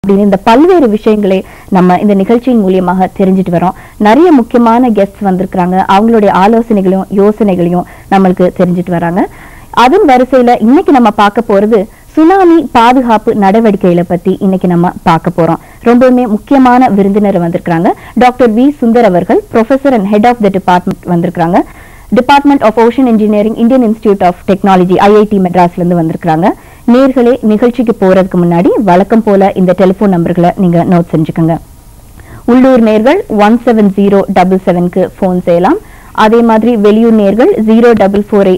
அப்படின்னு இந்த பல்வேறு விஷயங்களை நம்ம இந்த நிகழ்ச்சியின் மூலியமாக தெரிஞ்சுட்டு வரோம் நிறைய முக்கியமான கெஸ்ட் வந்திருக்கிறாங்க அவங்களுடைய ஆலோசனைகளையும் யோசனைகளையும் நம்மளுக்கு தெரிஞ்சுட்டு வராங்க அதன் வரிசையில இன்னைக்கு நம்ம பார்க்க போறது சுனாமி பாதுகாப்பு நடவடிக்கைகளை பத்தி இன்னைக்கு நம்ம பார்க்க போறோம் ரொம்பவுமே முக்கியமான விருந்தினர் வந்திருக்காங்க டாக்டர் வி சுந்தர் அவர்கள் professor and head of the department வந்திருக்காங்க department of ocean engineering Indian institute of technology IIT மெட்ராஸ்ல இருந்து வந்திருக்காங்க நேர்களே நிகழ்ச்சிக்கு போறதுக்கு முன்னாடி வழக்கம் போல இந்த டெலிபோன் நம்பர்களை நீங்க நோட் செஞ்சுக்கோங்க உள்ளூர் நேர்கள் ஒன் செவன் ஜீரோ டபுள் செவனுக்கு ஃபோன் செய்யலாம் அதே மாதிரி வெளியூர் நேர்கள் ஜீரோ டபுள் ஃபோரை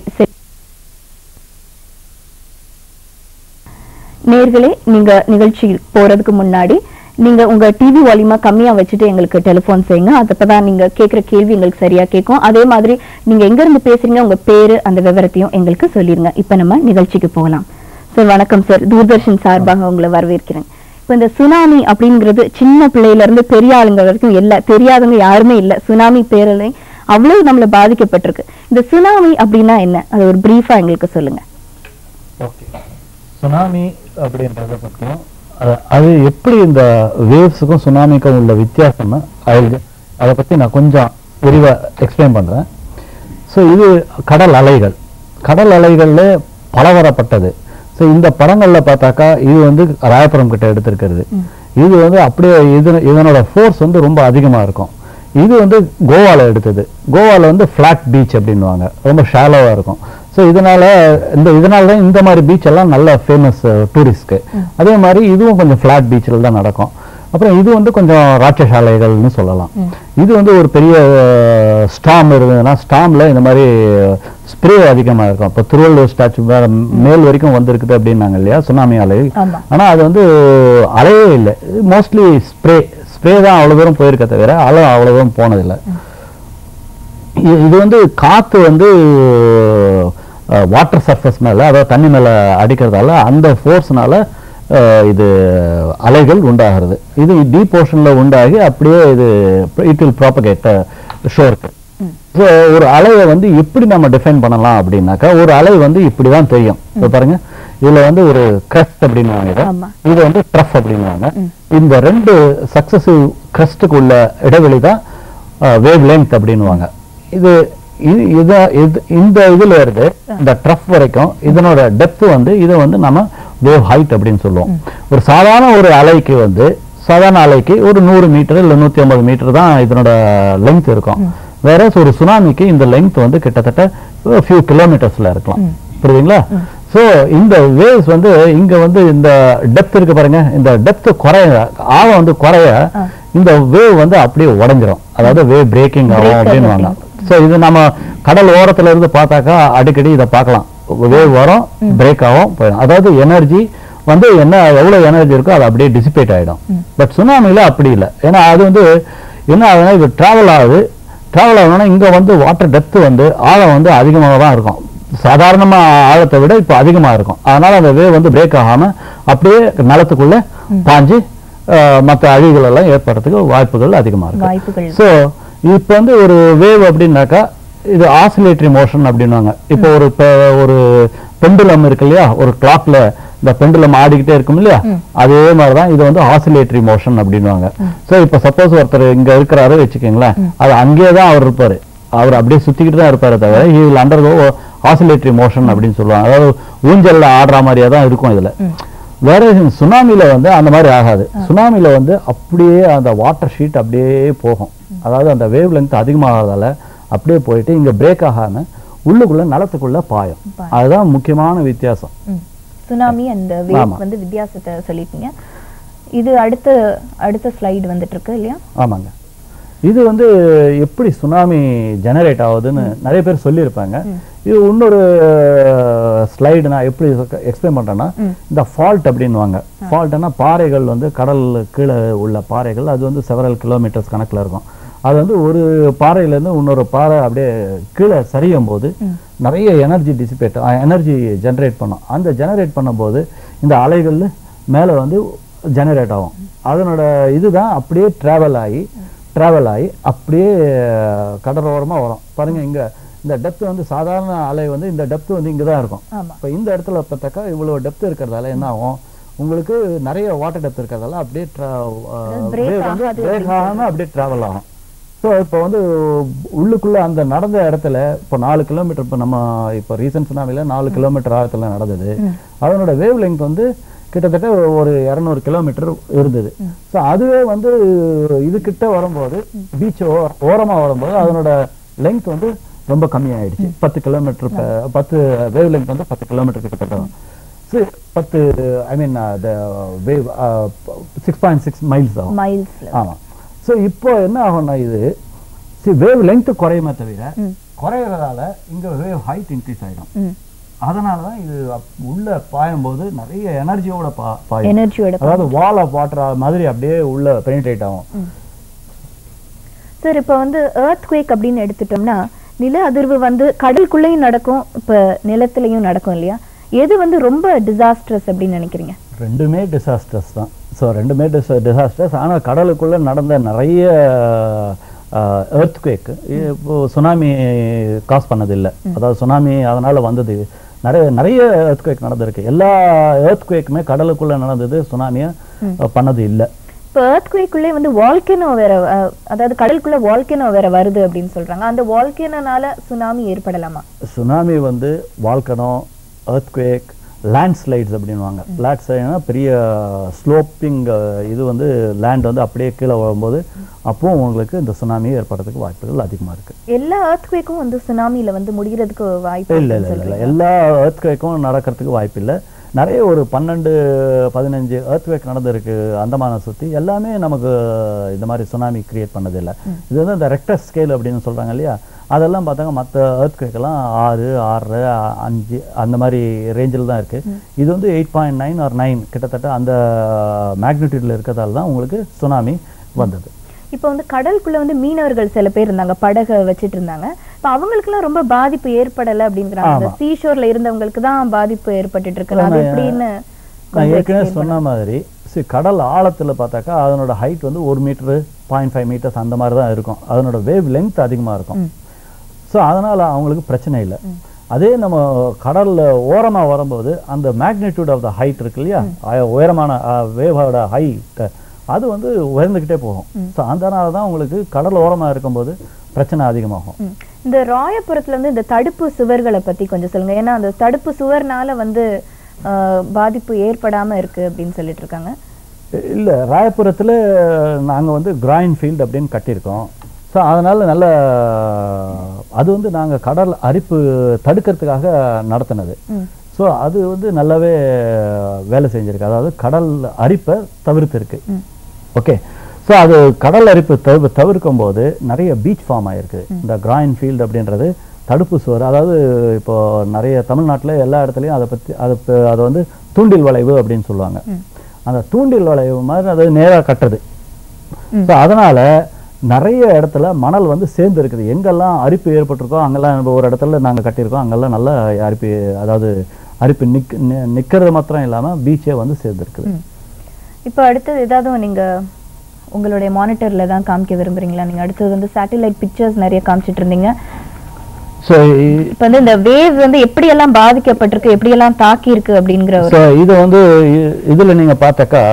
நேர்களே நீங்க நிகழ்ச்சி போறதுக்கு முன்னாடி நீங்க உங்க டிவி வால்யூமா கம்மியா வச்சுட்டு எங்களுக்கு டெலிபோன் செய்யுங்க அப்பதான் நீங்க கேக்குற கேள்வி எங்களுக்கு சரியா கேட்கும் அதே மாதிரி நீங்க எங்க இருந்து பேசுறீங்க உங்க பேரு அந்த விவரத்தையும் எங்களுக்கு சொல்லிருங்க இப்ப நம்ம நிகழ்ச்சிக்கு போகலாம் சார் வணக்கம் சார் தூர்தர்ஷன் சார்பாக உங்களை வரவேற்கிறேன் இப்ப இந்த சுனாமி அப்படிங்கிறது சின்ன பிள்ளையில இருந்து பெரிய ஆளுங்க வரைக்கும் இல்ல தெரியாதவங்க யாருமே இல்ல சுனாமி பேரலை அவ்வளவு நம்மள பாதிக்கப்பட்டிருக்கு இந்த சுனாமி அப்படின்னா என்ன அது ஒரு பிரீஃபா எங்களுக்கு சொல்லுங்க ஓகே சுனாமி அப்படின்றத பற்றியும் அது- அது எப்படி இந்த வேவ்ஸுக்கும் சுனாமிக்கும் உள்ள வித்தியாசம்னு அது அதை பற்றி நான் கொஞ்சம் விரிவாக எக்ஸ்பிளைன் பண்ணுறேன் ஸோ இது கடல் அலைகள் கடல் அலைகளில் பலவரப்பட்டது ஸோ இந்த படங்களில் பார்த்தாக்கா இது வந்து ராயபுரம் கிட்ட எடுத்திருக்கிறது இது வந்து அப்படியே இது இதனோட ஃபோர்ஸ் வந்து ரொம்ப அதிகமாக இருக்கும் இது வந்து கோவால எடுத்தது கோவால வந்து ஃபிளாட் பீச் அப்படின்னுவாங்க ரொம்ப ஷாலோவாக இருக்கும் ஸோ இதனால இந்த இதனால தான் இந்த மாதிரி பீச் எல்லாம் நல்ல ஃபேமஸ் டூரிஸ்ட்க்கு அதே மாதிரி இதுவும் கொஞ்சம் ஃபிளாட் பீச்சில் தான் நடக்கும் அப்புறம் இது வந்து கொஞ்சம் ராட்சசாலைகள்னு சொல்லலாம் இது வந்து ஒரு பெரிய ஸ்டாம் இருந்ததுன்னா ஸ்டாம்ல இந்த மாதிரி ஸ்ப்ரே அதிகமாக இருக்கும் இப்போ திருவள்ளுவர் ஸ்டாச்சு மேல் வரைக்கும் வந்திருக்குது அப்படின்னாங்க இல்லையா சுனாமி அலை ஆமா. ஆனா அது வந்து அலையே இல்லை மோஸ்ட்லி ஸ்ப்ரே ஸ்ப்ரே தான் அவ்வளவு தூரம் போயிருக்க தவிர அலை அவ்வளவு தூரம் போனதில்லை இது இது வந்து காத்து வந்து வாட்டர் சர்ஃபேஸ் மேல அதாவது தண்ணி மேல அடிக்கிறதால அந்த ஃபோர்ஸ்னால இது அலைகள் உண்டாகிறது இது டீப் ஓஷன்ல உண்டாகி அப்படியே இது இட் வில் ப்ராபகேட் ஷோருக்கு ஸோ ஒரு அலையை வந்து எப்படி நம்ம டிஃபைன் பண்ணலாம் அப்படின்னாக்கா ஒரு அலை வந்து இப்படிதான் தெரியும் இப்போ பாருங்க இதுல வந்து ஒரு கிரஸ்ட் அப்படின்னுவாங்க இதை. ஆமா. இது வந்து ட்ரஃப் அப்படின்னுவாங்க இந்த ரெண்டு சக்சசிவ் கிரஸ்டுக்கு உள்ள இடைவெளி தான் வேவ் லென்த் அப்படின்னுவாங்க இது இது இத- இது- இந்த இதுல இருந்து இந்த ட்ரஃப் வரைக்கும் இதனோட டெப்த் வந்து இதை வந்து நம்ம வேவ் ஹைட் அப்படின்னு சொல்லுவோம் ஒரு சாதாரண ஒரு அலைக்கு வந்து சாதாரண அலைக்கு ஒரு நூறு மீட்டர் இல்ல நூத்தி ஐம்பது மீட்டர் தான் இதனோட லெங்த் இருக்கும் வேற ஒரு சுனாமிக்கு இந்த லெங்த் வந்து கிட்டத்தட்ட ஃபியூ கிலோமீட்டர்ஸ்ல இருக்கலாம் புரியுதுங்களா சோ இந்த வேவ்ஸ் வந்து இங்க வந்து இந்த டெப்த் இருக்கு பாருங்க இந்த டெப்த் குறைய ஆழம் வந்து குறைய இந்த வேவ் வந்து அப்படியே உடைஞ்சிரும் அதாவது வேவ் பிரேக்கிங் ஆகும் Break அப்படின்னுவாங்க சோ இது நம்ம கடல் ஓரத்துல இருந்து பார்த்தாக்கா அடிக்கடி இதை பார்க்கலாம் வேவ் வரும் பிரேக் ஆகும் போயிடும் அதாவது எனர்ஜி வந்து என்ன எவ்வளவு எனர்ஜி இருக்கோ அது அப்படியே டிசிபேட் ஆயிடும் பட் சுனாமில அப்படி இல்லை ஏன்னா அது வந்து என்ன ஆகுதுன்னா இது டிராவல் ஆகுது டிராவல் ஆகணும்னா இங்க வந்து வாட்டர் டெப்த் வந்து ஆழம் வந்து அதிகமாக தான் இருக்கும் சாதாரணமா ஆழத்தை விட இப்போ அதிகமா இருக்கும் அதனால அந்த வேவ் வந்து பிரேக் ஆகாம அப்படியே நிலத்துக்குள்ள பாஞ்சு அஹ், மத்த அழிவுகள் எல்லாம் ஏற்படுறதுக்கு வாய்ப்புகள் அதிகமா இருக்கு வாய்ப்புகள் ஸோ இப்போ வந்து ஒரு வேவ் அப்படின்னாக்கா இது ஆசிலேட்டரி மோஷன் அப்படின்னுவாங்க இப்போ ஒரு இப்போ ஒரு பெண்டுலம் இருக்கு இல்லையா ஒரு கிளாக்ல இந்த பெண்டுலம் ஆடிக்கிட்டே இருக்கும் இல்லையா அதே மாதிரி தான் இது வந்து ஆசிலேட்டரி மோஷன் அப்படின்னுவாங்க ஸோ இப்போ சப்போஸ் ஒருத்தர் இங்க இருக்கிறாரு வச்சுக்கோங்களேன் அது அங்கேயே தான் அவர் இருப்பாரு அவர் அப்படியே சுத்திக்கிட்டு தான் இருப்பாரு தவிர he will undergo oscillatory motion அப்படின்னு சொல்லுவாங்க அதாவது ஊஞ்சல்ல ஆடுற மாதிரியே தான் இருக்கும் இதுல வேற சுனாமில வந்து அந்த மாதிரி ஆகாது சுனாமில வந்து அப்படியே அந்த வாட்டர் ஷீட் அப்படியே போகும் அதாவது அந்த வேவ் லென்த் அதிகமாகிறதால அப்படியே போயிட்டு இங்க பிரேக் ஆகாம உள்ளுக்குள்ள நிலத்துக்குள்ள பாயும் பாயும். அதுதான் முக்கியமான வித்தியாசம் சுனாமி அந்த வேவ் ஆமா. வந்து வித்தியாசத்தை சொல்லிட்டீங்க இது அடுத்த அடுத்த ஸ்லைடு வந்துட்டு இருக்கு இல்லையா ஆமாங்க இது வந்து எப்படி சுனாமி ஜெனரேட் ஆகுதுன்னு நிறைய பேர் சொல்லியிருப்பாங்க இது இன்னொரு ஸ்லைடு நான் எப்படி எக்ஸ்பிளைன் பண்றேன்னா இந்த ஃபால்ட் அப்படின்னுவாங்க ஃபால்ட்னா பாறைகள் வந்து கடல் கீழே உள்ள பாறைகள் அது வந்து செவரல் கிலோமீட்டர்ஸ் கணக்குல இருக்கும் அது வந்து ஒரு பாறையில இருந்து இன்னொரு பாறை அப்படியே கீழே சரியும் போது நிறைய எனர்ஜி டிசிபேட் எனர்ஜி ஜெனரேட் பண்ணும் அந்த ஜெனரேட் பண்ணும்போது இந்த அலைகள் மேலே வந்து ஜெனரேட் ஆகும் அதனோட இதுதான் அப்படியே டிராவல் ஆகி டிராவல் ஆகி அப்படியே கடலோரமா வரும் பாருங்க இங்க இந்த டெப்த் வந்து சாதாரண அலை வந்து இந்த டெப்த் வந்து இங்க தான் இருக்கும் ஆமா இப்போ இந்த இடத்துல பார்த்தாக்கா இவ்வளவு டெப்த் இருக்கிறதால என்ன ஆகும் உங்களுக்கு நிறைய வாட்டர் டெப்த் இருக்கிறதால அப்படியே break வேவ் வந்து ஆகாது பிரேக் ஆகாம அப்படியே டிராவல் ஆகும் ஸோ இப்போ வந்து உள்ளுக்குள்ள அந்த நடந்த இடத்துல இப்போ நாலு கிலோமீட்டர் இப்போ நம்ம இப்போ ரீசன்ட் சுனாமில நாலு கிலோமீட்டர் ஆழத்துல நடந்தது அதனோட வேவ் லெங்த் வந்து கிட்டத்தட்ட ஒரு இரநூறு கிலோமீட்டர் இருந்தது ஸோ அதுவே வந்து இது கிட்ட வரும்போது பீச் ஓரமா வரும்போது அதனோட லெங்த் வந்து ரொம்ப கம்மியாயிடுச்சு பத்து கிலோமீட்டர் பத்து வேவ் லெங்த் வந்து பத்து கிலோமீட்டர் கிட்டத்தட்ட வரும். சி- பத்து I mean wave six point six miles ஆகும் மைல்ஸ்ல ஆமா ஸோ இப்போ என்ன ஆகும்னா இது வேவ் லெங்த் குறையுமே தவிர குறையிறதால இங்க வேவ் ஹைட் இன்க்ரீஸ் ஆயிடும் ம் அதனால தான் இது அப்- உள்ள பாயும்போது நிறைய எனர்ஜியோட பா பாயும் எனர்ஜியோட அதாவது வால் ஆஃப் வாட்டர் மாதிரி அப்படியே உள்ள பெனிட்ரேட் ஆகும் சார் இப்போ வந்து எர்த் குவேக் அப்படின்னு எடுத்துட்டோம்னா நில அதிர்வு வந்து கடலுக்குள்ளேயும் நடக்கும் இப்போ நிலத்திலையும் நடக்கும் இல்லையா எது வந்து ரொம்ப டிசாஸ்ட்ரஸ் அப்படின்னு நினைக்கிறீங்க ரெண்டுமே டிசாஸ்டர்ஸ் தான் ஸோ ரெண்டுமே டிச டிசாஸ்டர்ஸ் ஆனால் கடலுக்குள்ள நடந்த நிறைய எர்த்குவேக் இப்போ சுனாமி காஸ் பண்ணதில்லை அதாவது சுனாமி அதனால வந்தது நிறைய நிறைய எர்த்குவேக் நடந்திருக்கு எல்லா எர்த்குவேக்குமே கடலுக்குள்ள நடந்தது சுனாமியை பண்ணது இல்லை இப்போ எர்த்குவேக்குள்ளே வந்து வால்கேனோ வேற அஹ், அதாவது கடலுக்குள்ள வால்கேனோ வேற வருது அப்படின்னு சொல்றாங்க அந்த வால்கேனோனால சுனாமி ஏற்படலாமா சுனாமி வந்து வால்கனோ earthquake லேண்ட்ஸ்லைட்ஸ் அப்படின்வாங்க லேண்ட்ஸ்லைட்னா பெரிய ஸ்லோப்பிங் இது வந்து லேண்ட் வந்து அப்படியே கீழே வரும்போது அப்போ உங்களுக்கு இந்த சுனாமி ஏற்படுறதுக்கு வாய்ப்புகள் அதிகமாக இருக்கு எல்லா எர்த்குவேக்கும் வந்து சுனாமில வந்து முடிகிறதுக்கு வாய்ப்பு இல்லை இருக்குன்னு இல்லை இல்லை சொல்றீங்க. எல்லா earthquake-ம் நடக்கிறதுக்கு வாய்ப்பு இல்லை நிறைய ஒரு பன்னெண்டு பதினஞ்சு earthquake நடந்திருக்கு அந்தமானை சுற்றி எல்லாமே நமக்கு இந்த மாதிரி சுனாமி கிரியேட் பண்ணதில்லை இது வந்து இந்த ரெக்டர் ஸ்கேல் அப்படின்னு சொல்றாங்க இல்லையா அதெல்லாம் பார்த்தாங்க மற்ற earthquake எல்லாம் ஆறு ஆறரை அ- அஞ்சு அந்த மாதிரி ரேஞ்சில் தான் இருக்கு இது வந்து eight point nine or nine கிட்டத்தட்ட அந்த மேக்னிடியூட்ல இருக்கிறதால தான் உங்களுக்கு சுனாமி வந்தது இப்போ வந்து கடலுக்குள்ள வந்து மீனவர்கள் சில பேர் இருந்தாங்க படகை வச்சிட்டு இருந்தாங்க இப்போ அவங்களுக்குலாம் ரொம்ப பாதிப்பு ஏற்படல அப்படிங்கிறாங்க அந்த சீஷோர்ல இருந்தவங்களுக்கு தான் பாதிப்பு ஏற்பட்டுட்டு இருக்கு அது எப்படின்னு நான் கொஞ்சம் ஏற்கனவே explain சொன்ன மாதிரி see, கடல் ஆழத்துல பார்த்தாக்கா அதனோட ஹைட் வந்து ஒரு மீட்டரு பாயிண்ட் ஃபைவ் மீட்டர்ஸ் அந்த மாதிரி தான் இருக்கும் அதனோட வேவ் லென்த் அதிகமா இருக்கும் ஸோ அதனால அவங்களுக்கு பிரச்சனை இல்லை அதே நம்ம கடல்ல ஓரமா வரும்போது அந்த மேக்னிடியூட் ஆஃப் த ஹைட் இருக்கு இல்லையா அஹ் உயரமான வேவோட ஹைட் அது வந்து உயர்ந்துக்கிட்டே போகும் ஸோ அதனால தான் உங்களுக்கு கடல் ஓரமா இருக்கும்போது பிரச்சனை அதிகமாகும் ம். இந்த ராயபுரத்துல வந்து இந்த தடுப்பு சுவர்களை பத்தி கொஞ்சம் சொல்லுங்க ஏன்னா அந்த தடுப்பு சுவர்னால வந்து ஆஹ், பாதிப்பு ஏற்படாம இருக்கு அப்படின்னு சொல்லிட்டு இருக்காங்க இல்ல ராயபுரத்துல நாங்க வந்து கிராயின் ஃபீல்டு அப்படின்னு கட்டியிருக்கோம் ஸோ அதனால நல்ல அது வந்து நாங்க கடல் அரிப்பு தடுக்கிறதுக்காக நடத்தினது ம். ஸோ அது வந்து நல்லாவே வேலை செஞ்சிருக்கு அதாவது கடல் அரிப்பை தவிர்த்திருக்கு ஓகே ஸோ அது கடல் அரிப்பு தவிர தவிர்க்கும் போது நிறைய பீச் ஃபார்ம் ஆயிருக்கு இந்த கிராயின் ஃபீல்டு அப்படின்றது தடுப்பு சுவர் அதாவது இப்போ நிறைய தமிழ்நாட்டுல எல்லா இடத்துலையும் அதை பற்றி அதை ப- அதை வந்து தூண்டில் வளைவு அப்படின்னு சொல்லுவாங்க அந்த தூண்டில் வளைவு மாதிரி அது நேரா கட்டுறது ஸோ அதனால நிறைய இடத்துல மணல் வந்து சேர்ந்து இருக்குது எங்கெல்லாம் அரிப்பு ஏற்பட்டிருக்கோ அங்கெல்லாம் நம்ம ஒரு இடத்துல நாங்க கட்டியிருக்கோம் அங்கெல்லாம் நல்ல அரிப்பு அதாவது அரிப்பு நிக் நி- நிக்கிறது மாத்திரம் இல்லாம பீச்சே வந்து சேர்ந்துருக்குது ம். இப்போ அடுத்தது ஏதாவது நீங்க உங்களுடைய மானிட்டர்ல தான் காமிக்க விரும்புறீங்களா நீங்க அடுத்தது வந்து சேட்டலைட் பிக்சர்ஸ் நிறைய காமிச்சிட்டு இருந்தீங்க ஸோ இப்போ வந்து இந்த வேவ் வந்து எப்படியெல்லாம் பாதிக்கப்பட்டிருக்கு எப்படியெல்லாம் தாக்கி இருக்கு அப்படிங்கிற ஒரு ஸோ இது வந்து இ- இதுல நீங்க பார்த்தாக்கா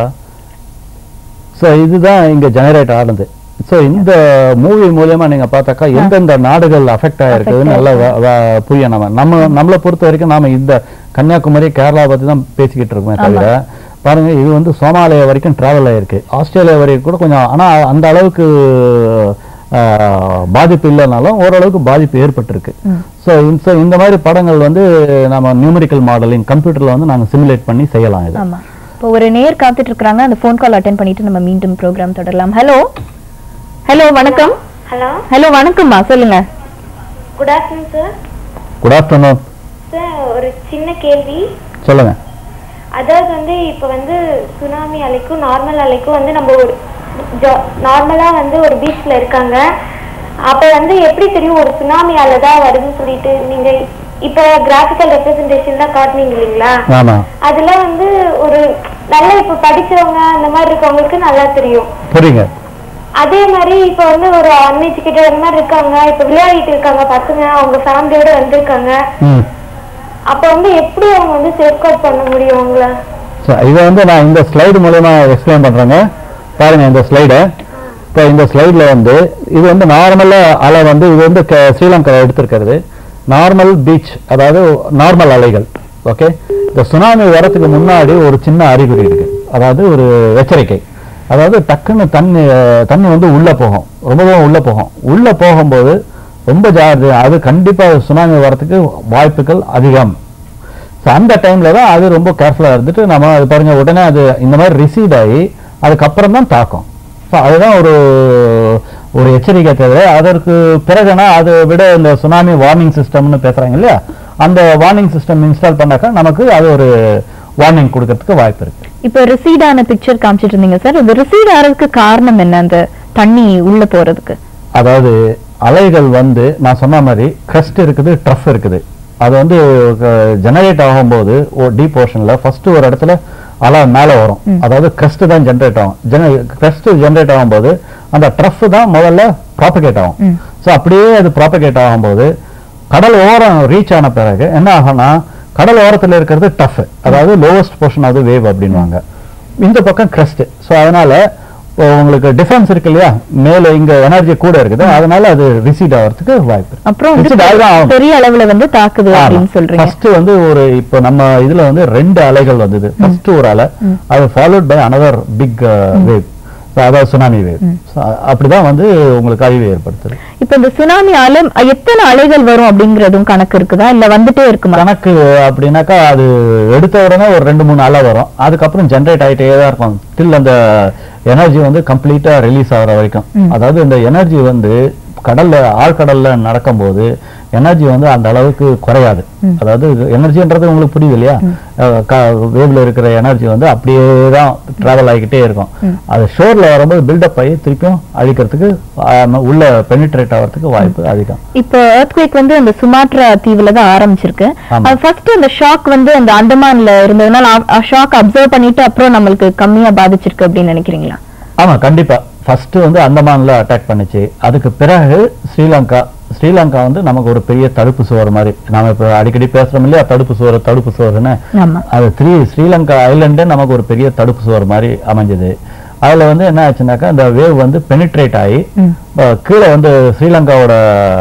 ஸோ இதுதான் இங்க ஜெனரேட் ஆனது ஸோ இந்த மூவி மூலியமா நீங்க பார்த்தாக்கா எந்தெந்த நாடுகள் அஃபெக்ட் ஆயிருக்குதுன்னு நல்லா வ- வ- புரியும் நம்ம நம்ம நம்மளை பொறுத்த வரைக்கும் நாம இந்த கன்னியாகுமரி கேரளா பத்தி தான் பேசிக்கிட்டு இருக்கோமே தவிர பாருங்க இது வந்து சோமாலியா வரைக்கும் டிராவல் ஆயிருக்கு ஆஸ்திரேலியா வரைக்கும் கூட கொஞ்சம் ஆனா அந்த அளவுக்கு ஆஹ், பாதிப்பு இல்லைனாலும் ஓரளவுக்கு பாதிப்பு ஏற்பட்டிருக்கு ஸோ இந்த இந்த மாதிரி படங்கள் வந்து நம்ம நியூமரிக்கல் மாடலிங் கம்ப்யூட்டர்ல வந்து நாங்க சிமுலேட் பண்ணி செய்யலாம் இது ஆமா இப்போ ஒரு நேர் காத்துட்டு இருக்காங்க அந்த ஃபோன் கால் அட்டென்ட் பண்ணிட்டு நம்ம மீண்டும் ப்ரோக்ராம் தொடரலாம் ஹலோ ஹலோ வணக்கம் ஹலோ ஹலோ வணக்கம்மா சொல்லுங்க good afternoon sir good afternoon sir ஒரு சின்ன கேள்வி சொல்லுங்க அதாவது வந்து இப்போ வந்து சுனாமி அலைக்கும் நார்மல் அலைக்கும் வந்து நம்ம ஒரு நார்மலாக வந்து ஒரு பீச்சில் இருக்காங்க அப்போ வந்து எப்படி தெரியும் ஒரு சுனாமி அலை தான் வருதுன்னு சொல்லிட்டு நீங்கள் இப்போ கிராஃபிக்கல் ரெப்ரசன்டேஷன் தான் காட்டுனீங்க இல்லைங்களா ஆமா அதெல்லாம் வந்து ஒரு நல்லா இப்போ படிச்சவங்க அந்த மாதிரி இருக்கவங்களுக்கு நல்லா தெரியும் புரியுங்க அதே மாதிரி இப்போ வந்து ஒரு அன்எஜுகேட்டட் அந்த மாதிரி இருக்காங்க இப்போ விளையாடிட்டு இருக்காங்க பசங்க அவங்க ஃபேமிலியோட வந்திருக்காங்க ம் அப்ப வந்து எப்படி அவங்க வந்து சேஃப்கார்ட் பண்ண முடியும் அவங்கள ஸோ இதை வந்து நான் இந்த ஸ்லைடு மூலயமா எக்ஸ்பிளைன் பண்றேங்க பாருங்க இந்த ஸ்லைடை இப்போ இந்த ஸ்லைடில் வந்து இது வந்து நார்மலாக அலை வந்து இது வந்து க- ஸ்ரீலங்கா எடுத்திருக்கிறது நார்மல் பீச் அதாவது நார்மல் அலைகள் ஓகே இந்த சுனாமி வரத்துக்கு முன்னாடி ஒரு சின்ன அறிகுறி இருக்கு அதாவது ஒரு எச்சரிக்கை அதாவது டக்குன்னு தண்ணி அஹ், தண்ணி வந்து உள்ள போகும் ரொம்பவும் உள்ள போகும் உள்ள போகும்போது ரொம்ப ஜாகிரதை அது கண்டிப்பா சுனாமி வரத்துக்கு வாய்ப்புகள் அதிகம் ஸோ அந்த டைம்ல தான் அது ரொம்ப கேர்ஃபுல்லாக இருந்துட்டு நம்ம அது பாருங்க உடனே அது இந்த மாதிரி ரிசீட் ஆகி அதுக்கப்புறம் தான் தாக்கும் ஸோ அதுதான் ஒரு ஒரு எச்சரிக்கை தவிர அதற்கு பிறகுனா அதை விட இந்த சுனாமி வார்னிங் சிஸ்டம்னு பேசுறாங்க இல்லையா அந்த வார்னிங் சிஸ்டம் இன்ஸ்டால் பண்ணாக்கா நமக்கு அது ஒரு வார்னிங் கொடுக்கறதுக்கு வாய்ப்பு இருக்கு இப்போ ரிசீட் ஆன பிக்சர் காமிச்சிட்டு இருந்தீங்க சார் இந்த ரிசீட் ஆறதுக்கு காரணம் என்ன அந்த தண்ணி உள்ள போறதுக்கு அதாவது அலைகள் வந்து நான் சொன்ன மாதிரி கிரஸ்ட் இருக்குது ட்ரஃப் இருக்குது அது வந்து ஜெனரேட் ஆகும்போது டீப் ஓஷன்ல ஃபர்ஸ்ட் ஒரு இடத்துல அலை மேலே வரும் அதாவது கிரஸ்ட் தான் ஜெனரேட் ஆகும் ஜென கிரஸ்ட் ஜெனரேட் ஆகும்போது அந்த ட்ரஃப் தான் முதல்ல ப்ராபகேட் ஆகும் ம். ஸோ அப்படியே அது ப்ராபகேட் ஆகும்போது கடல் ஓரம் ரீச் ஆன பிறகு என்ன ஆகும்னா கடல் ஓரத்துல இருக்கிறது டஃப் அதாவது லோவஸ்ட் போர்ஷன் ஆஃப் வேவ் அப்படின்வாங்க இந்த பக்கம் கிரஸ்ட் ஸோ அதனால இப்போ உங்களுக்கு டிஃபரன்ஸ் இருக்கு இல்லையா மேல இங்க எனர்ஜி கூட இருக்குது அதனால அது ரிசீட் ஆகிறதுக்கு வாய்ப்பு இருக்கு. அப்புறம் வந்து Recede ஆகிதான் ஆகும். பெரிய அளவுல வந்து தாக்குது அப்படின்னு சொல்றீங்க ஃபர்ஸ்ட் வந்து ஒரு இப்போ நம்ம இதுல வந்து ரெண்டு அலைகள் வந்தது ஃபர்ஸ்ட் ஒரு அலை அது followed by another big wave அதாவது சுனாமி வேவ் அப்படிதான் வந்து உங்களுக்கு அழிவு ஏற்படுத்துது இப்ப இந்த சுனாமி அலை எத்தனை அலைகள் வரும் அப்படிங்கறதும் கணக்கு இருக்குதா இல்ல வந்துட்டே இருக்குமா கணக்கு அப்படின்னாக்கா அது எடுத்த உடனே ஒரு ரெண்டு மூணு அலை வரும் அதுக்கப்புறம் ஜென்ரேட் ஆயிட்டே தான் இருக்கும் டில் அந்த எனர்ஜி வந்து கம்ப்ளீட்டா ரிலீஸ் ஆகுற வரைக்கும் அதாவது இந்த எனர்ஜி வந்து கடல்ல ஆழ்கடல்ல நடக்கும்போது எனர்ஜி வந்து அந்த அளவுக்கு குறையாது அதாவது எனர்ஜின்றது உங்களுக்கு புரியுது இல்லையா வேவ்ல இருக்கிற எனர்ஜி வந்து அப்படியே தான் டிராவல் ஆகிக்கிட்டே இருக்கும் அது ஷோர்ல வரும்போது பில்டப் ஆகி திருப்பியும் அழிக்கிறதுக்கு ஆஹ், உள்ள பெனிட்ரேட் ஆகிறதுக்கு வாய்ப்பு அதிகம் இப்போ எர்த்குவேக் வந்து அந்த சுமாத்ரா தீவுல தான் ஆரம்பிச்சிருக்கு ஆமா. அது ஃபர்ஸ்ட் அந்த ஷாக் வந்து அந்த அந்தமான்ல இருந்ததுனால ஷாக் அப்சர்வ் பண்ணிட்டு அப்புறம் நம்மளுக்கு கம்மியா பாதிச்சிருக்கு அப்படின்னு நினைக்கிறீங்களா ஆமா கண்டிப்பா ஃபர்ஸ்ட் வந்து அந்தமான்ல அட்டாக் பண்ணுச்சு அதுக்கு பிறகு ஸ்ரீலங்கா ஸ்ரீலங்கா வந்து நமக்கு ஒரு பெரிய தடுப்பு சுவர் மாதிரி நாம இப்ப அடிக்கடி பேசுறோம் இல்லையா தடுப்பு சுவர் தடுப்பு சுவர்னு ஆமா அது த்ரீ ஸ்ரீலங்கா ஐலண்டே நமக்கு ஒரு பெரிய தடுப்பு சுவர் மாதிரி அமைஞ்சது அதுல வந்து என்ன ஆச்சுனாக்கா அந்த வேவ் வந்து பெனிட்ரேட் ஆகி ம். அஹ், கீழே வந்து ஸ்ரீலங்காவோட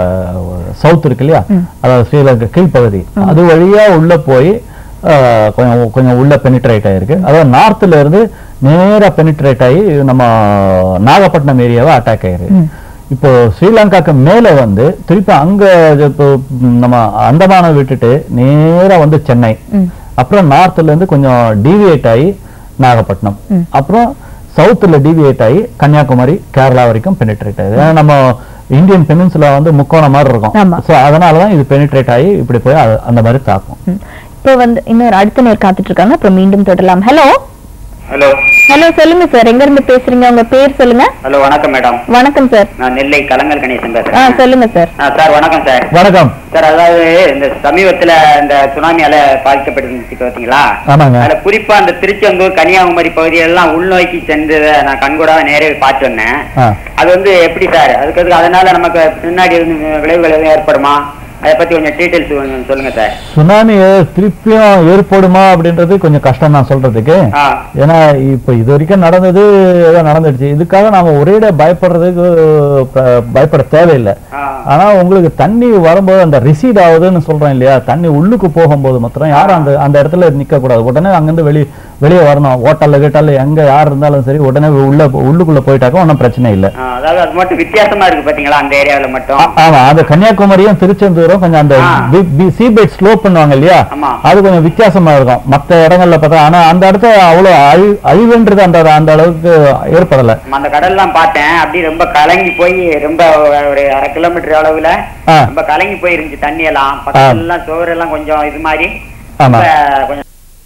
சவுத் இருக்கு இல்லையா அதாவது ஸ்ரீலங்கா கீழ்ப்பகுதி அது வழியா உள்ள போய் அஹ், கொஞ்சம் கொஞ்சம் உள்ள பெனிட்ரேட் ஆயிருக்கு அதாவது நார்த்ல இருந்து நேரா பெனிட்ரேட் ஆகி நம்ம நாகப்பட்டினம் ஏரியாவை அட்டாக் ஆயிருக்கு இப்போ ஸ்ரீலங்காக்கு மேல வந்து திருப்பி அங்க இப்போ நம்ம அந்தமானை விட்டுட்டு நேரா வந்து சென்னை ம். அப்புறம் நார்த்ல இருந்து கொஞ்சம் டீவியேட் ஆகி நாகப்பட்டினம் அப்புறம் சவுத்துல டீவியேட் ஆகி கன்னியாகுமரி கேரளா வரைக்கும் பெனிட்ரேட் ஆகுது ஏன்னா நம்ம இந்தியன் பெனின்சுலா வந்து முக்கோணம் மாதிரி ஆமா. இருக்கும் ஸோ அதனாலதான் இது பெனிட்ரேட் ஆகி இப்படி போய் அது- அந்த மாதிரி தாக்கும் ம். இப்போ வந்து இன்னொரு அடுத்த நேர் காத்துட்டு இருக்காங்க அப்புறம் மீண்டும் தொடரலாம் ஹலோ ஹலோ ஹலோ சொல்லுங்க சார் எங்க இருந்து பேசுறீங்க உங்க பேர் சொல்லுங்க ஹலோ வணக்கம் மேடம் வணக்கம் சார் நான் நெல்லை கலங்கல் கணேசன் ஆ பேசுறேன் சொல்லுங்க சார் ஆ, சார் வணக்கம் சார் வணக்கம் சார் அதாவது இந்த சமீபத்துல இந்த சுனாமியால பாதிக்கப்பட்டிருந்துச்சு பாத்தீங்களா ஆமாங்க அதுல குறிப்பா அந்த திருச்செந்தூர் கன்னியாகுமரி பகுதியெல்லாம் உள்நோக்கி சென்றதை நான் கண்கூடாக நேரே பார்த்து வந்தேன் ஆ. அது வந்து எப்படி சார் அதுக்கு அதுக்கு அதனால நமக்கு பின்னாடி இருந்து விளைவுகள் எதுவும் ஏற்படுமா அதை பத்தி கொஞ்சம் டீட்டெயில்ஸ் கொஞ்சம் சொல்லுங்க சார் சுனாமி திருப்பியும் ஏற்படுமா அப்படின்றது கொஞ்சம் கஷ்டம் தான் சொல்றதுக்கு ஆ ஏன்னா இப்ப இது வரைக்கும் நடந்தது ஏதோ நடந்துடுச்சு இதுக்காக நாம ஒரேட பயப்படுறதுக்கு ப- பயப்பட தேவையில்லை ஆ ஆனா உங்களுக்கு தண்ணி வரும்போது அந்த ரிசீட் ஆகுதுன்னு சொல்றோம் இல்லையா தண்ணி உள்ளுக்கு போகும்போது மாத்திரம் யாரும் அந்த அந்த இடத்துல நிக்க கூடாது உடனே அங்கிருந்து வெளியே வெளியே வரணும் ஹோட்டல்ல கிட்டல்ல எங்க யார் இருந்தாலும் சரி உடனே உள்ள உள்ளுக்குள்ள போயிட்டாக்க ஒன்றும் பிரச்சனை இல்லை ஆ, அதாவது அது மட்டும் வித்தியாசமா இருக்கு பாத்தீங்களா அந்த ஏரியாவுல மட்டும் ஆ- ஆமா அந்த கன்னியாகுமரியும் திருச்செந்தூரும் கொஞ்சம் அந்த ஆ. சீபெட் ஸ்லோ பண்ணுவாங்க இல்லையா ஆமா. அது கொஞ்சம் வித்தியாசமா இருக்கும் மத்த இடங்கள்ல பார்த்தா ஆனா அந்த இடத்துல அவ்வளவு அழி அழிவுன்றது அந்த அந்த அளவுக்கு ஏற்படல நம்ம அந்த கடல்லாம் பார்த்தேன் அப்படி ரொம்ப கலங்கி போய் ரொம்ப ஒரு அரை கிலோமீட்டர் அளவுல ஆ. ரொம்ப கலங்கி போயிருந்துச்சு தண்ணி எல்லாம் பக்கத்துல எல்லாம் சோறு எல்லாம் கொஞ்சம் இது மாதிரி ஆமா. ரொம்ப கொஞ்சம்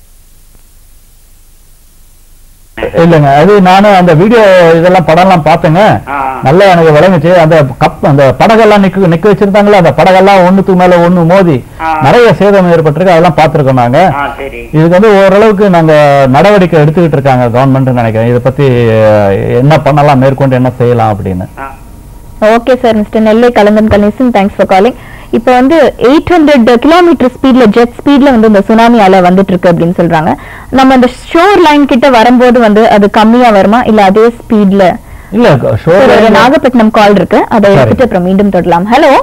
இல்லைங்க அது நானும் அந்த வீடியோ இதெல்லாம் படம்லாம் பார்த்தேங்க ஆ, நல்லா எனக்கு விளங்குச்சு அந்த கப் அந்த படகெல்லாம் நிக்க நிக்க வச்சிருந்தாங்களா அந்த படகெல்லாம் ஒண்ணுக்கு மேல ஒண்ணு மோதி ஆ. நிறைய சேதம் ஏற்பட்டிருக்கு அதெல்லாம் பார்த்திருக்கோம் நாங்க ஆ சரி இதுக்கு வந்து ஓரளவுக்கு நாங்க நடவடிக்கை எடுத்துக்கிட்டு இருக்காங்க கவர்மெண்ட் நினைக்கிறேன் இதை பத்தி அஹ், என்ன பண்ணலாம் மேற்கொண்டு என்ன செய்யலாம் அப்படின்னு ஆ. Okay sir mister Nellai Kalanthan Ganesan thanks for calling இப்போ வந்து எயிட் ஹண்ட்ரட் கிலோமீட்டர் ஸ்பீட்ல ஜெட் ஸ்பீட்ல வந்து இந்த சுனாமி அலை வந்துட்டு இருக்கு அப்படின்னு சொல்றாங்க நம்ம இந்த ஷோர் லைன் கிட்ட வரும்போது வந்து அது கம்மியா வருமா இல்ல அதே ஸ்பீட்ல இல்ல ஷோர் ஒரு நாகப்பட்டினம் கால் இருக்கு அதை சரி. எடுத்துட்டு அப்புறம் மீண்டும் தொடரலாம் hello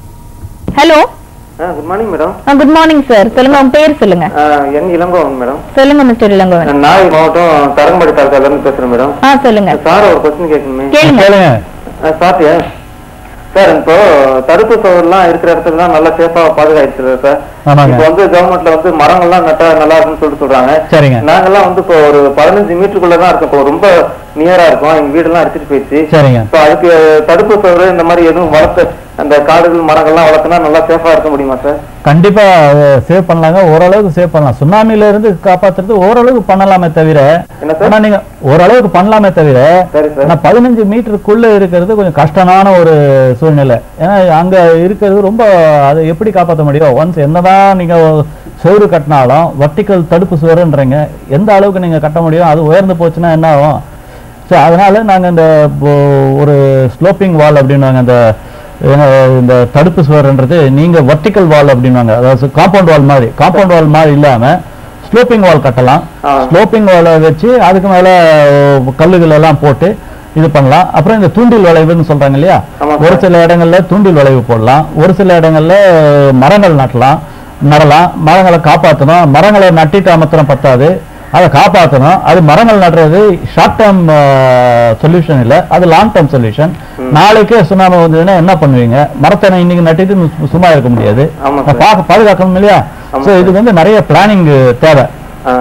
hello good morning madam good morning sir சொல்லுங்க உங்க பேர் சொல்லுங்க என் இளங்கோவன் மேடம் சொல்லுங்க மிஸ்டர் இளங்கோவன் நான் நாகை மாவட்டம் தரங்கம்பாடி தாலுக்கால இருந்து பேசுறேன் மேடம் ஆ சொல்லுங்க சார் ஒரு கொஸ்டின் கேட்கணுமே கேளுங்க கேளுங்க சாப்பிட்டியா சார் இப்போ தடுப்பு சோறுலாம் இருக்கிற இடத்துலலாம் நல்லா சேஃபா பாதுகாத்து சார் ஆமாங்க. இப்போ வந்து கவர்மெண்ட்ல வந்து மரங்கள்லாம் நட்டா நல்லா இருக்கும்னு சொல்லிட்டு சொல்றாங்க சரிங்க. நாங்கெல்லாம் வந்து இப்போ ஒரு பதினஞ்சு மீட்டருக்குள்ள தான் இருக்கோம் இப்போ ரொம்ப நியரா இருக்கும் எங்க வீடெல்லாம் அடிச்சிட்டு போயிடுச்சு சரிங்க இப்போ அதுக்கு தடுப்பு சோறு இந்த மாதிரி எதுவும் வளர்த்து அந்த காடுகள் மரங்கள்லாம் வளர்த்தனா நல்லா சேஃபா இருக்க முடியுமா சார் கண்டிப்பா சேவ் பண்ணலாங்க ஓரளவுக்கு சேவ் பண்ணலாம் சுனாமில இருந்து காப்பாத்துறது ஓரளவுக்கு பண்ணலாமே தவிர என்ன சார்? ஆனா நீங்க ஓரளவுக்கு பண்ணலாமே தவிர சரி சார் ஆனா பதினஞ்சு மீட்டருக்குள்ள இருக்கிறது கொஞ்சம் கஷ்டமான ஒரு சூழ்நிலை ஏன்னா அங்க இருக்கிறது ரொம்ப அதை எப்படி காப்பாற்ற முடியும் ஒன்ஸ் என்னதான் நீங்க சுவரு கட்டினாலும் வர்டிக்கல் தடுப்பு சுவருன்றீங்க எந்த அளவுக்கு நீங்க கட்ட முடியும் அது உயர்ந்து போச்சுன்னா என்ன ஆகும் ஸோ அதனால நாங்க இந்த இப்போ- ஒரு ஸ்லோப்பிங் வால் அப்படின்னுவாங்க அந்த ஏன்னா, இந்த தடுப்பு சுவர்ன்றது நீங்க வர்டிக்கல் வால் அப்படின்வாங்க அதாவது காம்பவுண்ட் வால் மாதிரி காம்பவுண்ட் வால் மாதிரி இல்லாம ஸ்லோப்பிங் வால் கட்டலாம் ஆ. ஸ்லோப்பிங் வாலை வச்சு அதுக்கு மேல அஹ், கல்லுகள் எல்லாம் போட்டு இது பண்ணலாம் அப்புறம் இந்த தூண்டில் வளைவுன்னு சொல்றாங்க இல்லையா ஆமா ஒரு சார். சில இடங்கள்ல தூண்டில் வளைவு போடலாம் ஒரு சில இடங்கள்ல மரங்கள் நட்டலாம் நடலாம் மரங்களை காப்பாற்றணும் மரங்களை நட்டிட்டு அமர்த்தணும் பத்தாது அதை காப்பாற்றணும் அது மரங்கள் நடுறது ஷார்ட் டேர்ம் சொல்யூஷன் இல்லை அது லாங் டேர்ம் சொல்யூஷன் நாளைக்கே சுனாமி வந்ததுன்னா என்ன பண்ணுவீங்க மரத்தை நான் இன்னைக்கு நட்டிட்டு சு- சும்மா இருக்க முடியாது ஆமா சார். பார்க்க பாதுகாக்கணும் இல்லையா ஆமா ஸோ சார். இது வந்து நிறைய பிளானிங் தேவை ஆ,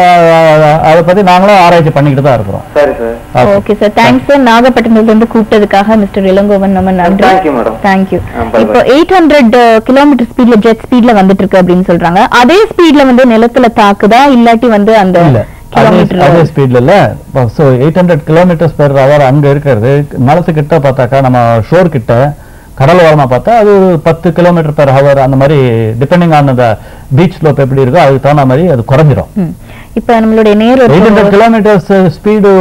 அதை பத்தி நாங்களும் ஆராய்ச்சி பண்ணிக்கிட்டு தான் இருக்கிறோம் சரி sir Okay. Okay sir thanks sir நாகப்பட்டினத்துல இருந்து கூப்பிட்டதுக்காக மிஸ்டர் இளங்கோவன் நம்ம நன்றி Thank you, madam. தேங்க்யூ ஆ, bye, இப்போ எயிட் ஹண்ட்ரட் கிலோமீட்டர் ஸ்பீட்ல ஜெட் ஸ்பீட்ல வந்துட்டு இருக்கு அப்படின்னு சொல்றாங்க அதே ஸ்பீட்ல வந்து நிலத்துல தாக்குதா இல்லாட்டி வந்து அந்த இல்ல அதே அதே கிலோமீட்டர் ஸ்பீட்ல இல்ல so eight hundred kilometres per hour அங்க இருக்கிறது நிலத்துக்கிட்ட பார்த்தாக்கா நம்ம ஷோர் கிட்ட கடல் ஓரமா பார்த்தா அது ஒரு பத்து கிலோமீட்டர் பெர் ஹவர் அந்த மாதிரி டிபெண்டிங் ஆன் அந்த பீச் ஸ்லோப் எப்படி இருக்கோ அதுக்கு தகுந்த மாதிரி அது குறைஞ்சிரும் இப்ப நம்மளுடைய நேர் எயிட் ஹண்ட்ரட் கிலோமீட்டர்ஸ் ஸ்பீடு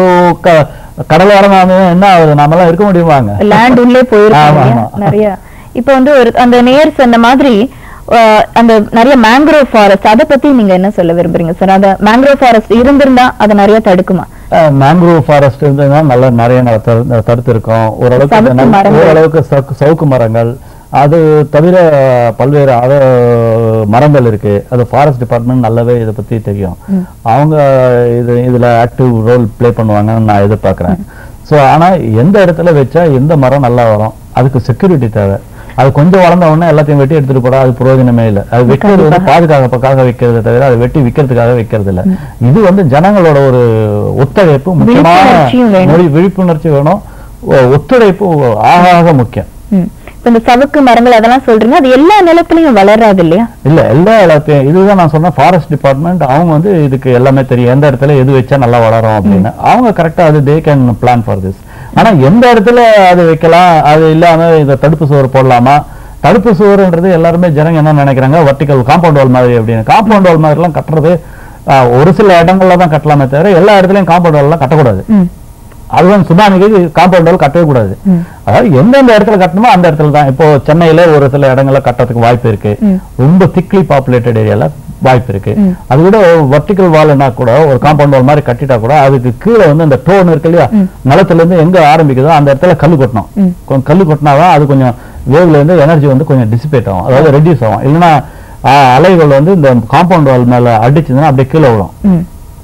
கடல் ஓரமா இருந்ததுன்னா என்ன ஆகுது நாமெல்லாம் இருக்க முடியுமாங்க லேண்ட் உள்ளே ஆமா, போயிருக்காங்க ஆமா. நிறைய இப்ப வந்து ஒரு அந்த நேர் சொன்ன மாதிரி அஹ், அந்த நிறைய மேங்க்ரோவ் ஃபாரஸ்ட் அதை பத்தி நீங்க என்ன சொல்ல விரும்புறீங்க சார் அந்த மேங்க்ரோவ் ஃபாரஸ்ட் இருந்திருந்தா அதை நிறைய தடுக்குமா மேங்க்ரோவ் ஃபாரஸ்ட் இருந்ததுன்னா நல்ல நிறைய நட- தடு- தடுத்து இருக்கும் ஓரளவுக்கு சவுக்கு நல்ல- மரங்கள். ஓரளவுக்கு சவுக்கு- சவுக்கு மரங்கள் அது தவிர பல்வேறு அத மரங்கள் இருக்கு அது ஃபாரஸ்ட் டிபார்ட்மெண்ட் நல்லாவே இதை பத்தி தெரியும் அவங்க இது இதுல ஆக்டிவ் ரோல் ப்ளே பண்ணுவாங்கன்னு நான் எதிர்பார்க்கறேன் ஸோ ஆனா எந்த இடத்துல வச்சா எந்த மரம் நல்லா வரும் அதுக்கு செக்யூரிட்டி தேவை அது கொஞ்சம் வளர்ந்த உடனே எல்லாத்தையும் வெட்டி எடுத்துட்டு போறா அது பிரயோஜனமே இல்லை அது வைக்கிறது வந்து பாதுகாப்புக்காக வைக்கிறத தவிர அதை வெட்டி விற்கிறதுக்காக வைக்கிறது இல்லை இது வந்து ஜனங்களோட ஒரு ஒத்துழைப்பு முக்கியமான விழிப்புணர்ச்சியும் வேணும். மொழி விழிப்புணர்ச்சி வேணும் ஒ- ஒத்துழைப்பு ஆக ஆக முக்கியம் ம். இப்ப இந்த சவுக்கு மரங்கள் அதெல்லாம் சொல்றீங்க அது எல்லா நிலத்திலயும் வளராது இல்லையா இல்ல எல்லா இடத்தையும் இதுதான் நான் சொன்ன ஃபாரஸ்ட் டிபார்ட்மெண்ட் அவங்க வந்து இதுக்கு எல்லாமே தெரியும் எந்த இடத்துல எது வச்சா நல்லா வளரும் அப்படின்னு அவங்க கரெக்டா அது they can plan for this ஆனா எந்த இடத்துல அது வைக்கலாம் அது இல்லாம இதை தடுப்பு சுவர் போடலாமா தடுப்பு சுவர்ன்றது எல்லாருமே ஜனங்க என்ன நினைக்கிறாங்க வர்டிக்கல் காம்பவுண்ட் வால் மாதிரி அப்படின்னு காம்பவுண்ட் வால் மாதிரி எல்லாம் கட்டுறது ஆஹ், ஒரு சில இடங்கள்ல தான் கட்டலாமே தவிர எல்லா இடத்துலயும் காம்பவுண்ட் வால் எல்லாம் கட்டக்கூடாது ம். அதுவும் சுனாமிக்கு காம்பவுண்ட் வால் கட்டவே கூடாது அதாவது எந்தெந்த இடத்துல கட்டணுமோ அந்த இடத்துல தான் இப்போ சென்னையில ஒரு சில இடங்கள்ல கட்டறதுக்கு வாய்ப்பு இருக்கு ரொம்ப திக்லி பாப்புலேட்டட் ஏரியால வாய்ப்பு இருக்கு அது கூட வர்டிக்கல் வால்னா கூட ஒரு காம்பவுண்ட் வால் மாதிரி கட்டிட்டா கூட அதுக்கு கீழே வந்து அந்த டோன் இருக்கு இல்லையா நிலத்துல இருந்து எங்க ஆரம்பிக்குதோ அந்த இடத்துல கல்லு கொட்டணும் கொஞ்சம் கல்லு கொட்டினாதான் அது கொஞ்சம் வேவ்ல இருந்து எனர்ஜி வந்து கொஞ்சம் டிசிபேட் ஆகும் அதாவது ரெடியூஸ் ஆகும் இல்லைன்னா ஆ, அலைகள் வந்து இந்த காம்பவுண்ட் வால் மேல அடிச்சதுன்னா அப்படியே கீழே விழும் ம்.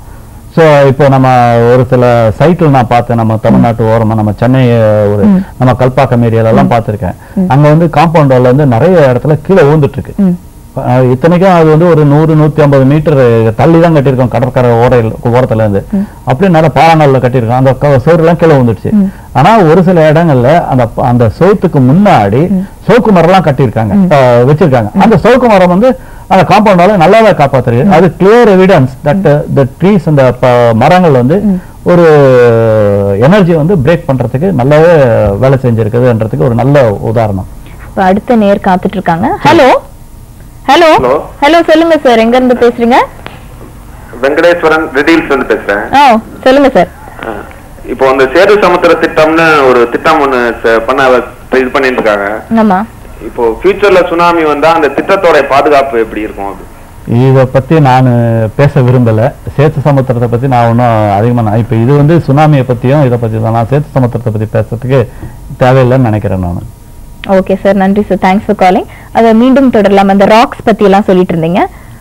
ஸோ இப்போ நம்ம ஒரு சில சைட்டில் நான் பார்த்தேன் நம்ம தமிழ்நாட்டு ஓரமா நம்ம சென்னை அஹ், ஒரு நம்ம கல்பாக்கம் ஏரியால எல்லாம் பார்த்திருக்கேன் அங்க வந்து காம்பவுண்ட் வால்ல வந்து நிறைய இடத்துல கீழே விழுந்துட்டு இருக்கு ம். அஹ், இத்தனைக்கும் அது வந்து ஒரு நூறு நூத்தி ஐம்பது மீட்டர் தள்ளி தான் கட்டியிருக்கோம் கடற்கரை ஓரையில் ஓரத்துல இருந்து அப்படியே நல்ல பாறாங்கல்ல கட்டியிருக்கோம் அந்த க- சுவரெல்லாம் கீழே விழுந்துடுச்சு ஆனா ஒரு சில இடங்கள்ல அந்த ப- அந்த சோத்துக்கு முன்னாடி சோக்கு மரம்லாம் கட்டியிருக்காங்க அஹ், வச்சிருக்காங்க அந்த சோக்கு மரம் வந்து அந்த காம்பவுண்டால நல்லாவே காப்பாத்துறது அது clear evidence that the trees அந்த ப- மரங்கள் வந்து ஒரு எனர்ஜி வந்து பிரேக் பண்றதுக்கு நல்லாவே வேலை செஞ்சிருக்குதுன்றதுக்கு ஒரு நல்ல உதாரணம் இப்ப அடுத்த நேர் காத்துட்டு இருக்காங்க ஹலோ ஹலோ Hello. ஹலோ சொல்லுங்க சார் எங்க இருந்து பேசுறீங்க வெங்கடேஸ்வரன் ரெடில்ஸ் வந்து பேசுறேன் ஆ சொல்லுங்க சார் இப்போ அந்த சேது சமுத்திர திட்டம்னு ஒரு திட்டம் ஒண்ணு ச- பண்ண இப்ப இது பண்ணிட்டு இருக்காங்க ஆமா இப்போ ஃபியூச்சர்ல சுனாமி வந்தா அந்த திட்டத்தோட பாதுகாப்பு எப்படி இருக்கும் அது இதை பத்தி நான் பேச விரும்பல சேத்து சமுத்திரத்தை பத்தி நான் ஒன்றும் அதிகமா நான் இப்போ இது வந்து சுனாமியை பத்தியும் இதை பத்தி தான் நான் சேத்து சமுத்திரத்தை பத்தி பேசுறதுக்கு தேவையில்லைன்னு நினைக்கிறேன் நான் ஓகே சார் நன்றி சார் தேங்க்ஸ் ஃபார் காலிங் அதை மீண்டும் தொடரலாம் அந்த ராக்ஸ் பத்தி எல்லாம் சொல்லிட்டு இருந்தீங்க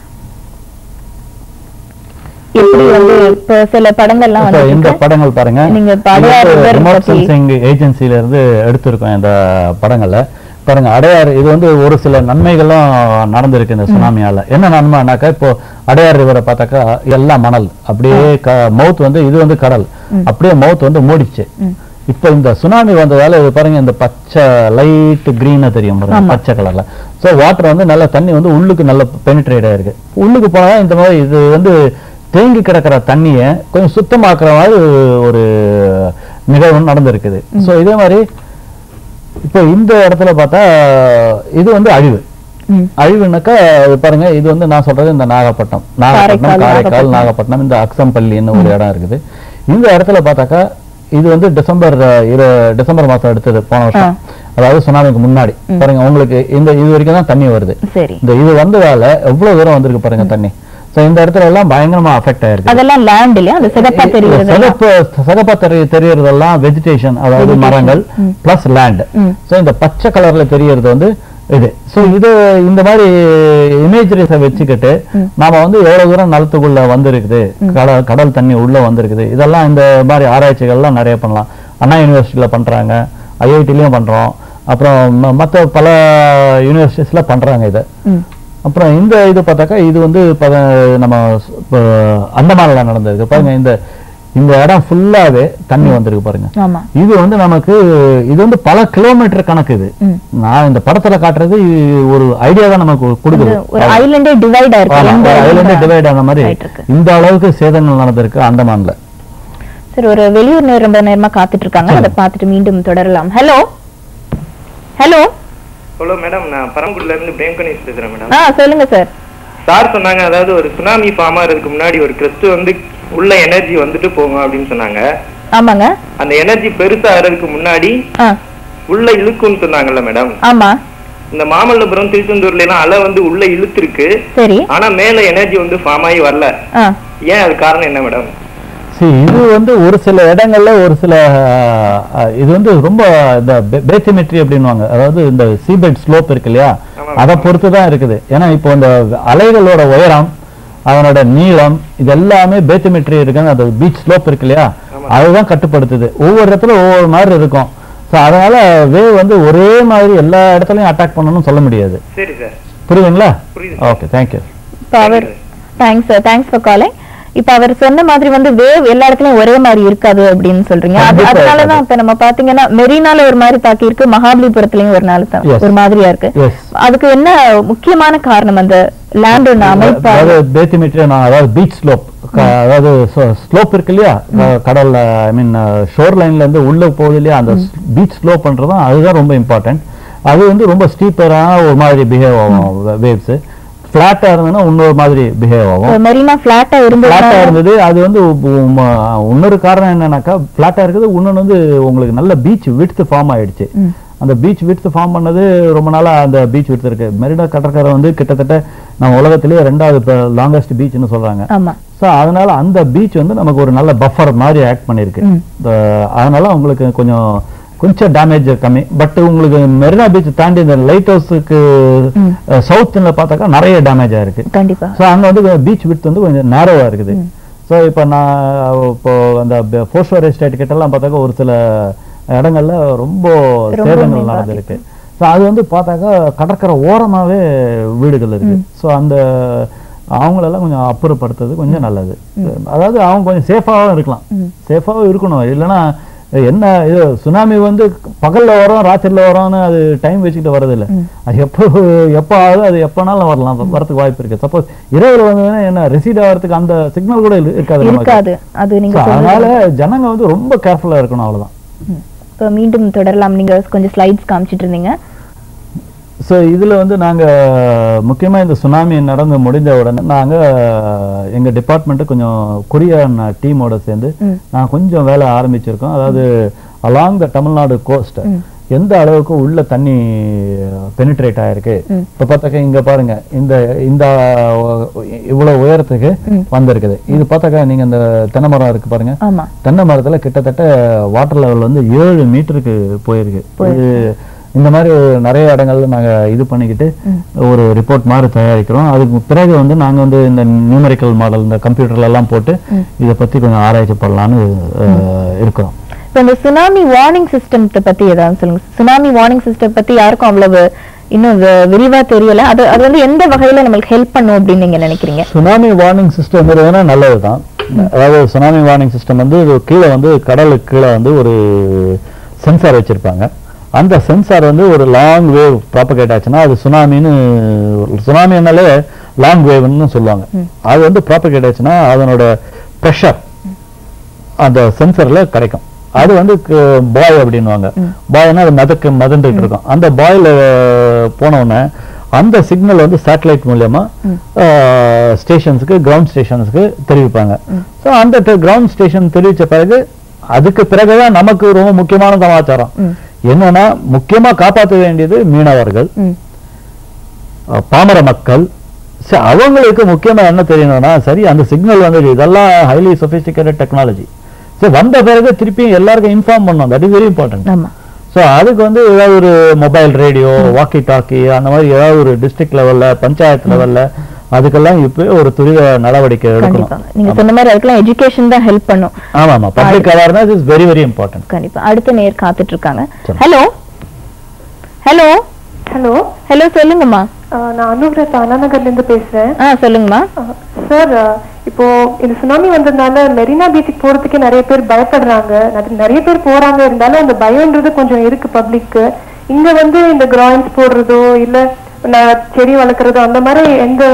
எப்படி வந்து இப்ப சில படங்கள்லாம் இப்ப இந்த வந்து படங்கள் பாருங்க நீங்க இப்ப அடையார் river ரிமோட் பத்தி- சென்சிங் ஏஜென்சில இருந்து எடுத்திருக்கோம் இந்த படங்களை பாருங்க அடையார் இது வந்து ஒரு சில நன்மைகளும் நடந்திருக்கு இந்த சுனாமியால என்ன நன்மைனாக்கா இப்போ அடையார் ரிவரை பார்த்தாக்கா எல்லாம் மணல் அப்படியே மவுத் வந்து இது வந்து கடல் அப்படியே மவுத் வந்து மூடிச்சு இப்ப இந்த சுனாமி வந்ததால இது பாருங்க இந்த பச்சை லைட் கிரீனா தெரியும் பாருங்க பச்சை கலர்ல சோ வாட்டர் வந்து நல்ல தண்ணி வந்து உள்ளுக்கு நல்ல பெனிட்ரேட் ஆயிருக்கு உள்ளுக்கு போனா இந்த மாதிரி இது வந்து தேங்கி கிடக்கிற தண்ணியை கொஞ்சம் சுத்தமாக்குற மாதிரி ஒரு நிகழ்வு நடந்திருக்குது சோ இதே மாதிரி இப்போ இந்த இடத்துல பார்த்தா இது வந்து அழிவு ம். அழிவுனாக்கா இது பாருங்க இது வந்து நான் சொல்றது இந்த நாகப்பட்டினம் நாகப்பட்டினம் காரைக்கால், காரைக்கால் நாகப்பட்டினம். நாகப்பட்டினம் இந்த அக்சம்பள்ளின்னு ஒரு இடம் இருக்குது இந்த இடத்துல பார்த்தாக்கா இது வந்து டிசம்பர் அஹ், இரு டிசம்பர் மாசம் எடுத்தது போன வருஷம் அதாவது சுனாமிக்கு முன்னாடி பாருங்க உங்களுக்கு இந்த இது வரைக்கும் தான் தண்ணி வருது சரி இந்த இது வந்ததால எவ்வளவு தூரம் வந்திருக்கு பாருங்க தண்ணி சோ இந்த இடத்துல எல்லாம் பயங்கரமா அஃபெக்ட் ஆயிருக்கு அதெல்லாம் லேண்ட் இல்லையா அந்த சிகப்பா தெரியுறது சிகப்பு சிகப்பா தெரிய தெரியறதெல்லாம் வெஜிடேஷன் அதாவது மரங்கள் பிளஸ் லேண்ட் சோ இந்த பச்சை கலர்ல தெரியறது வந்து இது சோ இது இந்த மாதிரி இமேஜரிஸை வச்சுக்கிட்டு நாம வந்து எவ்வளவு தூரம் நிலத்துக்குள்ள வந்திருக்குது கடல் கடல் தண்ணி உள்ள வந்திருக்குது இதெல்லாம் இந்த மாதிரி ஆராய்ச்சிகள்லாம் நிறைய பண்ணலாம் அண்ணா யூனிவர்சிட்டியில பண்றாங்க ஐஐடிலயும் பண்றோம் அப்புறம் ம- மத்த பல யூனிவர்சிட்டிஸ்ல பண்றாங்க இதை ம். அப்புறம் இந்த இது பார்த்தாக்கா இது வந்து பத- நம்ம ஸ்- இப்போ அந்தமான்ல நடந்திருக்கு பாருங்க இந்த இந்த இடம் ஃபுல்லாவே தண்ணி வந்திருக்கு பாருங்க ஆமா இது வந்து நமக்கு இது வந்து பல கிலோமீட்டர் கணக்கு இது ம். நான் இந்த படத்துல காட்டுறது இது ஒரு ஐடியா தான் நமக்கு கொடுக்குது ஒரு ஐலண்டே டிவைட் ஆயிருக்கு ரெண்டு ஐலண்ட் island டிவைட் ஆன மாதிரி ஆயிட்டு இருக்கு. இந்த அளவுக்கு சேதங்கள் நடந்திருக்கு அந்தமான்ல சரி ஒரு வெளியூர் நேரம் ரொம்ப நேரமா காத்துட்டு இருக்காங்க அதை பார்த்துட்டு மீண்டும் தொடரலாம் ஹலோ ஹலோ ஹலோ மேடம் நான் பரமக்குடில இருந்து பிரேம் கணேஷ் பேசுறேன் மேடம் ஆ சொல்லுங்க சார் சார் சொன்னாங்க அதாவது ஒரு சுனாமி ஃபார்ம் ஆகிறதுக்கு முன்னாடி ஒரு கிறிஸ்து வந்து உள்ள எனர்ஜி வந்துட்டு போகும் அப்படின்னு சொன்னாங்க ஆமாங்க அந்த எனர்ஜி பெருசா ஆகிறதுக்கு முன்னாடி ஆ உள்ள இழுக்கும்னு சொன்னாங்கல்ல மேடம் ஆமா இந்த மாமல்லபுரம் திருச்செந்தூர்ல எல்லாம் அலை வந்து உள்ள இழுத்துருக்கு சரி ஆனா மேல எனர்ஜி வந்து ஃபார்ம் ஆகி வரல ஆ ஏன் அது காரணம் என்ன மேடம் see இது வந்து ஒரு சில இடங்கள்ல ஒரு சில அஹ், இது வந்து ரொம்ப இந்த பேத்திமெட்ரி அப்படின்னுவாங்க அதாவது இந்த சீபெட் ஸ்லோப் இருக்கு இல்லையா அதை பொறுத்து தான் இருக்குது ஏன்னா இப்போ இந்த அலைகளோட உயரம் அதனோட நீளம் இது எல்லாமே பேத்திமெட்ரி இருக்குங்க அந்த பீச் ஸ்லோப் இருக்கு இல்லையா அதுதான் கட்டுப்படுத்துது ஒவ்வொரு இடத்துல ஒவ்வொரு மாதிரி இருக்கும் ஸோ அதனால வேவ் வந்து ஒரே மாதிரி எல்லா இடத்துலயும் அட்டாக் பண்ணணும்னு சொல்ல முடியாது சரி சார் புரியுதுங்களா புரியுது. ஓகே தேங்க்யூ இப்போ அவர் thanks sir thanks for calling இப்போ அவர் சொன்ன மாதிரி வந்து வேவ் எல்லா இடத்துலயும் ஒரே மாதிரி இருக்காது அப்படின்னு சொல்றீங்க அது கண்டிப்பா அதனால தான் இருக்காது. இப்ப நம்ம பாத்தீங்கன்னா மெரினால ஒரு மாதிரி தாக்கி இருக்கு மகாபலிபுரத்துலயும் ஒரு நாள் தான் Yes. ஒரு மாதிரியா இருக்கு Yes. அதுக்கு என்ன முக்கியமான காரணம் அந்த லேண்டோட அமைப்பு அதாவது பேத்திமெட்ரி நான் அதாவது பீச் ஸ்லோப் அதாவது ஸ்லோப் இருக்கு இல்லையா க- கடல்ல ஐ மீன் ஷோர் லைன்ல இருந்து உள்ள போகுது இல்லையா அந்த பீச் ஸ்லோப் பண்றதும் அதுதான் ரொம்ப இம்பார்ட்டன்ட் அது வந்து ரொம்ப ஸ்டீப்பரான ஒரு மாதிரி பிஹேவ் ஆகும் வேவ்ஸ் ஃபிளாட்டா இருந்ததுன்னா இன்னொரு மாதிரி பிஹேவ் ஆகும் மெரினா பிளாட்டா ஃபிளாட்டா இருந்தது இருந்தது அது வந்து உ- உம், இன்னொரு காரணம் என்னன்னாக்கா ஃபிளாட்டா இருக்குது இன்னொன்னு வந்து உங்களுக்கு நல்ல பீச் விட்த் ஃபார்ம் ஆயிடுச்சு அந்த பீச் விட்த் ஃபார்ம் பண்ணது ரொம்ப நாளா அந்த பீச் விட்த் இருக்கு மெரினா கடற்கரை வந்து கிட்டத்தட்ட நம்ம உலகத்திலேயே ரெண்டாவது லாங்கஸ்ட் பீச்னு சொல்றாங்க ஆமா ஸோ அதனால அந்த பீச் வந்து நமக்கு ஒரு நல்ல பஃபர் மாதிரி ஆக்ட் பண்ணிருக்கு இந்த- அதனால உங்களுக்கு கொஞ்சம் கொஞ்சம் டேமேஜ் கம்மி பட் உங்களுக்கு மெரினா பீச் தாண்டி இந்த லைட் ஹவுஸுக்கு சவுத்ல பார்த்தாக்கா நிறைய டேமேஜ் ஆயிருக்கு கண்டிப்பா ஸோ அங்க வந்து பீச் விட்த் வந்து கொஞ்சம் நேரோவா இருக்குது ஸோ இப்போ நான் இப்போ அந்த போஸ்டர் எஸ்டேட் கிட்ட எல்லாம் பார்த்தாக்கா ஒரு சில இடங்கள்ல ரொம்ப ரொம்ப சேதங்கள் மேம்பாடு. நடந்திருக்கு ஸோ அது வந்து பார்த்தாக்கா கடற்கரை ஓரமாவே வீடுகள் இருக்கு ஸோ அந்த அவங்களெல்லாம் கொஞ்சம் அப்புறப்படுத்துறது கொஞ்சம் நல்லது அதாவது அவங்க கொஞ்சம் சேஃபாகவும் இருக்கலாம் சேஃபாகவும் இருக்கணும் இல்லைன்னா என்ன இது சுனாமி வந்து பகல்ல வரும் ராத்திரில வரும்னு அது டைம் வச்சுக்கிட்டு வரதில்லை அது எப்போ எப்போ ஆகுது அது எப்போனாலும் வரலாம் வரதுக்கு வாய்ப்பு இருக்கு சப்போஸ் இரவுல வந்ததுன்னா என்ன ரிசீட் ஆகிறதுக்கு அந்த சிக்னல் கூட இரு- இருக்காது நமக்கு. இருக்காது அது நீங்க So, சொல்றது அதனால ஜனங்க வந்து ரொம்ப கேர்ஃபுல்லா இருக்கணும் அவ்வளவுதான் இப்போ மீண்டும் தொடரலாம் நீங்க கொஞ்சம் ஸ்லைட்ஸ் காமிச்சிட்டு இருந்தீங்க ஸோ இதுல வந்து நாங்க முக்கியமா இந்த சுனாமி நடந்து முடிந்த உடனே நாங்க எங்க டிபார்ட்மெண்ட் கொஞ்சம் கொரியன் டீமோட சேர்ந்து நான் கொஞ்சம் வேலை ஆரம்பிச்சிருக்கோம் அதாவது அலாங் த தமிழ்நாடு கோஸ்ட் எந்த அளவுக்கு உள்ள தண்ணி பெனிட்ரேட் ஆயிருக்கு இப்ப பார்த்தாக்க இங்க பாருங்க இந்த இந்த இவ்வளவு உயரத்துக்கு வந்திருக்குது இது பார்த்தாக்க நீங்க இந்த தென்னை மரம் இருக்கு பாருங்க ஆமா தென்னை மரத்துல கிட்டத்தட்ட வாட்டர் லெவல் வந்து ஏழு மீட்டருக்கு போயிருக்கு இது இந்த மாதிரி நிறைய இடங்கள்ல நாங்க இது பண்ணிக்கிட்டு ஒரு ரிப்போர்ட் மாதிரி தயாரிக்கிறோம் அதுக்கு பிறகு வந்து நாங்க வந்து இந்த நியூமரிக்கல் மாடல் இந்த கம்ப்யூட்டர்ல எல்லாம் போட்டு இதை பத்தி கொஞ்சம் ஆராய்ச்சி பண்ணலாம்னு அஹ், இருக்கிறோம் இப்போ இந்த சுனாமி வார்னிங் சிஸ்டத்தை பத்தி ஏதாவது சொல்லுங்க சுனாமி வார்னிங் சிஸ்டம் பத்தி யாருக்கும் அவ்வளவு இன்னும் வி- விரிவா தெரியல அது அது வந்து எந்த வகையில நம்மளுக்கு ஹெல்ப் பண்ணும் அப்படின்னு நீங்க நினைக்கிறீங்க சுனாமி வார்னிங் சிஸ்டம்ங்கிறதுனா நல்லதுதான் அதாவது சுனாமி வார்னிங் சிஸ்டம் வந்து இது கீழே வந்து கடலுக்கு கீழே வந்து ஒரு சென்சார் வச்சிருப்பாங்க அந்த சென்சார் வந்து ஒரு லாங் வேவ் ப்ராப்பகேட் ஆச்சுன்னா அது சுனாமின்னு சுனாமினாலே லாங் வேவ்னு சொல்லுவாங்க அது வந்து ப்ராப்பகேட் ஆச்சுன்னா அதனோட ப்ரெஷர் அந்த சென்சர்ல கிடைக்கும் அது வந்து பாய் அப்படின்னுவாங்க பாய்னா அது மதக்கு மதந்துட்டு இருக்கும் அந்த பாயில போன உடனே அந்த சிக்னல் வந்து சேட்டலைட் மூலியமா ஸ்டேஷன்ஸ்க்கு கிரவுண்ட் ஸ்டேஷன்ஸ்க்கு தெரிவிப்பாங்க ஸோ அந்த கிரவுண்ட் ஸ்டேஷன் தெரிவிச்ச பிறகு அதுக்கு பிறகுதான் நமக்கு ரொம்ப முக்கியமான சமாச்சாரம் என்னன்னா முக்கியமா காப்பாற்ற வேண்டியது மீனவர்கள் ம். அஹ், பாமர மக்கள் சரி, அவங்களுக்கு முக்கியமா என்ன தெரியணும்னா சரி அந்த சிக்னல் வந்து இதெல்லாம் ஹைலி சொபிஸ்டிகேட்டட் டெக்னாலஜி சரி வந்த பிறகு திருப்பி எல்லாருக்கும் இன்ஃபார்ம் பண்ணணும் தட் இஸ் வெரி இம்பார்ட்டன்ட் ஆமா ஸோ அதுக்கு வந்து ஏதாவது ஒரு மொபைல் ரேடியோ வாக்கி டாக்கி அந்த மாதிரி ஏதாவது ஒரு டிஸ்ட்ரிக்ட் லெவல்ல பஞ்சாயத்து லெவல்ல அதுக்கெல்லாம் இப்போ ஒரு துரித நடவடிக்கை எடுக்கணும் கண்டிப்பா நீங்க சொன்ன மாதிரி அதுக்கெல்லாம் எஜுகேஷன் தான் ஹெல்ப் பண்ணும் ஆமா ஆமா public awareness is very very important கண்டிப்பா அடுத்த நேர் காத்துட்டு இருக்காங்க சரி. ஹலோ ஹலோ ஹலோ ஹலோ சொல்லுங்கம்மா நான் அனுகிரத் அண்ணாநகர்ல இருந்து பேசுறேன் ஆ சொல்லுங்கம்மா சார் இப்போ இந்த சுனாமி வந்ததுனால மெரினா பீச்சுக்கு போறதுக்கே நிறைய பேர் பயப்படுறாங்க அது நிறைய பேர் போறாங்க இருந்தாலும் அந்த பயம்ன்றது கொஞ்சம் இருக்கு பப்ளிக்கு இங்க வந்து இந்த கிராயின்ஸ் போடுறதோ இல்ல நான் செடி வளர்க்குறதோ அந்த மாதிரி எந்த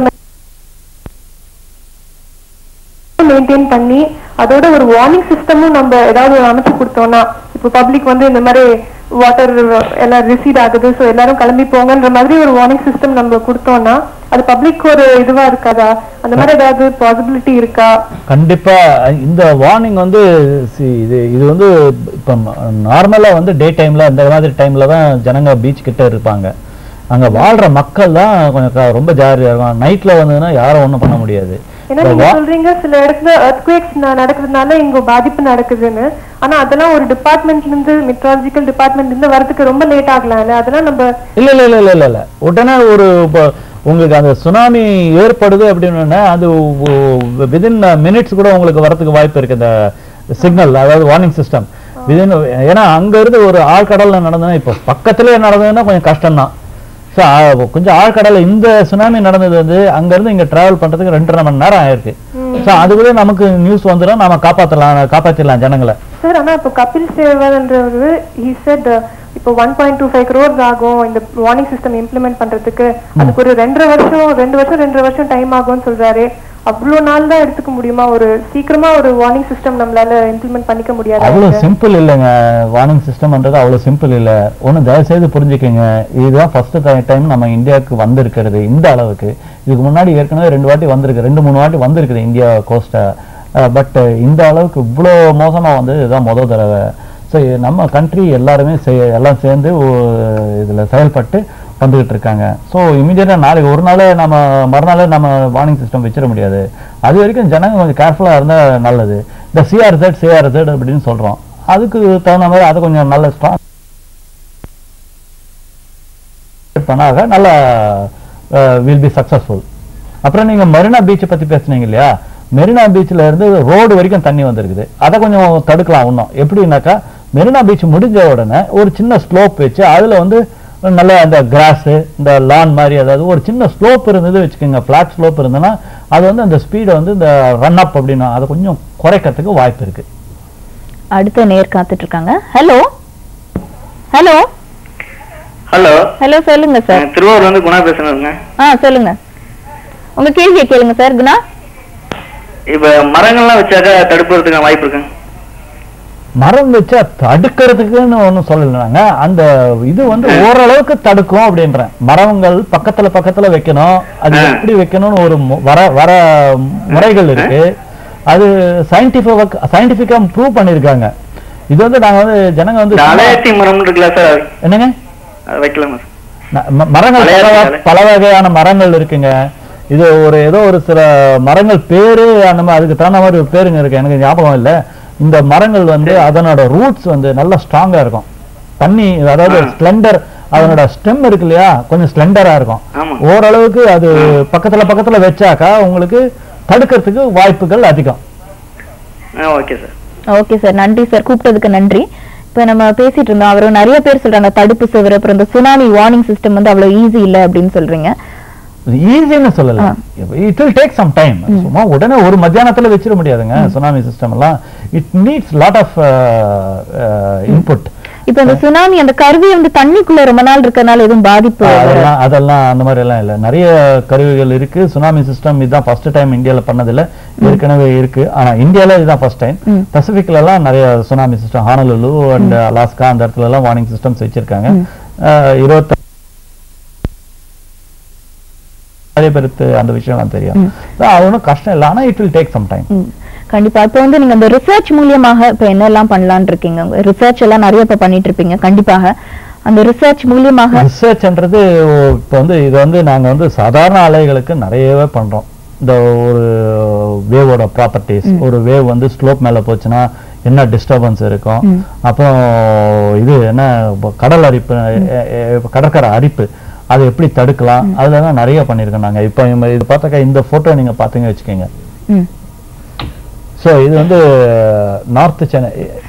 மெயின்டைன் பண்ணி அதோட ஒரு வார்னிங் சிஸ்டமும் நம்ம ஏதாவது ஒரு அமைச்சு கொடுத்தோம்னா இப்போ பப்ளிக் வந்து இந்த மாதிரி வாட்டர் எல்லாம் ரிசீட் ஆகுது ஸோ எல்லாரும் கிளம்பி போங்கன்ற மாதிரி ஒரு வார்னிங் சிஸ்டம் நம்ம கொடுத்தோம்னா அது பப்ளிக் ஒரு இதுவா இருக்காதா அந்த மாதிரி ஏதாவது பாசிபிலிட்டி இருக்கா கண்டிப்பா இந்த வார்னிங் வந்து see, இது இது வந்து இப்போ நார்மலா வந்து டே டைம்ல இந்த மாதிரி டைம்ல தான் ஜனங்க பீச் கிட்ட இருப்பாங்க அங்க வாழ்ற மக்கள் தான் கொஞ்சம் க- ரொம்ப ஜாலியா இருக்கும் நைட்ல வந்ததுன்னா யாரும் ஒண்ணும் பண்ண முடியாது ஏன்னா இந்த நீங்க வா- சொல்றீங்க சில இடத்துல earthquakes ந நடக்கிறதுனால இங்க பாதிப்பு நடக்குதுன்னு ஆனா அதெல்லாம் ஒரு டிபார்ட்மெண்ட்ல இருந்து மெட்ராலஜிக்கல் டிபார்ட்மெண்ட்ல இருந்து வரதுக்கு ரொம்ப லேட் ஆகலாம்ல அதெல்லாம் நம்ம இல்ல இல்ல இல்ல இல்ல இல்ல இல்ல உடனே ஒரு இப்போ உங்களுக்கு அந்த சுனாமி ஏற்படுது அப்படின்னா அது விதின் மினிட்ஸ் கூட உங்களுக்கு வரதுக்கு வாய்ப்பு இருக்கு இந்த சிக்னல் அதாவது வார்னிங் சிஸ்டம் விதின் ஏன்னா அங்க இருந்து ஒரு ஆழ்கடல்ல நடந்ததுன்னா இப்போ பக்கத்திலே நடந்ததுன்னா கொஞ்சம் கஷ்டம்தான் ஸோ கொஞ்சம் ஆழ்கடல்ல இந்த சுனாமி நடந்தது வந்து அங்க இருந்து இங்க டிராவல் பண்றதுக்கு ரெண்டரை மணி நேரம் ஆயிருக்கு ஸோ அதுக்குள்ளே நமக்கு நியூஸ் வந்துடும் நாம காப்பாத்தலாம் காப்பாத்திடலாம் ஜனங்களை சார் ஆனா இப்போ கபில் சேவல்ன்றவர் he said uh, இப்போ one point two five crores ஆகும் இந்த வார்னிங் சிஸ்டம் இம்ப்ளிமெண்ட் பண்றதுக்கு அதுக்கு ஒரு ரெண்டரை வருஷம் ரெண்டு வருஷம் ரெண்டரை வருஷம் டைம் ஆகும்னு சொல்றாரு அவ்வளவு நாள் தான் எடுத்துக்க முடியுமா ஒரு சீக்கிரமா ஒரு வார்னிங் சிஸ்டம் நம்மளால இம்ப்ளிமெண்ட் பண்ணிக்க முடியாது அவ்வளவு சிம்பிள் இல்லைங்க வார்னிங் சிஸ்டம்ன்றது அவ்வளவு சிம்பிள் இல்ல ஒண்ணு தயவு செய்து புரிஞ்சுக்கங்க இதுதான் ஃபர்ஸ்ட் டைம் நம்ம இந்தியாவுக்கு வந்திருக்கிறது இந்த அளவுக்கு இதுக்கு முன்னாடி ஏற்கனவே ரெண்டு வாட்டி வந்திருக்கு ரெண்டு மூணு வாட்டி வந்திருக்குது இந்தியா கோஸ்ட பட் இந்த அளவுக்கு இவ்வளோ மோசமா வந்து இதுதான் முத தடவை ஸோ நம்ம கண்ட்ரி எல்லாருமே செய்- எல்லாம் சேர்ந்து ஒ- இதுல செயல்பட்டு வந்துகிட்டு இருக்காங்க ஸோ இமீடியட்டா நாளைக்கு ஒரு நாளே நம்ம மறுநாளே நம்ம வார்னிங் சிஸ்டம் வச்சிட முடியாது அது வரைக்கும் ஜனங்க கொஞ்சம் கேர்ஃபுல்லா இருந்தா நல்லது இந்த சிஆர்செட் சிஆர்செட் அப்படின்னு சொல்றோம் அதுக்கு தகுந்த மாதிரி அதை கொஞ்சம் நல்ல ஸ்ட்ராங் பண்ணாக நல்ல வில் பி சக்சஸ்ஃபுல் அப்புறம் நீங்க மெரினா பீச்சை பத்தி பேசுனீங்க இல்லையா மெரினா பீச்ல இருந்து ரோடு வரைக்கும் தண்ணி வந்திருக்குது அதை கொஞ்சம் தடுக்கலாம் இன்னும் எப்படின்னாக்கா மெரினா பீச் முடிஞ்ச உடனே ஒரு சின்ன ஸ்லோப் வச்சு அதுல வந்து நல்ல அந்த கிராஸ் இந்த லான் மாதிரி அதாவது ஒரு சின்ன ஸ்லோப் இருந்தது வச்சுக்கோங்க ஃபிளாட் ஸ்லோப் இருந்ததுன்னா அது வந்து அந்த ஸ்பீடை வந்து இந்த ரன் அப் அப்படின்னா அதை கொஞ்சம் குறைக்கிறதுக்கு வாய்ப்பு இருக்கு அடுத்த நேர் காத்துட்டு இருக்காங்க ஹலோ ஹலோ ஹலோ ஹலோ சொல்லுங்க சார் திருவாரூர்ல இருந்து குணா பேசுறேங்க ஆ சொல்லுங்க உங்க கேள்வியை கேளுங்க சார் குணா இப்ப மரங்கள்லாம் வச்சாக்க தடுப்புறதுக்கு வாய்ப்பு இருக்குங்க மரம் வச்சா தடுக்கிறதுக்குன்னு ஒண்ணும் சொல்லலைனாங்க அந்த இது வந்து ஓரளவுக்கு தடுக்கும் அப்படின்றேன் மரங்கள் பக்கத்துல பக்கத்துல வைக்கணும் அது ஆ. எப்படி வைக்கணும்னு ஒரு மு- வர வர முறைகள் இருக்கு அது சயின்டிஃபிக் சயின்டிஃபிக்கா ப்ரூவ் பண்ணிருக்காங்க இது வந்து நாங்க வந்து ஜனங்க வந்து இந்த அலையாத்தி மரம் இருக்குல்ல சார் என்னங்க அது வைக்கலாமா சார் ந- ம- மரங்கள் பல அலையாத்தி வகை- அலை. பல வகையான மரங்கள் இருக்குங்க இது ஒரு ஏதோ ஒரு சில மரங்கள் பேரு அந்த மாதிரி அதுக்கு தகுந்த மாதிரி ஒரு பேருங்க இருக்கு எனக்கு ஞாபகம் இல்ல இந்த மரங்கள் வந்து அதனோட ரூட்ஸ் வந்து நல்லா ஸ்ட்ராங்கா இருக்கும் தண்ணி அதாவது ஆ. ஸ்ப்ளெண்டர் அதனோட ஸ்டெம் இருக்கு இல்லையா கொஞ்சம் ஸ்ப்ளெண்டரா இருக்கும் ஆமா. ஓரளவுக்கு அது பக்கத்துல பக்கத்துல வச்சாக்கா உங்களுக்கு தடுக்கிறதுக்கு வாய்ப்புகள் அதிகம் ஆ ஓகே சார் ஓகே சார் நன்றி சார் கூப்பிட்டதுக்கு நன்றி இப்ப நம்ம பேசிட்டு இருந்தோம் அவரும் நிறைய பேர் சொல்றாங்க தடுப்பு சுவர் அப்புறம் இந்த சுனாமி வார்னிங் சிஸ்டம் வந்து அவ்வளவு ஈஸி இல்ல அப்படின்னு சொல்றீங்க ஈஸின்னு சொல்லல ஆ. It will take some time சும்மா உடனே ஒரு மத்தியானத்துல வச்சிட முடியாதுங்க சுனாமி சிஸ்டம் எல்லாம் it needs lot of input இப்ப இந்த சுனாமி அந்த கருவி வந்து தண்ணிக்குள்ள ரொம்ப நாள் இருக்கறனால எதுவும் பாதிப்பு வராது. அதெல்லாம் அதெல்லாம் அந்த மாதிரி எல்லாம் இல்ல நிறைய கருவிகள் இருக்கு சுனாமி சிஸ்டம் இதுதான் ஃபர்ஸ்ட் டைம் இந்தியால பண்ணதில்ல ஏற்கனவே இருக்கு ஆனா இந்தியால இதுதான் ஃபர்ஸ்ட் டைம் ம். பசிபிக்ல எல்லாம் நிறைய tsunami system Honolulu and Alaska அந்த இடத்துல எல்லாம் வார்னிங் சிஸ்டம்ஸ் வச்சிருக்காங்க அஹ், இருபத்தி நிறைய பேருக்கு அந்த விஷயம் தெரியும் So, அது ஒன்றும் கஷ்டம் இல்லை ஆனா it will take some time ம். கண்டிப்பா இப்ப வந்து நீங்க இந்த ரிசர்ச் மூலியமாக இப்ப என்னெல்லாம் பண்ணலாம்னு இருக்கீங்க ரிசர்ச் எல்லாம் நிறைய இப்ப பண்ணிட்டு இருப்பீங்க கண்டிப்பாக அந்த ரிசர்ச் மூலியமாக ரிசர்ச்ன்றது இப்போ வந்து இது வந்து நாங்க வந்து சாதாரண அலைகளுக்கு நிறையவே பண்றோம் இந்த ஒரு வேவோட ப்ராப்பர்ட்டிஸ் ஒரு வேவ் வந்து ஸ்லோப் மேல போச்சுன்னா என்ன டிஸ்டர்பன்ஸ் இருக்கும் அப்புறம் இது என்ன இப்போ கடல் அரிப்பு எ- எ- கடற்கரை அரிப்பு அதை எப்படி தடுக்கலாம் அதுல தான் நிறைய பண்ணியிருக்கோம் நாங்க இப்போ இந்த- இது பார்த்தாக்கா இந்த போட்டோ நீங்க பார்த்தீங்க வச்சுக்கோங்க ம். ஸோ இது வந்து நார்த் சென்னை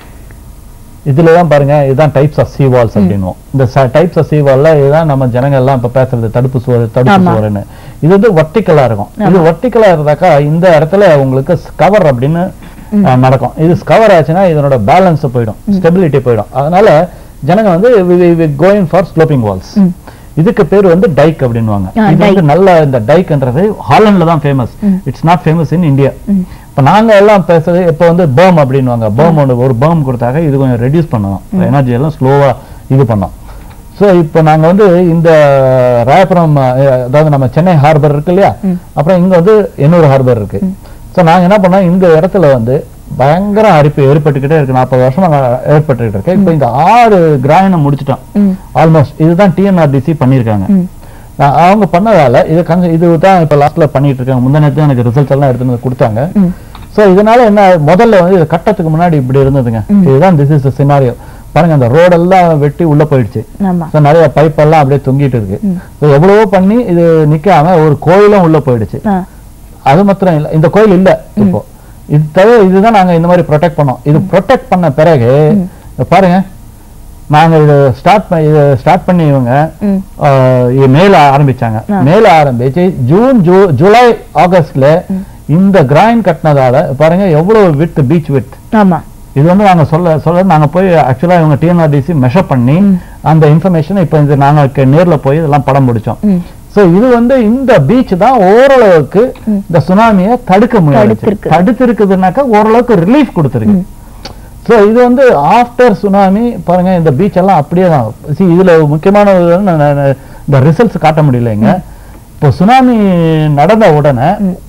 இதுல தான் பாருங்க இதுதான் டைப்ஸ் ஆஃப் சீ வால்ஸ் அப்படின்னுவோம் இந்த டைப்ஸ் ஆஃப் சீ வால்ல இதுதான் நம்ம ஜனங்க எல்லாம் இப்ப பேசுறது தடுப்பு சுவர் தடுப்பு ஆமா. சுவர்னு இது வந்து வர்டிக்கலா இருக்கும் இது வர்டிக்கலா இருந்தாக்கா இந்த இடத்துல உங்களுக்கு ஸ்கவர் அப்படின்னு அஹ், நடக்கும் இது ஸ்கவர் ஆச்சுன்னா இதனோட பேலன்ஸ் போயிடும் ஸ்டெபிலிட்டி போயிடும் அதனால ஜனங்க வந்து கோயிங் ஃபார் ஸ்லோப்பிங் வால்ஸ் இதுக்கு பேர் வந்து டைக் அப்படின்னுவாங்க ஆ, இது வந்து dike. நல்ல இந்த டைக்ன்றது ஹாலண்ட்ல தான் famous it's not famous in India இப்ப நாங்க எல்லாம் பேசுறது இப்ப வந்து பேர்ம் அப்படின்னுவாங்க பேர்ம் ஒன்று ஒரு பேர்ம் கொடுத்தாக்க இது கொஞ்சம் ரெடியூஸ் பண்ணணும் எனர்ஜி எல்லாம் ஸ்லோவா இது பண்ணோம் ஸோ இப்போ நாங்க வந்து இந்த ராயபுரம் அஹ், அதாவது நம்ம சென்னை ஹார்பர் இருக்கு இல்லையா அப்புறம் இங்க வந்து எண்ணூர் ஹார்பர் இருக்கு ஸோ நாங்க என்ன பண்ணோம் இந்த இடத்துல வந்து பயங்கர அரிப்பு ஏற்பட்டுக்கிட்டே இருக்கு நாற்பது வருஷமா நான் ஏற்பட்டுக்கிட்டு இருக்கு இப்போ இந்த ஆறு கிராயணம் முடிச்சிட்டோம் ஆல்மோஸ்ட் இதுதான் டிஎன்ஆர்டிசி பண்ணியிருக்காங்க நான் அவங்க பண்ணதால இது கங்க இதுதான் இப்ப லாஸ்ட்ல பண்ணிட்டு இருக்காங்க முந்தினத்து எனக்கு ரிசல்ட்ஸ் எல்லாம் எடுத்து வந்து கொடுத்தாங்க சோ இதனால என்ன முதல்ல வந்து இது கட்டத்துக்கு முன்னாடி இப்படி இருந்ததுங்க இதுதான் திஸ் இஸ் சினாரியோ பாருங்க அந்த ரோடெல்லாம் வெட்டி உள்ள போயிடுச்சு ஆமா ஸோ நிறைய பைப் எல்லாம் அப்படியே தொங்கிட்டு இருக்கு ஸோ எவ்வளவோ பண்ணி இது நிக்காம ஒரு கோயிலும் உள்ள போயிடுச்சு ஆ. அது மாத்திரம் இல்ல இந்த கோயில் இல்ல இப்போ இது தவிர இதுதான் நாங்க இந்த மாதிரி ப்ரொடெக்ட் பண்ணோம் இது ப்ரொடெக்ட் பண்ண பிறகு இத பாருங்க நாங்க இது ஸ்டார்ட் பண்ணி இது ஸ்டார்ட் பண்ணி இவங்க ம். ஆஹ், இது மேல ஆரம்பிச்சாங்க மேல ஆரம்பிச்சு ஜூன் ஜூ ஜூலை ஆகஸ்ட்ல இந்த கிராயின் கட்டினதால பாருங்க எவ்வளவு வித் பீச் வித் ஆமா இது வந்து நாங்க சொல்ல சொல்ல நாங்க போய் ஆக்சுவலா இவங்க டிஎன்ஆர்டிசி மெஷர் பண்ணி அந்த இன்ஃபர்மேஷன் இப்போ இந்த நாங்க க- நேர்ல போய் இதெல்லாம் படம் பிடிச்சோம் சோ இது வந்து இந்த பீச் தான் ஓரளவுக்கு இந்த சுனாமியை தடுக்க முயற்சி தடுத்திருக்கு. தடுத்திருக்குதுனாக்கா ஓரளவுக்கு ரிலீஃப் கொடுத்துருக்கு சோ இது வந்து ஆஃப்டர் சுனாமி பாருங்க இந்த பீச் எல்லாம் அப்படியே தான் See, இதுல முக்கியமான ஒரு வந்து நான் நான் இந்த ரிசல்ட்ஸ் காட்ட முடியலைங்க இப்போ சுனாமி நடந்த உடனே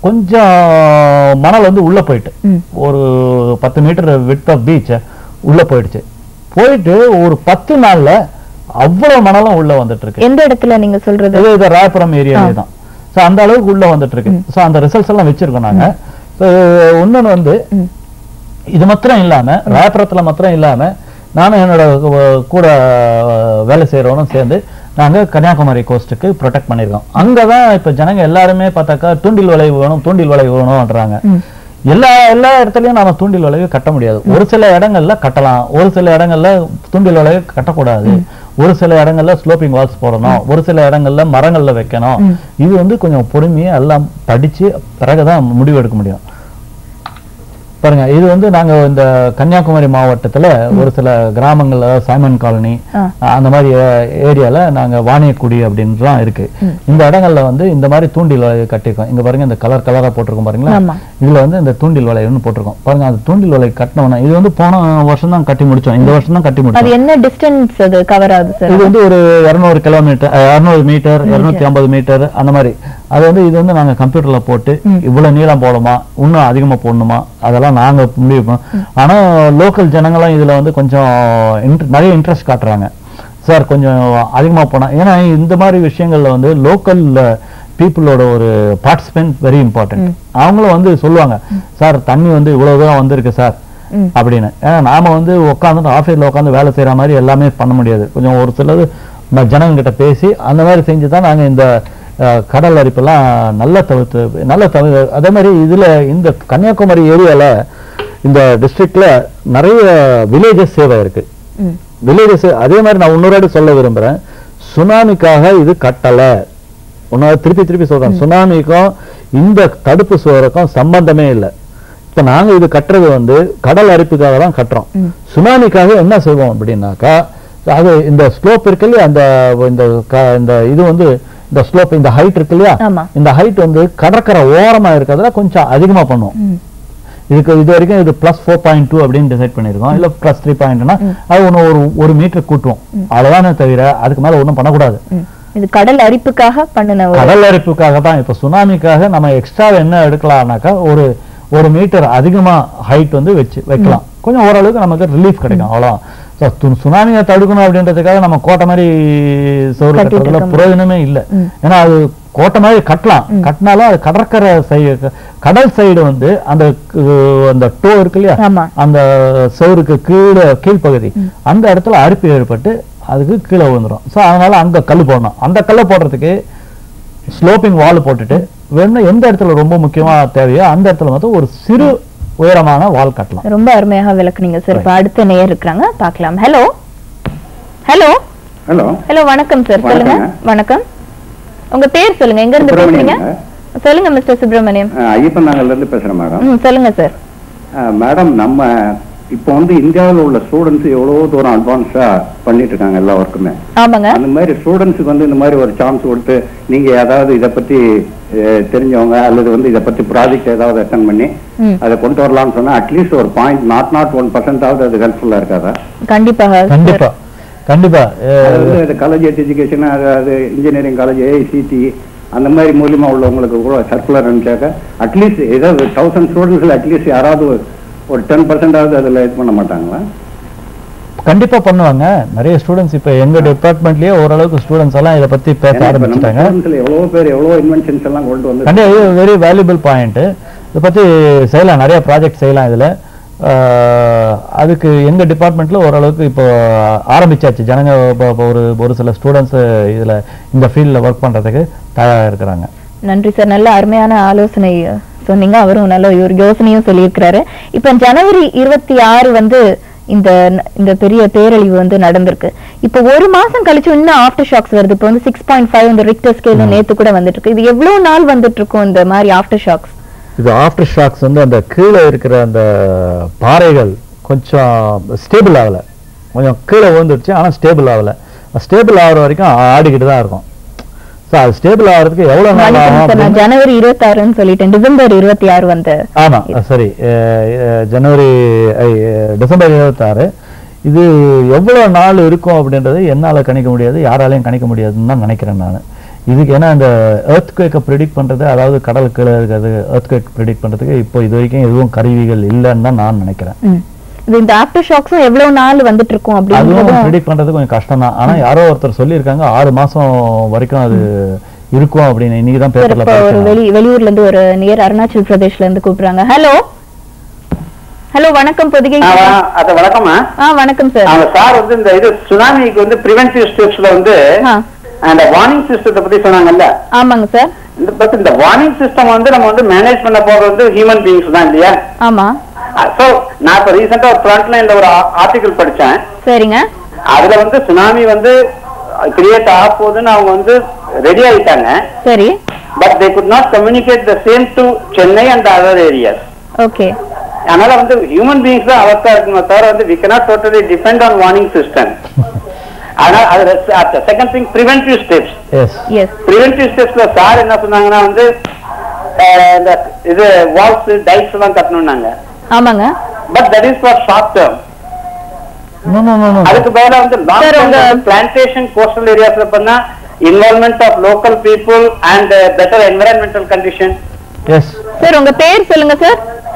கொஞ்சம் மணல் வந்து உள்ள போயிட்டு ஒரு பத்து மீட்டர் வித் ஆஃப் பீச் உள்ள போயிடுச்சு போயிட்டு ஒரு பத்து நாள்ல அவ்வளவு மணலும் உள்ள வந்துட்டு இருக்கு எந்த இடத்துல நீங்க சொல்றது இது இது ராயபுரம் ஏரியாவே தான் சோ அந்த அளவுக்கு உள்ள வந்துட்டு இருக்கு சோ அந்த ரிசல்ட்ஸ் எல்லாம் வச்சிருக்கோம் நாங்க சோ இன்னொன்னு வந்து இது மாத்திரம் இல்லாம ராயபுரத்துல மாத்திரம் இல்லாம நானும் என்னோட அஹ், கூட அஹ், வேலை செய்யறவனும் சேர்ந்து நாங்க கன்னியாகுமரி கோஸ்ட்டுக்கு ப்ரொடெக்ட் பண்ணிருக்கோம் அங்கதான் இப்ப ஜனங்க எல்லாருமே பார்த்தாக்கா தூண்டில் வளைவு வேணும் தூண்டில் வளைவு வேணும்ன்றாங்க எல்லா எல்லா இடத்துலயும் நாம தூண்டில் வளைவு கட்ட முடியாது ஒரு சில இடங்கள்ல கட்டலாம் ஒரு சில இடங்கள்ல தூண்டில் வளைவு கட்டக்கூடாது ஒரு சில இடங்கள்ல ஸ்லோப்பிங் வால்ஸ் போடணும் ஒரு சில இடங்கள்ல மரங்கள்ல வைக்கணும் இது வந்து கொஞ்சம் பொறுமையா எல்லாம் படிச்சு பிறகுதான் முடிவு எடுக்க முடியும் பாருங்க இது வந்து நாங்க இந்த கன்னியாகுமரி மாவட்டத்துல ஒரு சில கிராமங்கள்ல சைமன் காலனி ஆ. அந்த மாதிரி ஏரியால நாங்க வாணியக்குடி அப்படின்லாம் இருக்கு இந்த இடங்கள்ல வந்து இந்த மாதிரி தூண்டில் வலை கட்டிருக்கோம் இங்க பாருங்க இந்த கலர் கலரா போட்டிருக்கோம் பாருங்களா ஆமா. இதுல வந்து இந்த தூண்டில் வலைன்னு போட்டிருக்கோம் பாருங்க அந்த தூண்டில் வலை கட்டினவன இது வந்து போன வருஷம் தான் கட்டி முடிச்சோம் இந்த வருஷம் தான் கட்டி அது முடிச்சோம் என்ன டிஸ்டன்ஸ் அது கவர் ஆகுது சார் இது வந்து ஒரு இருநூறு கிலோமீட்டர் இருநூறு மீட்டர் இருநூத்தி ஐம்பது மீட்டர் அந்த மாதிரி அது வந்து இது வந்து நாங்க கம்ப்யூட்டர்ல போட்டு இவ்வளவு நீளம் போடுமா இன்னும் அதிகமா போடணுமா அதெல்லாம் தான் நாங்க முடிவு பண்ணோம் ஆனா லோக்கல் ஜனங்களும் இதுல வந்து கொஞ்சம் inter- நிறைய இன்ட்ரெஸ்ட் காட்டுறாங்க சார் கொஞ்சம் அதிகமா போனா ஏன்னா இந்த மாதிரி விஷயங்கள்ல வந்து லோக்கல் பீப்புளோட ஒரு பார்ட்டிசிபென்ட் வெரி இம்பார்ட்டன்ட் அவங்களும் வந்து சொல்லுவாங்க சார் தண்ணி வந்து இவ்வளவு தூரம் வந்திருக்கு சார் ம். அப்படின்னு ஏன்னா நாம வந்து உட்காந்து ஆஃபீஸில் உட்காந்து வேலை செய்யற மாதிரி எல்லாமே பண்ண முடியாது கொஞ்சம் ஒரு சிலது ம- ஜனங்க கிட்ட பேசி அந்த மாதிரி செஞ்சு தான் நாங்க இந்த அஹ், கடல் அரிப்பெல்லாம் நல்லா தவிர்த்து நல்லா தவிர அதே மாதிரி இதுல இந்த கன்னியாகுமரி ஏரியால இந்த டிஸ்ட்ரிக்ட்ல நிறைய வில்லேஜஸ் சேவை இருக்கு ம். வில்லேஜஸ் அதே மாதிரி நான் இன்னொரு வாட்டி சொல்ல விரும்புறேன் சுனாமிக்காக இது கட்டலை ஒன்னாவது திருப்பி திருப்பி சொல்றேன் சுனாமிக்கும் இந்த தடுப்பு சுவருக்கும் சம்பந்தமே இல்லை இப்ப நாங்க இது கட்டுறது வந்து கடல் அரிப்புக்காக தான் கட்டுறோம் சுனாமிக்காக என்ன செய்வோம் அப்படின்னாக்கா அது இந்த ஸ்லோப் இருக்கு இல்லையா அந்த இந்த க- இந்த இது வந்து இந்த ஸ்லோப் இந்த ஹைட் இருக்கு இல்லையா ஆமா. இந்த ஹைட் வந்து கடற்கரை ஓரமா இருக்கிறதுல கொஞ்சம் அதிகமா பண்ணுவோம் ம். இதுக்கு இது வரைக்கும் இது பிளஸ் ஃபோர் பாயிண்ட் டூ அப்படின்னு டிசைட் பண்ணிருக்கோம் இல்ல பிளஸ் த்ரீ பாயிண்ட்னா அது ஒன்று ஒரு ஒரு மீட்டர் கூட்டுவோம் அவ்வளவுதானே தவிர அதுக்கு மேல ஒண்ணும் பண்ணக்கூடாது ம். இது கடல் அரிப்புக்காக பண்ணின ஒரு கடல் அரிப்புக்காக தான் இப்ப சுனாமிக்காக நம்ம எக்ஸ்ட்ரா என்ன எடுக்கலாம்னாக்கா ஒரு ஒரு மீட்டர் அதிகமா ஹைட் வந்து வச்சு வைக்கலாம் கொஞ்சம் ஓரளவுக்கு நமக்கு ரிலீஃப் கிடைக்கும் அவ்வளவுதான் So, து- சுனாமியை தடுக்கணும் அப்படின்றதுக்காக நம்ம கோட்டை மாதிரி சோறு கட்டிட்டு கட்டுறதுல இருக்க பிரயோஜனமே இல்லை ஏன்னா அது கோட்டை மாதிரி கட்டலாம் கட்டினாலும் அது கடற்கரை சைடு கடல் சைடு வந்து அந்த கு- அந்த டோ இருக்கு இல்லையா ஆமா. அந்த சோறுக்கு கீழே கீழ்ப்பகுதி அந்த இடத்துல அரிப்பு ஏற்பட்டு அதுக்கு கீழே விழுந்துரும் ஸோ அதனால அங்க கல் போடணும் அந்த கல்லை போடுறதுக்கு ஸ்லோப்பிங் வால் போட்டுட்டு வேணும் எந்த இடத்துல ரொம்ப முக்கியமா தேவையோ அந்த இடத்துல மட்டும் ஒரு சிறு உயரமான வால் கட்டலாம் ரொம்ப அருமையாக விளக்குனீங்க சார் இப்ப அடுத்த நேயர் இருக்கிறாங்க பார்க்கலாம் ஹலோ ஹலோ ஹலோ ஹலோ வணக்கம் சார் சொல்லுங்க வணக்கங்க. வணக்கம் உங்க பேர் சொல்லுங்க எங்க இருந்து பேசுறீங்க சுப்பிரமணியங்க. சொல்லுங்க மிஸ்டர் சுப்பிரமணியம் ஐயப்பன் நகர்ல இருந்து பேசுறேன் மேடம் ம் சொல்லுங்க சார் அஹ், மேடம் நம்ம இப்போ வந்து இந்தியாவில் உள்ள ஸ்டூடெண்ட்ஸ் எவ்வளவோ தூரம் அட்வான்ஸா பண்ணிட்டு இருக்காங்க எல்லா ஒர்க்குமே ஆமாங்க அந்த மாதிரி ஸ்டூடெண்ட்ஸுக்கு வந்து இந்த மாதிரி ஒரு சான்ஸ் கொடுத்து நீங்க ஏதாவது இதை பத்தி அஹ், தெரிஞ்சவங்க அல்லது வந்து இதை பத்தி ப்ராஜெக்ட் ஏதாவது அட்டன் பண்ணி ம். அதை கொண்டு வரலாம்னு சொன்னா அட்லீஸ்ட் ஒரு பாயிண்ட் நாட் நாட் ஒன் பர்சன்டாவது அது ஹெல்ப்ஃபுல்லா இருக்காதா கண்டிப்பாக sir. கண்டிப்பா கண்டிப்பா அஹ், அதாவது இது காலேஜ் எஜுகேஷன் அதாவது இன்ஜினியரிங் காலேஜ் ஏஐசிடி அந்த மாதிரி மூலியமா உள்ளவங்களுக்கு கூட சர்க்குலர் அனுப்பிச்சாக்க அட்லீஸ்ட் ஏதாவது தௌசண்ட் ஸ்டூடெண்ட்ஸ்ல அட்லீஸ்ட் யாராவது ஒரு- ஒரு டென் பர்சன்டாவது அதில் இது பண்ண மாட்டாங்களா கண்டிப்பா பண்ணுவாங்க நிறைய ஸ்டூடெண்ட்ஸ் இப்ப எங்க டிபார்ட்மெண்ட்லயே ஓரளவுக்கு ஸ்டூடெண்ட்ஸ் எல்லாம் இதை பத்தி பேச ஏன்னா இப்ப நம்ம ஆரம்பிச்சிட்டாங்க ஸ்டூடெண்ட்ஸ்ல எவ்வளவு பேர் எவ்வளவு இன்வென்ஷன்ஸ் எல்லாம் கொண்டு வந்து கண்டிப்பா வெரி வேல்யூபிள் பாயிண்ட் இதை பத்தி செய்யலாம் நிறைய ப்ராஜெக்ட் செய்யலாம் இதுல அஹ், அதுக்கு எங்க டிபார்ட்மெண்ட்ல ஓரளவுக்கு இப்போ ஆரம்பிச்சாச்சு ஜனங்க இப்போ இப்போ ஒரு ஒரு சில ஸ்டூடெண்ட்ஸ் இதுல இந்த ஃபீல்ட்ல ஒர்க் பண்றதுக்கு தயாரா இருக்கிறாங்க நன்றி சார் நல்ல அருமையான ஆலோசனை அஹ், சொன்னீங்க அவரும் நல்ல ஒரு யோசனையும் சொல்லியிருக்கிறாரு இப்ப ஜனவரி இருபத்தி ஆறு வந்து இந்த இந்த பெரிய பேரழிவு வந்து நடந்திருக்கு இப்ப ஒரு மாசம் கழிச்சு இன்னும் ஆஃப்டர் ஷாக்ஸ் வருது இப்போ வந்து சிக்ஸ் பாயிண்ட் ஃபைவ் இந்த ரிக்டர் ஸ்கேல் நேத்து கூட வந்துட்டு இருக்கு இது எவ்வளவு நாள் வந்துட்டு இருக்கும் இந்த மாதிரி ஆஃப்டர் ஷாக்ஸ் இது ஆஃப்டர் ஷாக்ஸ் வந்து அந்த கீழே இருக்கிற அந்த பாறைகள் கொஞ்சம் ஸ்டேபிள் ஆகல கொஞ்சம் கீழே விழுந்துருச்சு ஆனா ஸ்டேபிள் ஆகல ஸ்டேபிள் ஆகுற வரைக்கும் ஆடிக்கிட்டு தான் இருக்கும் ஸோ அது ஸ்டேபிள் ஆகிறதுக்கு எவ்வளவு நாள் ஆகும் சார் நான் அப்படின்னு- ஜனவரி இருபத்தி ஆறுன்னு சொல்லிட்டேன் டிசம்பர் இருபத்தி ஆறு வந்த ஆமா சரி அஹ், அஹ், ஜனவரி அஹ், டிசம்பர் இருபத்தாறு இது எவ்வளவு நாள் இருக்கும் அப்படின்றது என்னால கணிக்க முடியாது யாராலையும் கணிக்க முடியாதுன்னு தான் நினைக்கிறேன் நான் இதுக்கு ஏன்னா இந்த எர்த்குவேக்கை ப்ரிடிக்ட் பண்றது அதாவது கடல் கீழே இருக்கிறது எர்த்குவேக் ப்ரிடிக்ட் பண்றதுக்கு இப்போ இது வரைக்கும் எதுவும் கருவிகள் இல்லைன்னு தான் நான் நினைக்கிறேன் ம். இது இந்த ஆஃப்டர் ஷாக்ஸும் எவ்வளவு நாள் வந்துட்டு இருக்கும் அதுவும் அப்படின்றதும் ப்ரிடிக்ட் பண்றது கொஞ்சம் கஷ்டம் தான் ஆனா யாரோ ஒருத்தர் சொல்லியிருக்காங்க ஆறு மாசம் வரைக்கும் அது இருக்கும் அப்படின்னு இன்னைக்கு தான் சார் பேப்பர்ல இப்ப ஒரு படிச்சேன் வெளி வெளியூர்ல இருந்து ஒரு நியர் அருணாச்சல் பிரதேஷ்ல இருந்து கூப்பிடுறாங்க ஹலோ ஹலோ வணக்கம் பொதிகை அது வணக்கம்மா ஆ வணக்கம் சார் அவங்க சார் வந்து இந்த இது சுனாமிக்கு வந்து பிரிவென்டிவ் ஸ்டெப்ஸ்ல வந்து ஆ, அந்த வார்னிங் சிஸ்டத்தை பத்தி சொன்னாங்கல்ல ஆமாங்க சார் இந்த பட் இந்த வார்னிங் சிஸ்டம் வந்து நம்ம வந்து மேனேஜ் பண்ண போறது வந்து ஹியூமன் பீயிங்ஸ் தான் இல்லையா ஆமா சோ நான் இப்ப ரீசெண்டா ஒரு ஃப்ரண்ட் லைன்ல ஒரு ஆர்டிகல் படிச்சேன் சரிங்க அதுல வந்து சுனாமி வந்து கிரியேட் ஆக போகுதுன்னு அவங்க வந்து ரெடி ஆயிட்டாங்க சரி but they could not communicate the same to Chennai and other areas okay அதனால வந்து ஹியூமன் பீயிங்ஸ் தான் அவஸ்தா இருக்குமே தவிர வந்து we cannot totally depend on warning system அதனால அது second thing preventive steps yes yes preventive ஸ்டெப்ஸ்ல சார் என்ன சொன்னாங்கன்னா வந்து அஹ், இந்த இது வால்ஸ் டைக்ஸ் எல்லாம் கட்டணும்னாங்க ஆமாங்க but that is for short term no no no no அதுக்கு பதிலா வந்து லாங் Sir, உங்க- டேர்ம் பிளான்டேஷன் கோஸ்டல் ஏரியாஸ்ல பண்ணா involvement of local people and better environmental condition yes sir உங்க பேர் சொல்லுங்க sir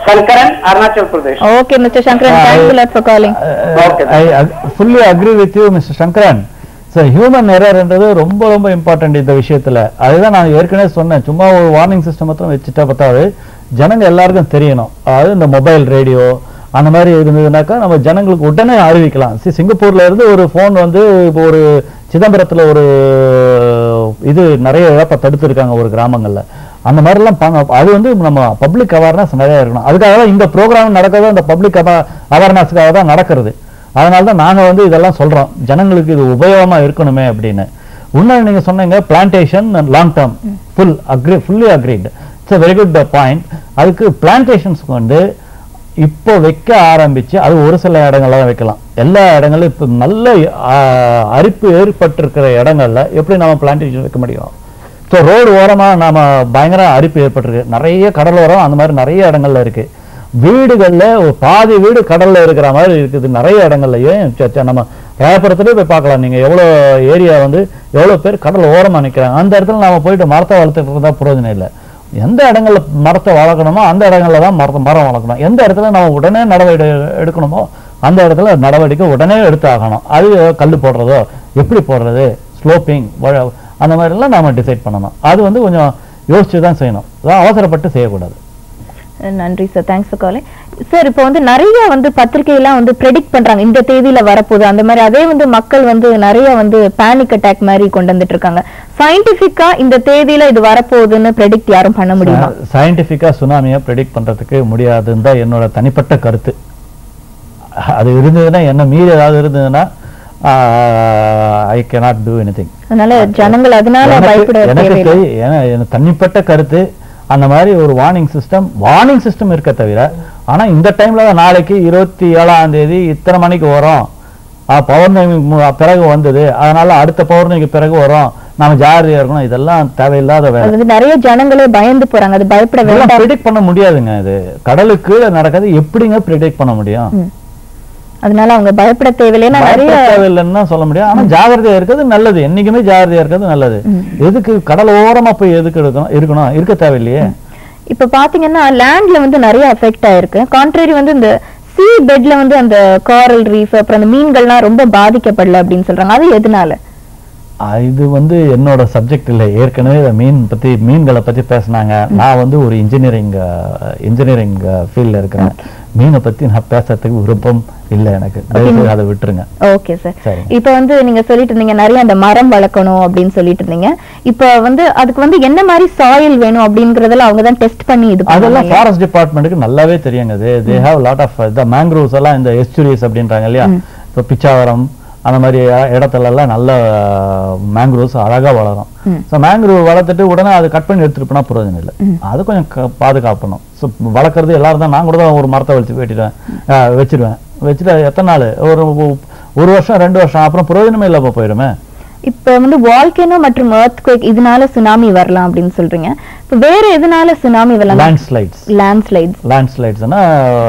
Sankaran, Arunachal Pradesh. Okay mister Sankaran Ah, thanks lot for calling Okay. I fully agree with you mister Sankaran so human எரர்ன்றது ரொம்ப ரொம்ப important இந்த விஷயத்துல அதுதான் நான் ஏற்கனவே சொன்னேன் சும்மா ஒரு வார்னிங் சிஸ்டம் மாத்திரம் வச்சுட்டா பார்த்தாது ஜனங்க எல்லாருக்கும் தெரியணும் அதாவது இந்த மொபைல் ரேடியோ அந்த மாதிரி இருந்ததுனாக்கா நம்ம ஜனங்களுக்கு உடனே அறிவிக்கலாம் சி சிங்கப்பூர்ல இருந்து ஒரு ஃபோன் வந்து இப்போ ஒரு சிதம்பரத்துல ஒரு இது நிறைய இழப்பை தடுத்திருக்காங்க ஒரு கிராமங்கள்ல அந்த மாதிரிலாம் பாங்க அது வந்து நம்ம பப்ளிக் அவேர்னஸ் நிறைய இருக்கணும் அதுக்காக தான் இந்த ப்ரோக்ராம் நடக்கிறது அந்த பப்ளிக் அவேர்னஸ்க்காக தான் நடக்கிறது அதனால தான் நாங்க வந்து இதெல்லாம் சொல்றோம் ஜனங்களுக்கு இது உபயோகமா இருக்கணுமே அப்படின்னு இன்னொன்று நீங்க சொன்னீங்க plantation long term full agree fully agreed it's very good point அதுக்கு பிளான்டேஷன்ஸ்க்கு வந்து இப்போ வைக்க ஆரம்பிச்சு அது ஒரு சில இடங்கள்ல தான் வைக்கலாம் எல்லா இடங்களும் இப்போ நல்ல ஆ, அரிப்பு ஏற்பட்டிருக்கிற இடங்கள்ல எப்படி நம்ம பிளான்டேஷன் வைக்க முடியும் ஸோ ரோடு ஓரமா நாம பயங்கர அரிப்பு ஏற்பட்டிருக்கு நிறைய கடலோரம் அந்த மாதிரி நிறைய இடங்கள்ல இருக்கு வீடுகள்ல ஒரு பாதி வீடு கடல்ல இருக்கிற மாதிரி இருக்குது நிறைய இடங்கள்ல ஏன் ச- ச- நம்ம ராயபுரத்துலேயே போய் பார்க்கலாம் நீங்க எவ்வளோ ஏரியா வந்து எவ்வளோ பேர் கடல் ஓரமா நிக்கிறாங்க அந்த இடத்துல நாம போயிட்டு மரத்தை வளர்த்துட்டு இருந்தா பிரயோஜனம் இல்லை எந்த இடங்கள்ல மரத்தை வளர்க்கணுமோ அந்த இடங்கள்ல தான் மரத்தை மரம் வளர்க்கணும் எந்த இடத்துல நம்ம உடனே நடவடிக்கை எடுக்கணுமோ அந்த இடத்துல நடவடிக்கை உடனே எடுத்து ஆகணும் அது கல் போடுறதோ எப்படி போடுறது ஸ்லோப்பிங் அந்த மாதிரிலாம் நாம டிசைட் பண்ணணும் அது வந்து கொஞ்சம் யோசிச்சு தான் செய்யணும் அதான் அவசரப்பட்டு செய்யக்கூடாது நன்றி sir thanks for calling sir இப்போ வந்து நிறைய வந்து பத்திரிகையெல்லாம் வந்து ப்ரெடிக்ட் பண்றாங்க இந்த தேதியில வரப்போகுது அந்த மாதிரி அதே வந்து மக்கள் வந்து நிறைய வந்து பேனிக் அட்டாக் மாதிரி கொண்டு வந்துட்டு இருக்காங்க சயின்டிபிக்கா இந்த தேதியில இது வரப்போகுதுன்னு ப்ரெடிக்ட் யாரும் பண்ண முடியுமா சயின்டிஃபிக்கா சுனாமியை ப்ரெடிக்ட் பண்றதுக்கு முடியாதுன்னு தான் என்னோட தனிப்பட்ட கருத்து அது இருந்ததுன்னா என்ன மீறி ஏதாவது இருந்ததுன்னா ஐ cannot do anything அதனால ஜனங்கள் அதனால பயப்பட எனக்கு தேவையில்லை தெரி- ஏன்னா எனக்கு தனிப்பட்ட கருத்து அந்த மாதிரி ஒரு வார்னிங் சிஸ்டம் வார்னிங் சிஸ்டம் இருக்க தவிர ஆனா இந்த டைம்ல தான் நாளைக்கு இருபத்தி ஏழாம் தேதி இத்தனை மணிக்கு வரும் ஆ, பௌர்ணமி மு- பிறகு வந்தது அதனால அடுத்த பௌர்ணமிக்கு பிறகு வரும் நாம ஜாகிரதையா இருக்கணும் இதெல்லாம் தேவையில்லாத வேலை அது வந்து நிறைய ஜனங்களே பயந்து போறாங்க அது பயப்பட வேண்டாம் ப்ரிடிக்ட் பண்ண முடியாதுங்க இது கடலுக்கு கீழே நடக்கிறது எப்படிங்க ப்ரிடிக்ட் பண்ண முடியும் அதனால அவங்க பயப்பட தேவையில்லை ஏன்னா நிறைய பயப்பட தேவையில்லைன்னு தான் சொல்ல முடியும் ஆனா ஜாகிரதையா இருக்கிறது நல்லது என்னைக்குமே ஜாகிரதையா இருக்கிறது நல்லது எதுக்கு கடல் ஓரமா போய் எதுக்கு இருக்கணும் இருக்கணும் இருக்க தேவையில்லையே இப்ப பாத்தீங்கன்னா லேண்ட்ல வந்து நிறைய அஃபெக்ட் ஆயிருக்கு கான்ட்ரரி வந்து இந்த சீ பெட்ல வந்து அந்த காரல் ரீஃப் அப்புறம் அந்த மீன்கள்லாம் ரொம்ப பாதிக்கப்படல அப்படின்னு சொல்றாங்க அது எதனால ஆ, இது வந்து என்னோட சப்ஜெக்ட் இல்லை ஏற்கனவே இதை மீன் பத்தி மீன்களை பத்தி பேசுனாங்க நான் வந்து ஒரு இன்ஜினியரிங் இன்ஜினியரிங் ஃபீல்ட்ல இருக்கிறேன் மீனை பத்தி நான் பேசுறதுக்கு விருப்பம் இல்லை எனக்கு தயவுசெய்து அதை விட்டுருங்க ஓகே சார் சரி. இப்ப வந்து நீங்க சொல்லிட்டு இருந்தீங்க நிறைய அந்த மரம் வளர்க்கணும் அப்படின்னு சொல்லிட்டு இருந்தீங்க இப்ப வந்து அதுக்கு வந்து என்ன மாதிரி சாயில் வேணும் அப்படிங்கறதெல்லாம் அவங்க தான் டெஸ்ட் பண்ணி இது அதெல்லாம் பண்ணுவாங்க ஃபாரஸ்ட் டிபார்ட்மெண்ட்டுக்கு நல்லாவே தெரியுங்க இது தே ஹேவ் லாட் ஆஃப் இந்த மேங்க்ரோவ்ஸ் எல்லாம் இந்த எஸ்டூரிஸ் அப்படின்றாங்க இல்லையா இப்போ பிச்சாவரம் அந்த மாதிரி இட- இடத்துல எல்லாம் நல்ல மேங்க்ரோவ்ஸ் அழகா வளரும் ஸோ மேங்க்ரோவ் வளர்த்துட்டு உடனே அதை கட் பண்ணி எடுத்துட்டு போனா பிரயோஜனம் இல்லை அது கொஞ்சம் க- பாதுகாக்கணும் ஸோ வளர்க்குறது எல்லாரும் தான் நான் கூட தான் ஒரு மரத்தை வச்சு வெட்டிடுவேன் அஹ், வச்சிருவேன் வச்சுட்டு அது எத்தனை நாள் ஒரு ஒரு வருஷம் ரெண்டு வருஷம் அப்புறம் பிரயோஜனமே இல்லாம போயிடுமே இப்ப வந்து வால்கேனோ மற்றும் earthquake இதனால சுனாமி வரலாம் அப்படின்னு சொல்றீங்க இப்ப வேற எதனால சுனாமி வரலாம் லேண்ட் ஸ்லைட்ஸ் லேண்ட்ஸ்லைட்ஸ் லேண்ட் ஸ்லைட்ஸ்னா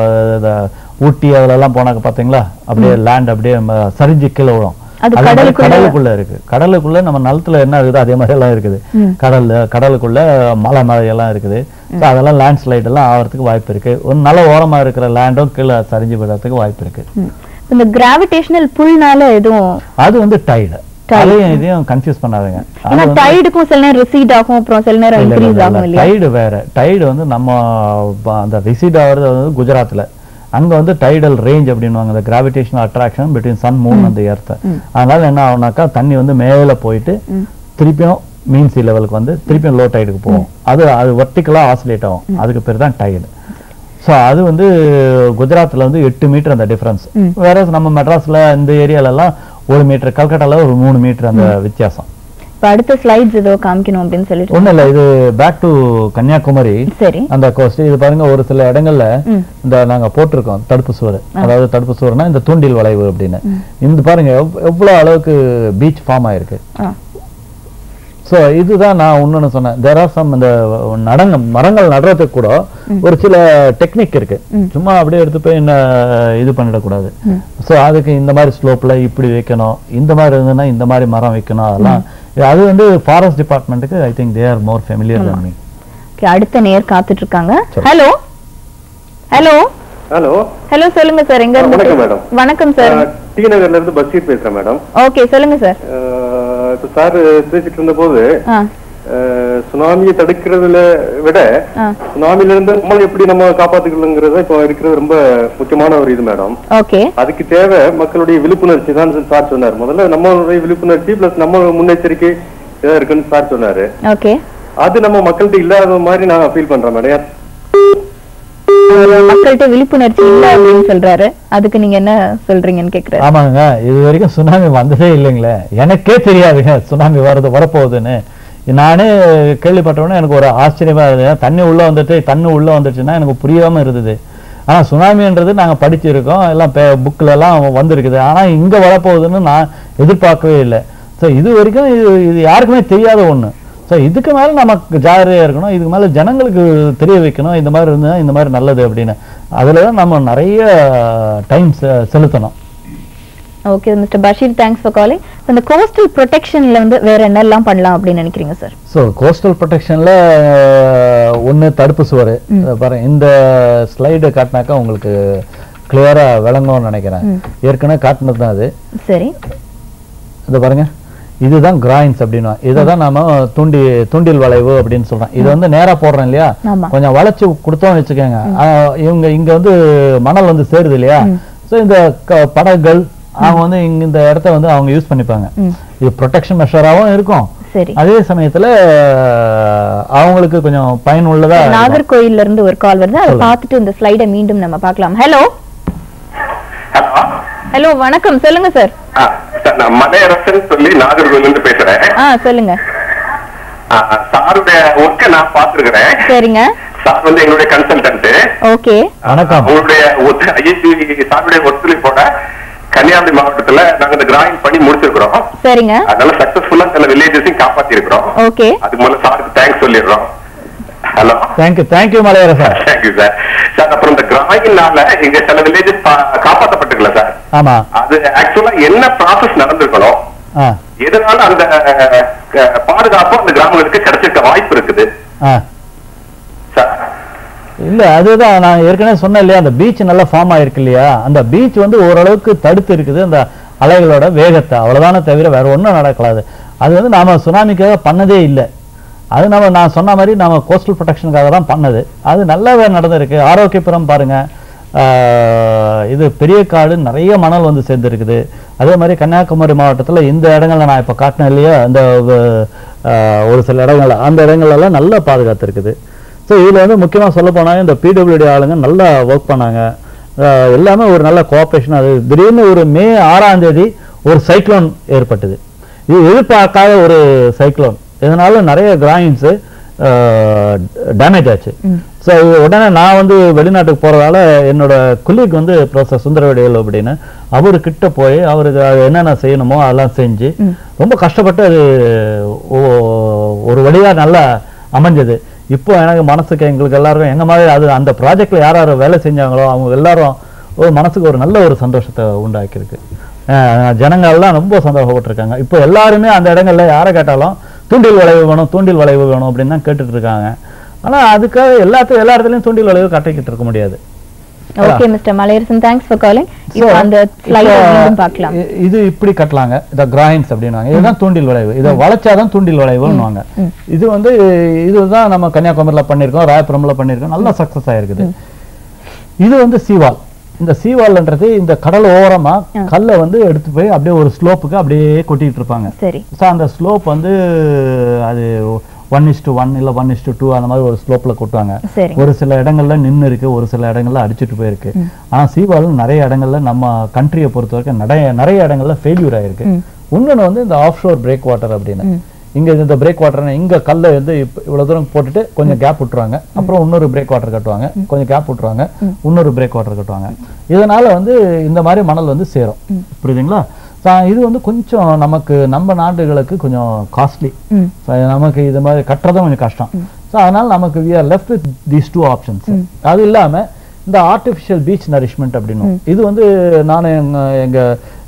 ஊட்டி அதுல எல்லாம் போனாக்க பாத்தீங்களா அப்படியே லேண்ட் அப்படியே ம- சரிஞ்சு கீழே விழும் அது அதே மாதிரி கடலுக்குள்ள- கடலுக்குள்ள இருக்கு கடலுக்குள்ள நம்ம நிலத்துல என்ன இருக்குது அதே மாதிரி எல்லாம் இருக்குது கடல்ல கடலுக்குள்ள மலை மலை எல்லாம் இருக்குது So அதெல்லாம் லேண்ட் ஸ்லைட் எல்லாம் ஆகிறதுக்கு வாய்ப்பு இருக்கு ஒரு நல்ல ஓரமா இருக்கிற லேண்டும் கீழே சரிஞ்சு விடுறதுக்கு வாய்ப்பு இருக்கு இந்த கிராவிடேஷனல் புல்னால எதுவும் அது வந்து டைடு அதையும் இதையும் கன்ஃபியூஸ் பண்ணாதீங்க ஏன்னா டைடுக்கும் சில நேரம் ரிசீட் ஆகும் அப்புறம் சில நேரம் இன்க்ரீஸ் ஆகும் இல்லையா டைடு வேற டைடு வந்து நம்ம ப- அந்த ரிசீட் ஆகுறது வந்து குஜராத்ல அங்க வந்து டைடல் ரேஞ்ச் அப்படின்னுவாங்க இந்த gravitational attraction between sun moon அந்த எர்த் அதனால என்ன ஆகும்னாக்கா தண்ணி வந்து மேல போயிட்டு திருப்பியும் மீன் சி லெவலுக்கு வந்து திருப்பியும் லோ டைடுக்கு போகும் அது அது வர்டிக்கலா ஆசிலேட் ஆகும் அதுக்கு பேர் தான் டைடு ஸோ அது வந்து குஜராத்ல வந்து எட்டு மீட்டர் அந்த டிஃபரன்ஸ் வேற நம்ம மெட்ராஸ்ல இந்த ஏரியால எல்லாம் ஒரு மீட்டர் கல்கட்டால ஒரு மூணு மீட்டர் அந்த வித்தியாசம் இப்ப அடுத்த ஸ்லைட்ஸ் ஏதோ காமிக்கணும் அப்படின்னு சொல்லிட்டு ஒண்ணும் இல்ல இது பேக் டு கன்னியாகுமரி சரி அந்த கோஸ்ட் இது பாருங்க ஒரு சில இடங்கள்ல இந்த நாங்க போட்டிருக்கோம் தடுப்பு சுவர் அதாவது தடுப்பு சுவர்னா இந்த தூண்டில் வளைவு அப்படின்னு இந்த பாருங்க எவ்- எவ்வளவு அளவுக்கு பீச் ஃபார்ம் ஆயிருக்கு ஆ. சோ இதுதான் நான் இன்னொன்னு சொன்னேன் தேர் ஆர் சம் இந்த நடங்க மரங்கள் நடுறதுக்கு கூட ஒரு சில டெக்னிக் இருக்கு சும்மா அப்படியே எடுத்து போய் என்ன இது பண்ணிடக்கூடாது சோ அதுக்கு இந்த மாதிரி ஸ்லோப்ல இப்படி வைக்கணும் இந்த மாதிரி இருந்ததுன்னா இந்த மாதிரி மரம் வைக்கணும் அதெல்லாம் அது வந்து ஃபாரஸ்ட் டிபார்ட்மெண்ட்டுக்கு I think they are more familiar than me Okay, அடுத்த நேர் காத்துட்டு இருக்காங்க ஹலோ ஹலோ ஹலோ ஹலோ சொல்லுங்க சார் எங்க இருந்து வணக்கம் பேச- மேடம். வணக்கம் சார் டி நகர்ல இருந்து பஷீர் பேசுறேன் மேடம் ஓகே சொல்லுங்க சார் அஹ், இப்ப சார் பேசிட்டு இருந்த போது ஆ அஹ், சுனாமியை தடுக்கிறதுல விட ஆ சுனாமில இருந்து நம்மளை எப்படி நம்ம காப்பாத்துக்கணுங்கிறத இப்ப இருக்கிறது ரொம்ப முக்கியமான ஒரு இது மேடம் ஓகே அதுக்கு தேவை மக்களுடைய விழிப்புணர்ச்சி தான் சார் சொன்னார் முதல்ல நம்மளுடைய விழிப்புணர்ச்சி பிளஸ் நம்ம முன்னெச்சரிக்கை இதான் இருக்குன்னு சார் சொன்னாரு ஓகே அது நம்ம மக்கள்கிட்ட இல்லாத மாதிரி நான் ஃபீல் பண்றேன் மேடம் மக்கள்கிட்ட விழிப்புணர்ச்சி இல்ல அப்படின்னு சொல்றாரு அதுக்கு நீங்க என்ன சொல்றீங்கன்னு கேக்குறாரு ஆமாங்க இது வரைக்கும் சுனாமி வந்ததே இல்லைங்களே எனக்கே தெரியாதுங்க சுனாமி வருது வரப்போகுதுன்னு நானே கேள்விப்பட்டவுடனே எனக்கு ஒரு ஆச்சரியமா இருந்தது தண்ணி உள்ள வந்துட்டு தண்ணி உள்ள வந்துச்சுன்னா எனக்கு புரியாம இருந்தது ஆனா சுனாமின்றது நாங்க படிச்சிருக்கோம் எல்லாம் புக்ல எல்லாம் வந்திருக்குது ஆனா இங்க வரப்போகுதுன்னு நான் எதிர்பார்க்கவே இல்லை ஸோ இது வரைக்கும் இது இது யாருக்குமே தெரியாத ஒண்ணு ஸோ இதுக்கு மேல நமக்கு ஜாகிரதையா இருக்கணும் இதுக்கு மேல ஜனங்களுக்கு தெரிய வைக்கணும் இந்த மாதிரி இருந்தா இந்த மாதிரி நல்லது அப்படின்னு அதுல தான் நம்ம நிறைய டைம் செலுத்தணும் okay mister Basheer thanks for calling இந்த கோஸ்டல் ப்ரொடெக்ஷன்ல வந்து வேற என்னெல்லாம் பண்ணலாம் அப்படின்னு நினைக்கிறீங்க சார் ஸோ கோஸ்டல் ப்ரொடெக்ஷனில் ஒன்று தடுப்பு சுவர் பாருங்க இந்த ஸ்லைடு காட்டினாக்கா உங்களுக்கு கிளியராக விளங்கும்னு நினைக்கிறேன் ஏற்கனவே காட்டினது தான் அது சரி இது பாருங்க இதுதான் கிராயின்ஸ் அப்படின்னா இதை தான் நாம தூண்டி தூண்டில் வளைவு அப்படின்னு சொல்றோம் இது வந்து நேரா போடுறோம் இல்லையா ஆமா. கொஞ்சம் வளைச்சு கொடுத்தோம்னு வச்சுக்கோங்க ஆஹ் இவங்க இங்க வந்து மணல் வந்து சேருது இல்லையா ஸோ இந்த க- படகுகள் அவங்க வந்து இங்க இந்த இடத்த வந்து அவங்க யூஸ் பண்ணிப்பாங்க ம். இது ப்ரொடெக்ஷன் மெஷராகவும் இருக்கும் சரி அதே சமயத்துல அஹ், அவங்களுக்கு கொஞ்சம் பயனுள்ளதா இருக்கும். நாகர்கோயில்ல இருந்து ஒரு கால் வருது அதை சொல்லுங்க. பார்த்துட்டு இந்த ஸ்லைடை மீண்டும் நம்ம பார்க்கலாம் ஹலோ ஹலோ ஹலோ வணக்கம் சொல்லுங்க சார் ஆ, சார் நான் மலையரசன் சொல்லி நாகர்கோவில் இருந்து பேசுறேன் ஆ சொல்லுங்க ஆ, சாருடைய ஒர்க்கை நான் பார்த்திருக்கிறேன் சரிங்க சார் வந்து எங்களுடைய கன்சல்டன்ட் ஓகே வணக்கம் உங்களுடைய ஒத்து- ஐஏசி சாருடைய ஒத்துழைப்போட கன்னியாகுமரி மாவட்டத்துல நாங்க இந்த கிராயின் பண்ணி முடிச்சிருக்கிறோம் சரிங்க அதனால சக்சஸ்ஃபுல்லா சில வில்லேஜஸையும் காப்பாத்தி இருக்கிறோம் ஓகே அதுக்கு முதல்ல சாருக்கு தேங்க்ஸ் சொல்லிடுறோம் hello thank you thank you Malaiyarasan thank you sir sir அப்புறம் இந்த கிராயினால இங்க சில வில்லேஜஸ் காப்பாற்றப்பட்டுக்கல சார் ஆமா அது ஆக்சுவலா என்ன ப்ராசஸ் நடந்திருக்கணும் ஆ எதனால அந்த அஹ், க- பாதுகாப்பு அந்த கிராமங்களுக்கு கிடைச்சிருக்க வாய்ப்பு இருக்குது ஆ சார் இல்ல அதுதான் நான் ஏற்கனவே சொன்னேன் இல்லையா அந்த பீச் நல்லா ஃபார்ம் ஆயிருக்கு இல்லையா அந்த பீச் வந்து ஓரளவுக்கு தடுத்து இருக்குது அந்த அலைகளோட வேகத்தை அவ்வளவுதானே தவிர வேற ஒண்ணும் நடக்கலாது அது வந்து நாம சுனாமிக்காக பண்ணதே இல்லை அது நம்ம நான் சொன்ன மாதிரி நாம கோஸ்டல் ப்ரொடெக்ஷனுக்காக தான் பண்ணது அது நல்லாவே நடந்திருக்கு ஆரோக்கியபுரம் பாருங்க ஆஹ் இது பெரிய காடு நிறைய மணல் வந்து சேர்ந்துருக்குது அதே மாதிரி கன்னியாகுமரி மாவட்டத்துல இந்த இடங்கள்ல நான் இப்ப காட்டினேன் இல்லையா அந்த ஆஹ் ஒரு சில இடங்கள்ல அந்த இடங்கள்லாம் நல்லா பாதுகாத்து ஸோ இதில் வந்து முக்கியமாக சொல்ல போனால் இந்த பிடபிள்யூடி ஆளுங்க நல்லா ஒர்க் பண்ணாங்க அஹ் எல்லாமே ஒரு நல்ல கோஆப்ரேஷன் அது திடீர்னு ஒரு மே ஆறாம் தேதி ஒரு சைக்ளோன் ஏற்பட்டது இது எதிர்பார்க்காத ஒரு சைக்ளோன் இதனால நிறைய கிராயின்ஸு டேமேஜ் ஆச்சு ஸோ உடனே நான் வந்து வெளிநாட்டுக்கு போகிறதால என்னோட குலீக் வந்து ப்ரொஃபசர் சுந்தரவடிவேல் அப்படின்னு அவரு கிட்ட போய் அவருக்கு அது என்னென்ன செய்யணுமோ அதெல்லாம் செஞ்சு ரொம்ப கஷ்டப்பட்டு அது ஓ- ஒரு வழியா நல்லா அமைஞ்சது இப்போ எனக்கு மனசுக்கு எங்களுக்கு எல்லாருக்கும் எங்க மாதிரி அது அந்த ப்ராஜெக்ட்ல யார் யார் வேலை செஞ்சாங்களோ அவங்க எல்லாரும் ஒரு மனசுக்கு ஒரு நல்ல ஒரு சந்தோஷத்தை உண்டாக்கியிருக்கு அஹ் ஜனங்க எல்லாம் ரொம்ப சந்தோஷப்பட்டிருக்காங்க இப்போ எல்லாருமே அந்த இடங்கள்ல யாரை கேட்டாலும் தூண்டில் வளைவு வேணும் தூண்டில் வளைவு வேணும் அப்படின்னு தான் கேட்டுட்டு இருக்காங்க ஆனா அதுக்காக எல்லாத்தையும் எல்லா இடத்துலயும் தூண்டில் வளைவு கட்டிக்கிட்டு இருக்க முடியாது okay mister Malaiyarasan thanks for calling இப்போ So, அந்த ஸ்லைடை இப்போ மீண்டும் பார்க்கலாம் இ- இது இப்படி கட்டலாங்க இத கிராயின்ஸ் அப்படின்னுவாங்க இதுதான் தூண்டில் வளைவு இதை வளைச்சாதான் தூண்டில் வளைவுன்னுவாங்க இது வந்து இதுதான் நம்ம கன்னியாகுமரியில பண்ணியிருக்கோம் ராயபுரம்ல பண்ணியிருக்கோம் நல்லா சக்சஸ் ஆயிருக்குது இது வந்து சீவால் இந்த சீவால்ன்றது இந்த கடல் ஓரமா கல்லை வந்து எடுத்து போய் அப்படியே ஒரு ஸ்லோப்புக்கு அப்படியே கொட்டிட்டு இருப்பாங்க சரி ஸோ அந்த ஸ்லோப் வந்து அது ஒன் இஸ் டு ஒன் இல்லை ஒன் இஸ் டு டூ அந்த மாதிரி ஒரு ஸ்லோப்ல கொட்டுவாங்க சரி ஒரு சில இடங்கள்ல நின்னு இருக்கு ஒரு சில இடங்கள்ல அடிச்சிட்டு போயிருக்கு ஆனா சீவால் நிறைய இடங்கள்ல நம்ம கண்ட்ரியை பொறுத்த வரைக்கும் நிறைய நிறைய இடங்கள்ல ஃபெயில்யூர் ஆயிருக்கு இன்னொன்னு வந்து இந்த ஆஃப் ஷோர் பிரேக் வாட்டர் அப்படின்னு இங்க இந்த பிரேக் வாட்டர் இங்க கல்லை வந்து இப்ப இவ்வளவு தூரம் போட்டுட்டு கொஞ்சம் கேப் விட்டுருவாங்க அப்புறம் இன்னொரு பிரேக் வாட்டர் கட்டுவாங்க கொஞ்சம் கேப் விட்டுருவாங்க இன்னொரு பிரேக் வாட்டர் கட்டுவாங்க இதனால வந்து இந்த மாதிரி மணல் வந்து சேரும் புரியுதுங்களா So, இது வந்து கொஞ்சம் நமக்கு நம்ம நாடுகளுக்கு கொஞ்சம் காஸ்ட்லி நமக்கு இது மாதிரி கட்டுறதும் கொஞ்சம் கஷ்டம் ஸோ அதனால நமக்கு we are left with these two options அது இல்லாம இந்த ஆர்டிஃபிஷியல் பீச் நரிஷ்மெண்ட் அப்படின்னு இது வந்து நான் எங்க எங்க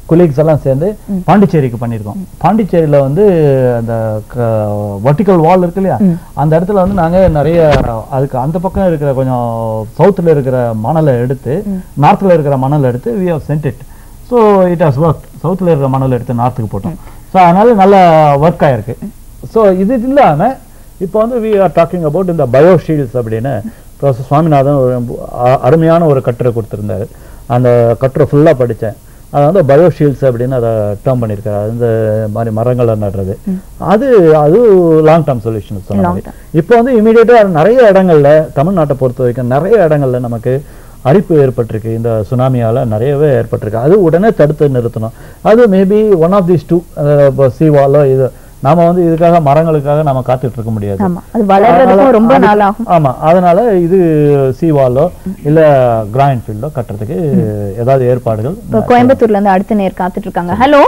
கொலீக்ஸ் எல்லாம் சேர்ந்து பாண்டிச்சேரிக்கு பண்ணியிருக்கோம் பாண்டிச்சேரியில வந்து அந்த வர்டிக்கல் வால் இருக்கு இல்லையா அந்த இடத்துல வந்து நாங்க நிறைய அதுக்கு அந்த பக்கம் இருக்கிற கொஞ்சம் சவுத்துல இருக்கிற மணலை எடுத்து நார்த்ல இருக்கிற மணல் எடுத்து we have sent it so it has work சவுத்தில் இருக்கிற மணல் எடுத்து நார்த்துக்கு போட்டோம் ஸோ அதனால நல்ல ஒர்க் ஆயிருக்கு ஸோ இது இல்லாம இப்போ வந்து வி ஆர் டாக்கிங் அபவுட் இந்த பயோ ஷீல்ட்ஸ் அப்படின்னு ப்ரொஃபஸர் சுவாமிநாதன் ஒரு அ- அருமையான ஒரு கட்டுரை கொடுத்துருந்தாரு அந்த கட்டுரை ஃபுல்லாக படித்தேன் அது வந்து பயோ ஷீல்ட்ஸ் அப்படின்னு அதை டேர்ம் பண்ணியிருக்காரு அது இந்த மாதிரி மரங்களை நடுறது அது அது லாங் டேர்ம் சொல்யூஷன் சொன்ன Long மாதிரி இப்போ வந்து இமீடியட்டாக நிறைய இடங்கள்ல தமிழ்நாட்டை பொறுத்த வரைக்கும் நிறைய இடங்கள்ல நமக்கு அரிப்பு ஏற்பட்டிருக்கு இந்த சுனாமியால நிறையவே ஏற்பட்டிருக்கு அது உடனே தடுத்து நிறுத்தணும் அது maybe one of this two சீவாலோ இது நாம வந்து இதுக்காக மரங்களுக்காக நம்ம காத்துட்டு இருக்க முடியாது ஆமா அது வளர்றதுக்கும் அதனால ரொம்ப அது- நாள் ஆகும் ஆமா அதனால இது சீவாலோ இல்ல கிராயின் ஃபீல்டோ கட்டுறதுக்கு ஏதாவது ஏற்பாடுகள் இப்போ கோயம்புத்தூர்ல இருந்து அடுத்த நேர் காத்துட்டு இருக்காங்க ஹலோ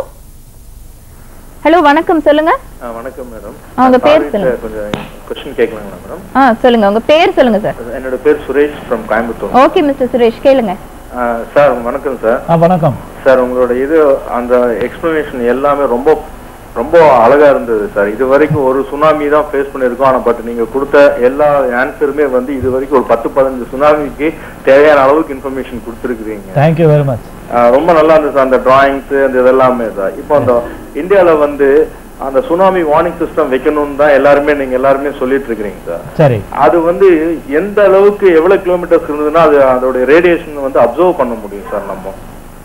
ஹலோ வணக்கம் சொல்லுங்க வணக்கம் மேடம் அவங்க பேர் சொல்லுங்க. கொஞ்சம் கொஸ்டின் கேட்கலாங்களா மேடம் ஆ சொல்லுங்க உங்க பேர் சொல்லுங்க சார் என்னோட பேர் Suresh from Coimbatore okay mister Suresh கேளுங்க சார் வணக்கம் சார் ஆ வணக்கம் சார் உங்களோட இது அந்த எக்ஸ்பிளனேஷன் எல்லாமே ரொம்ப ரொம்ப அழகா இருந்தது சார் இது வரைக்கும் ஒரு சுனாமி தான் ஃபேஸ் பண்ணியிருக்கோம் ஆனா பட் நீங்க கொடுத்த எல்லா ஆன்சருமே வந்து இது வரைக்கும் ஒரு பத்து பதினஞ்சு சுனாமிக்கு தேவையான அளவுக்கு இன்ஃபர்மேஷன் கொடுத்துருக்குறீங்க தேங்க்யூ வெரி மச் ஆஹ் ரொம்ப நல்லா இருந்துச்சு சார் அந்த டிராயிங்ஸ் அந்த இதெல்லாமே சார் இப்போ அந்த இந்தியால வந்து அந்த சுனாமி வார்னிங் சிஸ்டம் வைக்கணும்னு தான் எல்லாருமே நீங்க எல்லாருமே சொல்லிட்டு இருக்கிறீங்க சார் சரி அது வந்து எந்த அளவுக்கு எவ்வளவு கிலோமீட்டர்ஸ் இருந்ததுன்னா அது அதோட ரேடியேஷன் வந்து அப்சர்வ் பண்ண முடியும் சார் நம்ம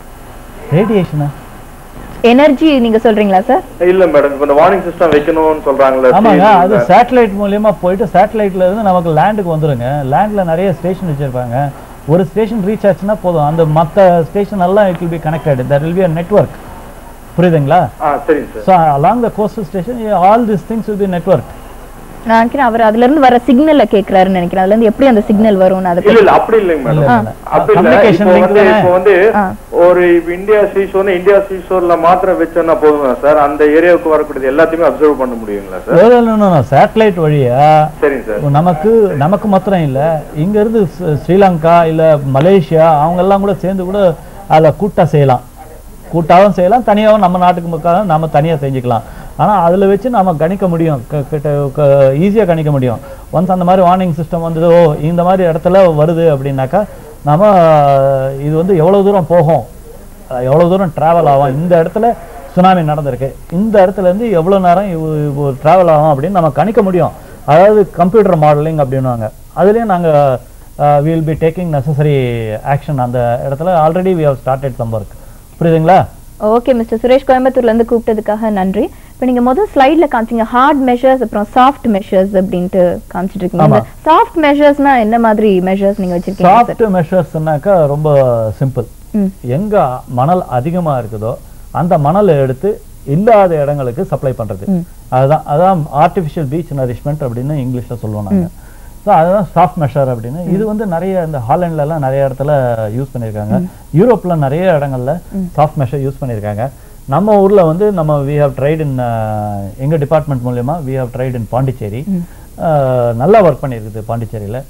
ரேடியேஷனா எனர்ஜி நீங்க சொல்றீங்களா சார் இல்ல மேடம் இப்ப இந்த வார்னிங் சிஸ்டம் வைக்கணும்னு சொல்றாங்களே ஆமாங்க அது சேட்டலைட் மூலியமா போயிட்டு சேட்டலைட்ல இருந்து நமக்கு லேண்டுக்கு வந்துருங்க லேண்ட்ல நிறைய ஸ்டேஷன் வச்சிருப்பாங்க ஒரு ஸ்டேஷன் ரீச் ஆச்சுன்னா போதும் அந்த மத்த ஸ்டேஷன் எல்லாம் it will be connected that will be a network புரியுதுங்களா ஆ சரிங்க sir so along the coastal station all this things will be network நான் நினைக்கிறேன் அவர் அதுல இருந்து வர சிக்னல்ல கேக்குறாருன்னு நினைக்கிறேன் அதுல இருந்து எப்படி அந்த சிக்னல் வரும்னு அதை இல்ல இல்ல அப்படி இல்லைங்க இல்ல, மேடம் இல்ல. அப்படி இல்ல Communication இப்போ link வந்து தானே? இப்போ வந்து ஆ. ஒரு இப்ப இந்தியா சீஷோர்னு இந்தியா சீஷோர்ல மாத்திரம் வச்சோம்னா போதுமா சார் அந்த ஏரியாவுக்கு வரக்கூடியது எல்லாத்தையுமே அப்சர்வ் பண்ண முடியுங்களா சார் சேட்டலைட் வழியா சரிங்க சார் நமக்கு நமக்கு மாத்திரம் இல்ல இங்க இருந்து ஸ்ரீ- ஸ்ரீலங்கா இல்ல மலேசியா அவங்க எல்லாம் கூட சேர்ந்து கூட அதுல கூட்டா செய்யலாம் கூட்டாவும் செய்யலாம் தனியாவும் நம்ம நாட்டுக்கு மக்கள் நாம தனியா செஞ்சுக்கலாம் ஆனா அதுல வச்சு நாம கணிக்க முடியும் க- கிட்ட ஈஸியா கணிக்க முடியும் ஒன்ஸ் அந்த மாதிரி வார்னிங் சிஸ்டம் வந்தது ஓ இந்த மாதிரி இடத்துல வருது அப்படின்னாக்கா நாம இது வந்து எவ்வளவு தூரம் போகும் அஹ் எவ்வளவு தூரம் டிராவல் ஆகும் இந்த இடத்துல சுனாமி நடந்திருக்கு இந்த இடத்துல இருந்து எவ்வளவு நேரம் டிராவல் ஆகும் அப்படின்னு நம்ம கணிக்க முடியும் அதாவது கம்ப்யூட்டர் மாடலிங் அப்படின்னுவாங்க அதுலயும் நாங்க will be taking necessary action அந்த இடத்துல already we have started some work புரியுதுங்களா ஓகே மிஸ்டர் சுரேஷ் கோயம்புத்தூர்ல இருந்து கூப்பிட்டதுக்காக நன்றி இப்போ நீங்க முதல் ஸ்லைட்ல காமிச்சீங்க ஹார்ட் மெஷர்ஸ் அப்புறம் சாஃப்ட் மெஷர்ஸ் அப்படின்ட்டு காமிச்சிட்டு இருக்கீங்க ஆமா. சாஃப்ட் மெஷர்ஸ்னா என்ன மாதிரி மெஷர்ஸ் நீங்க வச்சிருக்கீங்க சாஃப்ட் மெஷர்ஸ்னாக்கா ரொம்ப சிம்பிள் ம். எங்க மணல் அதிகமா இருக்குதோ அந்த மணலை எடுத்து இல்லாத இடங்களுக்கு சப்ளை பண்றது அதுதான் அதான் ஆர்டிஃபிஷியல் பீச் நரிஷ்மெண்ட் அப்படின்னு இங்கிலீஷ்ல சொல்லுவோம் நாங்க ஸோ அதுதான் சாஃப்ட் மெஷர் அப்படின்னு இது வந்து நிறைய இந்த ஹாலண்ட்ல எல்லாம் நிறைய இடத்துல யூஸ் பண்ணியிருக்காங்க யூரோப்ல நிறைய இடங்கள்ல சாஃப்ட் மெஷர் யூஸ் பண்ணியிருக்காங்க நம்ம ஊர்ல வந்து நம்ம வி ஹவ் ட்ரைட் இன் எங்க டிபார்ட்மெண்ட் மூலியமா we have tried in Pondicherry அஹ், நல்லா ஒர்க் பண்ணியிருக்குது பாண்டிச்சேரியில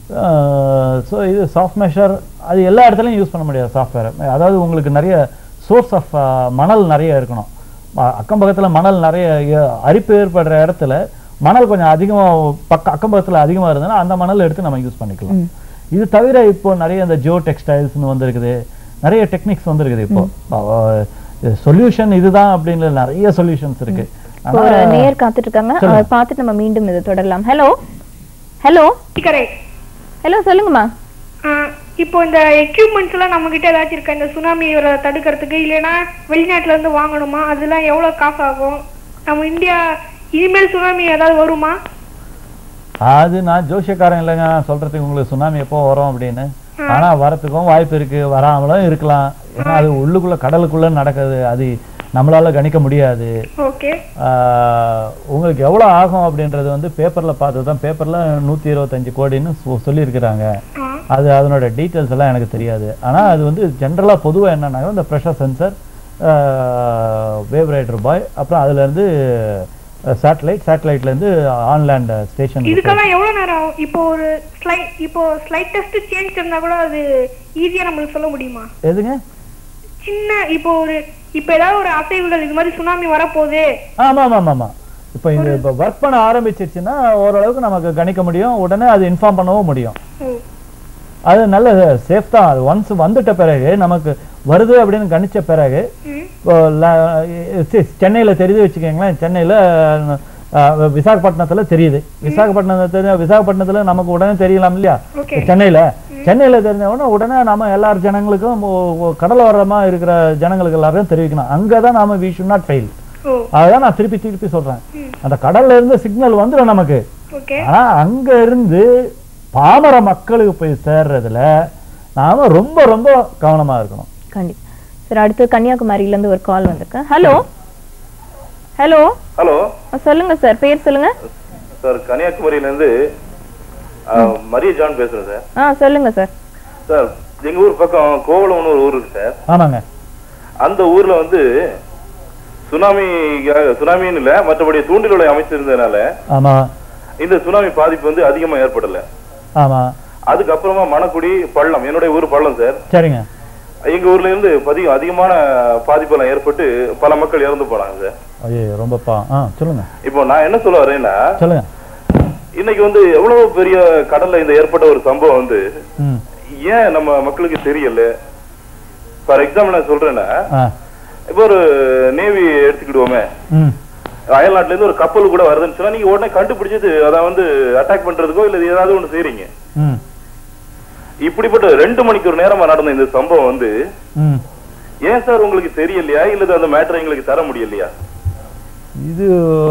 ஸோ இது சாஃப்ட் மெஷர் அது எல்லா இடத்துலையும் யூஸ் பண்ண முடியாது சாஃப்ட்வேர் அதாவது உங்களுக்கு நிறைய சோர்ஸ் ஆஃப் மணல் நிறைய இருக்கணும் அ- அக்கம் பக்கத்துல மணல் நிறைய எ- அரிப்பு ஏற்படுற இடத்துல மணல் கொஞ்சம் அதிகமா பக்க அக்கம் பக்கத்துல அதிகமா இருந்ததுன்னா அந்த மணல் எடுத்து நம்ம யூஸ் பண்ணிக்கலாம் இது தவிர இப்போ நிறைய இந்த ஜியோ டெக்ஸ்டைல்ஸ்னு வந்திருக்குது நிறைய டெக்னிக்ஸ் வந்திருக்குது இப்போ சொல்யூஷன் இதுதான் அப்படின்னு இல்ல, நிறைய சொல்யூஷன்ஸ் இருக்கு இப்போ ஒரு ஆனா- நேர் காத்துட்டு இருக்காங்க சொல்லுங்க. அதை பார்த்துட்டு நம்ம மீண்டும் இதை தொடரலாம் ஹலோ ஹலோ ஹலோ சொல்லுங்கம்மா இப்போ இந்த எக்யூப்மெண்ட்ஸ் எல்லாம் நம்ம கிட்ட ஏதாச்சும் இருக்கா இந்த சுனாமி தடுக்கிறதுக்கு இல்லைன்னா வெளிநாட்டுல இருந்து வாங்கணுமா அதெல்லாம் எவ்வளவு காசு ஆகும் நம்ம இந்தியா இனிமேல் சுனாமி ஏதாவது வருமா அது நான் ஜோசியக்காரன் இல்லைங்க நான் சொல்றதுக்கு உங்களுக்கு சுனாமி எப்போ வரும் அப்படின்னு ஆனா வரத்துக்கும் வாய்ப்பு இருக்கு வராமலும் இருக்கலாம் ஏன்னா அது உள்ளுக்குள்ள கடலுக்குள்ள நடக்குது அது நம்மளால கணிக்க முடியாது ஓகே ஆஹ் உங்களுக்கு எவ்வளவு ஆகும் அப்படின்றது வந்து பேப்பர்ல பார்த்தது தான் பேப்பர்ல நூத்தி இருபத்தஞ்சு கோடின்னு சொ- சொல்லியிருக்கிறாங்க அது அதனோட டீட்டெயில்ஸ் எல்லாம் எனக்கு தெரியாது ஆனா அது வந்து ஜென்ரலா பொதுவா என்னன்னா இந்த pressure sensor wave rider buoy அப்புறம் அதுல இருந்து சேட்டலைட் சேட்டலைட்ல இருந்து ஆன்லேண்ட் ஸ்டேஷன் இதுக்கெல்லாம் எவ்வளவு நேரம் ஆகும் இப்போ ஒரு ஸ்லைட் இப்போ ஸ்லைட் டெஸ்ட் சேஞ்ச் இருந்தா கூட அது ஈஸியா நம்மளுக்கு சொல்ல முடியுமா எதுங்க சின்ன இப்போ ஒரு இப்போ ஏதாவது ஒரு அசைவுகள் இது மாதிரி சுனாமி வரப்போகுது ஆமா ஆமா ஆமா ஆமா இப்போ இந்த இப்போ ஒர்க் பண்ண ஆரம்பிச்சிருச்சுன்னா ஓரளவுக்கு நமக்கு கணிக்க முடியும் உடனே அது இன்ஃபார்ம் பண்ணவும் முடியும் ம். அது நல்ல சேஃப் தான் அது ஒன்ஸ் வந்துட்ட பிறகு நமக்கு வருது அப்படின்னு கணிச்ச பிறகு இப்போ ல- சி- சென்னையில தெரியுது வச்சுக்கோங்களேன் சென்னையில அஹ், விசாகப்பட்டினத்துல தெரியுது விசாகப்பட்டினத்துல விசாகப்பட்டினத்துல நமக்கு உடனே தெரியலாம் இல்லையா Okay. சென்னையில சென்னையில தெரிஞ்ச உடனே உடனே நாம எல்லார் ஜனங்களுக்கும் ஒ- ஒ- கடலோரமா இருக்கிற ஜனங்களுக்கு எல்லாரையும் தெரிவிக்கணும் அங்கதான் நாம வி ஷுட் நாட் ஃபெயில் ஓ அதுதான் நான் திருப்பி திருப்பி சொல்றேன் அந்த கடல்ல இருந்து சிக்னல் வந்துடும் நமக்கு ஓகே ஆனா அங்க இருந்து பாமர மக்களுக்கு போய் சேர்றதுல நாம ரொம்ப ரொம்ப கவனமா இருக்கணும் கண்டிப்பா சார் அடுத்து கன்னியாகுமரியில இருந்து ஒரு கால் வந்திருக்கு ஹலோ ஹலோ ஹலோ சொல்லுங்க சார் பேர் சொல்லுங்க சார் கன்னியாகுமரியில இருந்து மரிய ஜான் பேசுறேன் சார் ஆ சொல்லுங்க சார் சார் எங்க ஊர் பக்கம் கோவளம்னு ஒரு ஊர் இருக்கு சார் ஆமாங்க அந்த ஊர்ல வந்து சுனாமி சுனாமின்னு இல்ல மற்றபடி தூண்டில் உலை அமைச்சிருந்ததுனால ஆமா இந்த சுனாமி பாதிப்பு வந்து அதிகமா ஏற்படல ஆமா அதுக்கப்புறமா மணக்குடி பள்ளம் என்னுடைய ஊர் பள்ளம் சார் சரிங்க எங்க ஊர்ல இருந்து பதி அதிகமான பாதிப்பெல்லாம் ஏற்பட்டு பல மக்கள் இறந்து போனாங்க சார் ஐயோ ரொம்ப பா ஆ சொல்லுங்க இப்போ நான் என்ன சொல்ல வரேன்னா சொல்லுங்க இன்னைக்கு வந்து எவ்வளவு பெரிய கடல்ல இந்த ஏற்பட்ட ஒரு சம்பவம் வந்து ம் ஏன் நம்ம மக்களுக்கு தெரியல ஃபார் எக்ஸாம்பிள் நான் சொல்றேன்னா ஆ இப்போ ஒரு நேவி எடுத்துக்கிடுவோமே ம் அயல்நாட்டுல இருந்து ஒரு கப்பல் கூட வருதுன்னு சொன்னா நீங்க உடனே கண்டுபிடிச்சது அதை வந்து அட்டாக் பண்றதுக்கோ இல்ல ஏதாவது ஒண்ணு செய்றீங்க ம் இப்படிப்பட்ட ரெண்டு மணிக்கூர் நேரமா நடந்த இந்த சம்பவம் வந்து ம் ஏன் சார் உங்களுக்கு தெரியலையா இல்லது அந்த மேட்டரை எங்களுக்கு தர முடியலையா இது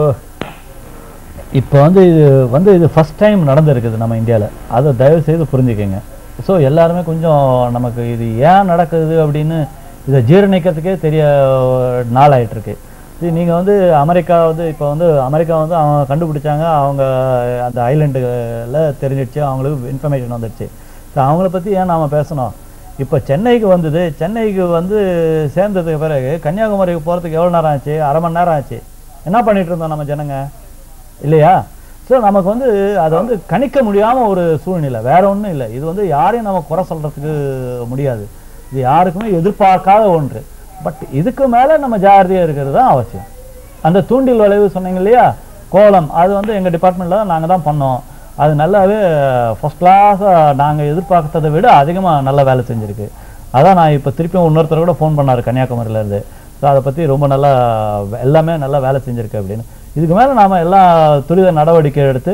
இப்போ வந்து இது வந்து இது ஃபர்ஸ்ட் டைம் நடந்திருக்குது நம்ம இந்தியாவில் அதை தயவு செய்து புரிஞ்சுக்கங்க ஸோ எல்லாருமே கொஞ்சம் நமக்கு இது ஏன் நடக்குது அப்படின்னு இதை ஜீரணிக்கிறதுக்கே தெரிய நாள் ஆயிட்டு இருக்கு இது நீங்கள் வந்து அமெரிக்கா வந்து இப்போ வந்து அமெரிக்கா வந்து அவங்க கண்டுபிடிச்சாங்க அவங்க அந்த ஐலண்டுல தெரிஞ்சிடுச்சு அவங்களுக்கு இன்ஃபர்மேஷன் வந்துடுச்சு ஸோ அவங்கள பற்றி ஏன் நாம் பேசணும் இப்போ சென்னைக்கு வந்தது சென்னைக்கு வந்து சேர்ந்ததுக்கு பிறகு கன்னியாகுமரிக்கு போகிறதுக்கு எவ்வளோ நேரம் ஆச்சு அரை மணி நேரம் ஆச்சு என்ன பண்ணிட்டு இருந்தோம் நம்ம ஜனங்க இல்லையா ஸோ நமக்கு வந்து அதை வந்து கணிக்க முடியாம ஒரு சூழ்நிலை வேற ஒண்ணும் இல்லை இது வந்து யாரையும் நம்ம குறை சொல்றதுக்கு முடியாது இது யாருக்குமே எதிர்பார்க்காத ஒன்று பட் இதுக்கு மேல நம்ம ஜாகிரதையா இருக்கிறது தான் அவசியம் அந்த தூண்டில் விளைவு சொன்னீங்க இல்லையா கோலம் அது வந்து எங்க டிபார்ட்மெண்ட்ல தான் நாங்க தான் பண்ணோம் அது நல்லாவே ஃபர்ஸ்ட் கிளாஸாக நாங்கள் எதிர்பார்த்ததை விட அதிகமாக நல்ல வேலை செஞ்சுருக்கு அதான் நான் இப்போ திருப்பியும் இன்னொருத்தர் கூட ஃபோன் பண்ணார் கன்னியாகுமரியில இருந்து ஸோ அதை பற்றி ரொம்ப நல்லா எல்லாமே நல்லா வேலை செஞ்சுருக்கு அப்படின்னு இதுக்கு மேலே நாம் எல்லா துரித நடவடிக்கை எடுத்து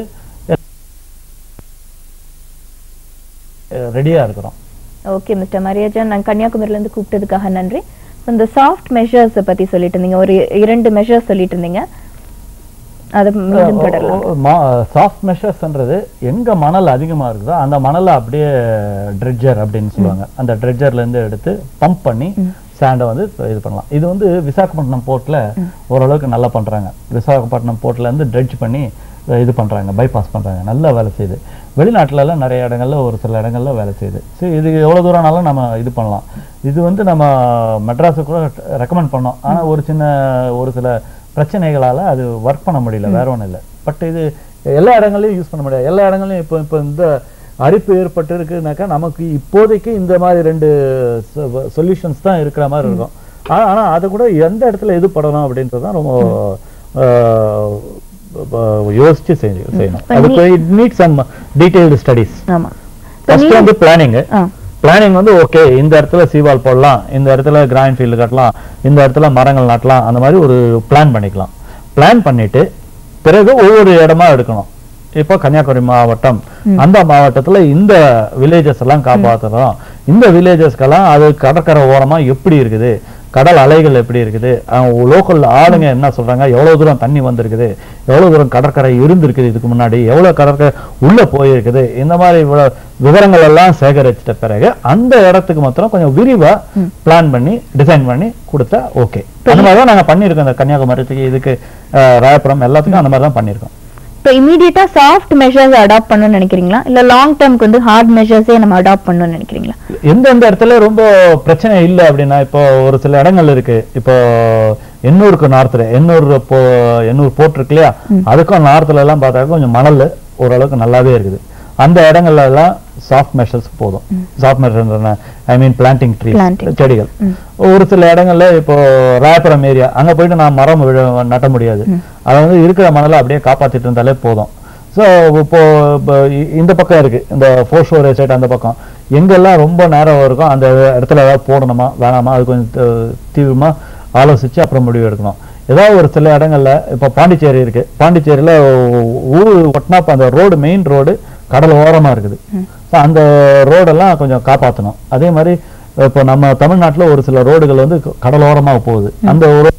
ரெடியாக இருக்கிறோம் ஓகே மிஸ்டர் மரியாஜன் நான் கன்னியாகுமரியில இருந்து கூப்பிட்டதுக்காக நன்றி So, இந்த சாஃப்ட் மெஷர்ஸ் பத்தி சொல்லிட்டு இருந்தீங்க ஒரு இரண்டு மெஷர்ஸ் சொல்லிட்டு இருந்தீங்க அதை மீண்டும் தொடரலாம் சாஃப்ட் மெஷர்ஸ்ன்றது எங்க மணல் அதிகமா இருக்குதோ அந்த மணலை அப்படியே ட்ரெட்ஜர் அப்படின்னு சொல்லுவாங்க அந்த ட்ரெட்ஜர்ல இருந்து எடுத்து பம்ப் பண்ணி சாண்டை வந்து இது பண்ணலாம் இது வந்து விசாகப்பட்டினம் போர்ட்ல ஓரளவுக்கு நல்லா பண்றாங்க விசாகப்பட்டினம் போர்ட்ல இருந்து ட்ரெட்ஜ் பண்ணி அஹ், இது பண்றாங்க பைபாஸ் பண்றாங்க நல்லா வேலை செய்யுது வெளிநாட்டுல எல்லாம் நிறைய இடங்கள்ல ஒரு சில இடங்கள்ல வேலை செய்யுது சரி இது எவ்வளவு தூரம்னாலும் நம்ம இது பண்ணலாம் இது வந்து நம்ம மெட்ராஸுக்கு கூட ரெக்கமெண்ட் பண்ணோம் ஆனா ஒரு சின்ன ஒரு சில பிரச்சனைகளால அது ஒர்க் பண்ண முடியல வேற ஒண்ணும் இல்லை பட் இது எல்லா இடங்கள்லயும் யூஸ் பண்ண முடியாது எல்லா இடங்கள்லயும் இப்போ இப்போ இந்த அரிப்பு ஏற்பட்டு இருக்குனாக்கா நமக்கு இப்போதைக்கு இந்த மாதிரி ரெண்டு சொல்யூஷன்ஸ் தான் இருக்கிற மாதிரி இருக்கும் ஆனா ஆனா அது கூட எந்த இடத்துல எது படணும் அப்படின்றது தான் ரொம்ப ஆஹ், ப- யோசிச்சு செஞ்சு செய்யணும் இப்ப அதுக்கு it need some detailed studies ஆமா ஃபர்ஸ்ட் வந்து பிளானிங் ஆ. பிளானிங் வந்து ஓகே இந்த இடத்துல சீவால் போடலாம் இந்த இடத்துல கிராண்ட் ஃபீல்டு கட்டலாம் இந்த இடத்துல மரங்கள் நட்டலாம் அந்த மாதிரி ஒரு பிளான் பண்ணிக்கலாம் பிளான் பண்ணிட்டு பிறகு ஒவ்வொரு இடமா எடுக்கணும் இப்போ கன்னியாகுமரி மாவட்டம் அந்த மாவட்டத்துல இந்த வில்லேஜஸ் எல்லாம் காப்பாத்துறோம் இந்த வில்லேஜஸ்க்கெல்லாம் அது கடற்கரை ஓரமா எப்படி இருக்குது கடல் அலைகள் எப்படி இருக்குது லோக்கல் ஆளுங்க என்ன சொல்றாங்க எவ்வளவு தூரம் தண்ணி வந்திருக்குது எவ்வளவு தூரம் கடற்கரை இருந்திருக்குது இதுக்கு முன்னாடி எவ்வளவு கடற்கரை உள்ள போயிருக்குது இந்த மாதிரி இவ்வளவு விவரங்கள் எல்லாம் சேகரிச்சிட்ட பிறகு அந்த இடத்துக்கு மாத்திரம் கொஞ்சம் விரிவா பிளான் பண்ணி டிசைன் பண்ணி கொடுத்தா ஓகே அந்த மாதிரி தான் நாங்க பண்ணியிருக்கோம் இந்த கன்னியாகுமரிக்கு இதுக்கு அஹ், ராயபுரம் எல்லாத்துக்கும் அந்த மாதிரி தான் பண்ணியிருக்கோம் இப்போ இமீடியட்டா சாஃப்ட் மெஷர்ஸ் அடாப்ட் பண்ணணும்னு நினைக்கிறீங்களா இல்ல லாங் டேர்ம்க்கு வந்து ஹார்ட் மெஷர்ஸே நம்ம அடாப்ட் பண்ணணும்னு நினைக்கிறீங்களா எந்தெந்த இடத்துல ரொம்ப பிரச்சனை இல்லை அப்படின்னா இப்போ ஒரு சில இடங்கள் இருக்கு இப்போ எண்ணூருக்கு நார்த்துல எண்ணூர் போ எண்ணூர் போர்ட் இருக்கு இல்லையா அதுக்கும் நார்த்துல எல்லாம் பார்த்தாக்க கொஞ்சம் மணல் ஓரளவுக்கு நல்லாவே இருக்குது அந்த இடங்கள்ல எல்லாம் சாஃப்ட் மெஷர்ஸ் போதும் soft measure I mean planting tree Planting. செடிகள் ஒரு சில இடங்கள்ல இப்போ ராயபுரம் ஏரியா அங்க போயிட்டு நான் மரம் விழ- நட்ட முடியாது அதை வந்து இருக்கிற மணலை அப்படியே காப்பாத்திட்டு இருந்தாலே போதும் ஸோ இப்போ இப்போ இ- இந்த பக்கம் இருக்கு இந்த ஃபோர் ஷோர் சைடு அந்த பக்கம் எங்கெல்லாம் ரொம்ப நேரம் இருக்கும் அந்த இடத்துல ஏதாவது போடணுமா வேணாமா அது கொஞ்சம் த- தீவிரமா ஆலோசிச்சு அப்புறம் முடிவு எடுக்கணும் ஏதாவது ஒரு சில இடங்கள்ல இப்போ பாண்டிச்சேரி இருக்கு பாண்டிச்சேரியில ஊர் ஒட்டினா இப்ப அந்த ரோடு மெயின் ரோடு கடல் ஓரமா இருக்குது ஸோ அந்த ரோடெல்லாம் கொஞ்சம் காப்பாற்றணும் அதே மாதிரி இப்போ நம்ம தமிழ்நாட்டுல ஒரு சில ரோடுகள் வந்து கடலோரமா போகுது அந்த ஒரு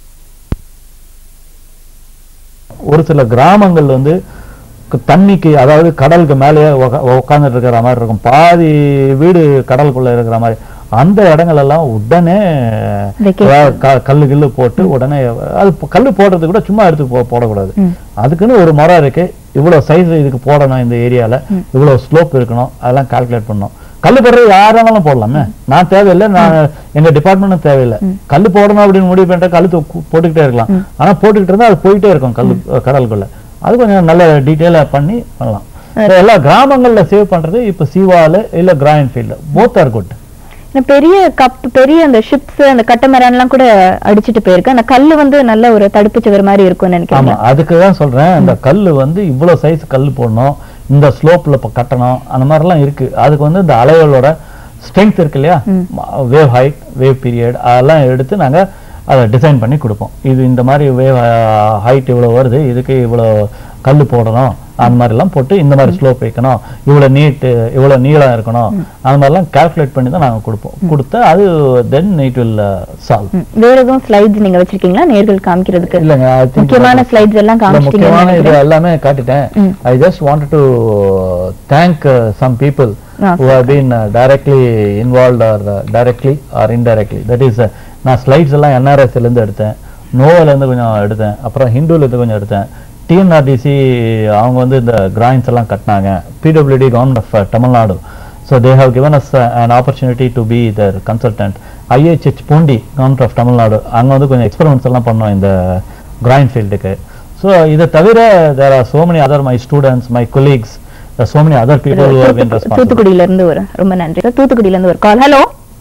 ஒரு சில கிராமங்கள் வந்து க- தண்ணிக்கு அதாவது கடலுக்கு மேலேயே உட்காந்துட்டு இருக்கிற மாதிரி இருக்கும் பாதி வீடு கடலுக்குள்ள இருக்கிற மாதிரி அந்த இடங்கள் எல்லாம் உடனே Vacation. அதாவது க- கல்லு கில்லு போட்டு உடனே அது ப- கல்லு போடுறது கூட சும்மா எடுத்து போ- போடக்கூடாது அதுக்குன்னு ஒரு முறை இருக்கு இவ்வளவு சைஸ் இதுக்கு போடணும் இந்த ஏரியால இவ்வளவு ஸ்லோப் இருக்கணும் அதெல்லாம் கால்குலேட் பண்ணணும் கல்லு போடுறது யாராலும் போடலாமே நான் தேவையில்லை நான் எங்க டிபார்ட்மெண்ட்டும் தேவையில்லை கல்லு போடணும் அப்படின்னு முடிவு பண்ணிட்டா கல்லு தூ- போட்டுக்கிட்டே இருக்கலாம் ஆனா போட்டுக்கிட்டு இருந்தா அது போயிட்டே இருக்கும் கல்லு கடலுக்குள்ள அது கொஞ்சம் நல்ல டீட்டெயிலா பண்ணி பண்ணலாம் So, எல்லா கிராமங்கள்ல சேவ் பண்றது இப்ப சீவால இல்ல groyne field both are good இந்த பெரிய கப் பெரிய அந்த ஷிப்ஸ் அந்த கட்டமரான்லாம் கூட அடிச்சிட்டு போயிருக்கு அந்த கல்லு வந்து நல்ல ஒரு தடுப்பு சுவர் மாதிரி இருக்கும்னு ஆமா நினைக்கிறேன் அதுக்கு தான் சொல்றேன் இந்த கல்லு வந்து இவ்வளவு சைஸ் கல் போடணும் இந்த ஸ்லோப்ல இப்ப கட்டணும் அந்த மாதிரிலாம் இருக்கு அதுக்கு வந்து இந்த அலைகளோட ஸ்ட்ரென்த் இருக்கு இல்லையா வேவ் ஹைட் வேவ் பீரியட் அதெல்லாம் எடுத்து நாங்க அதை டிசைன் பண்ணி கொடுப்போம் இது இந்த மாதிரி வேவ் ஹைட் இவ்வளவு வருது இதுக்கு இவ்வளவு கல் போடணும் அந்த மாதிரி எல்லாம் போட்டு இந்த மாதிரி ஸ்லோப் வைக்கணும் இவ்வளவு நீட்டு இவ்வளவு நீளம் இருக்கணும் அந்த மாதிரிலாம் கால்குலேட் பண்ணி தான் நாங்க கொடுப்போம் கொடுத்தா அது தென் இட் வில் சால்வ் ம். வேற எதுவும் ஸ்லைட்ஸ் நீங்க வச்சிருக்கீங்களா நேர்கள் காமிக்கிறதுக்கு இல்லைங்க I think முக்கியமான that- ஸ்லைட்ஸ் எல்லாம் இல்ல, காமிச்சிட்டீங்கன்னு முக்கியமான இது நினைக்கிறேன். எல்லாமே காட்டிட்டேன் I just wanted to thank some people Ah, who have been uh, directly involved or uh, directly or indirectly that is uh, நான் ஸ்லைட்ஸ் எல்லாம் NRS ல இருந்து எடுத்தேன் நோவால இருந்து கொஞ்சம் எடுத்தேன் அப்புறம் ஹிந்துல இருந்து கொஞ்சம் எடுத்தேன் டிஎன்ஆர்டிசி அவங்க வந்து இந்த கிராயின்ஸ் எல்லாம் கட்டினாங்க PWD government of Tamil Nadu so they have given us uh, an opportunity to be their consultant IAH Poondi government of Tamil Nadu அங்க வந்து கொஞ்சம் எக்ஸ்பெரிமெண்ட்ஸ் எல்லாம் பண்ணோம் இந்த கிராயின் ஃபீல்டுக்கு ஸோ இதை தவிர there are so many other my students my colleagues so many other people who have been responsible தூத்துக்குடியில இருந்து ஒரு ரொம்ப நன்றி சார் தூத்துக்குடியில இருந்து ஒரு கால் ஹலோ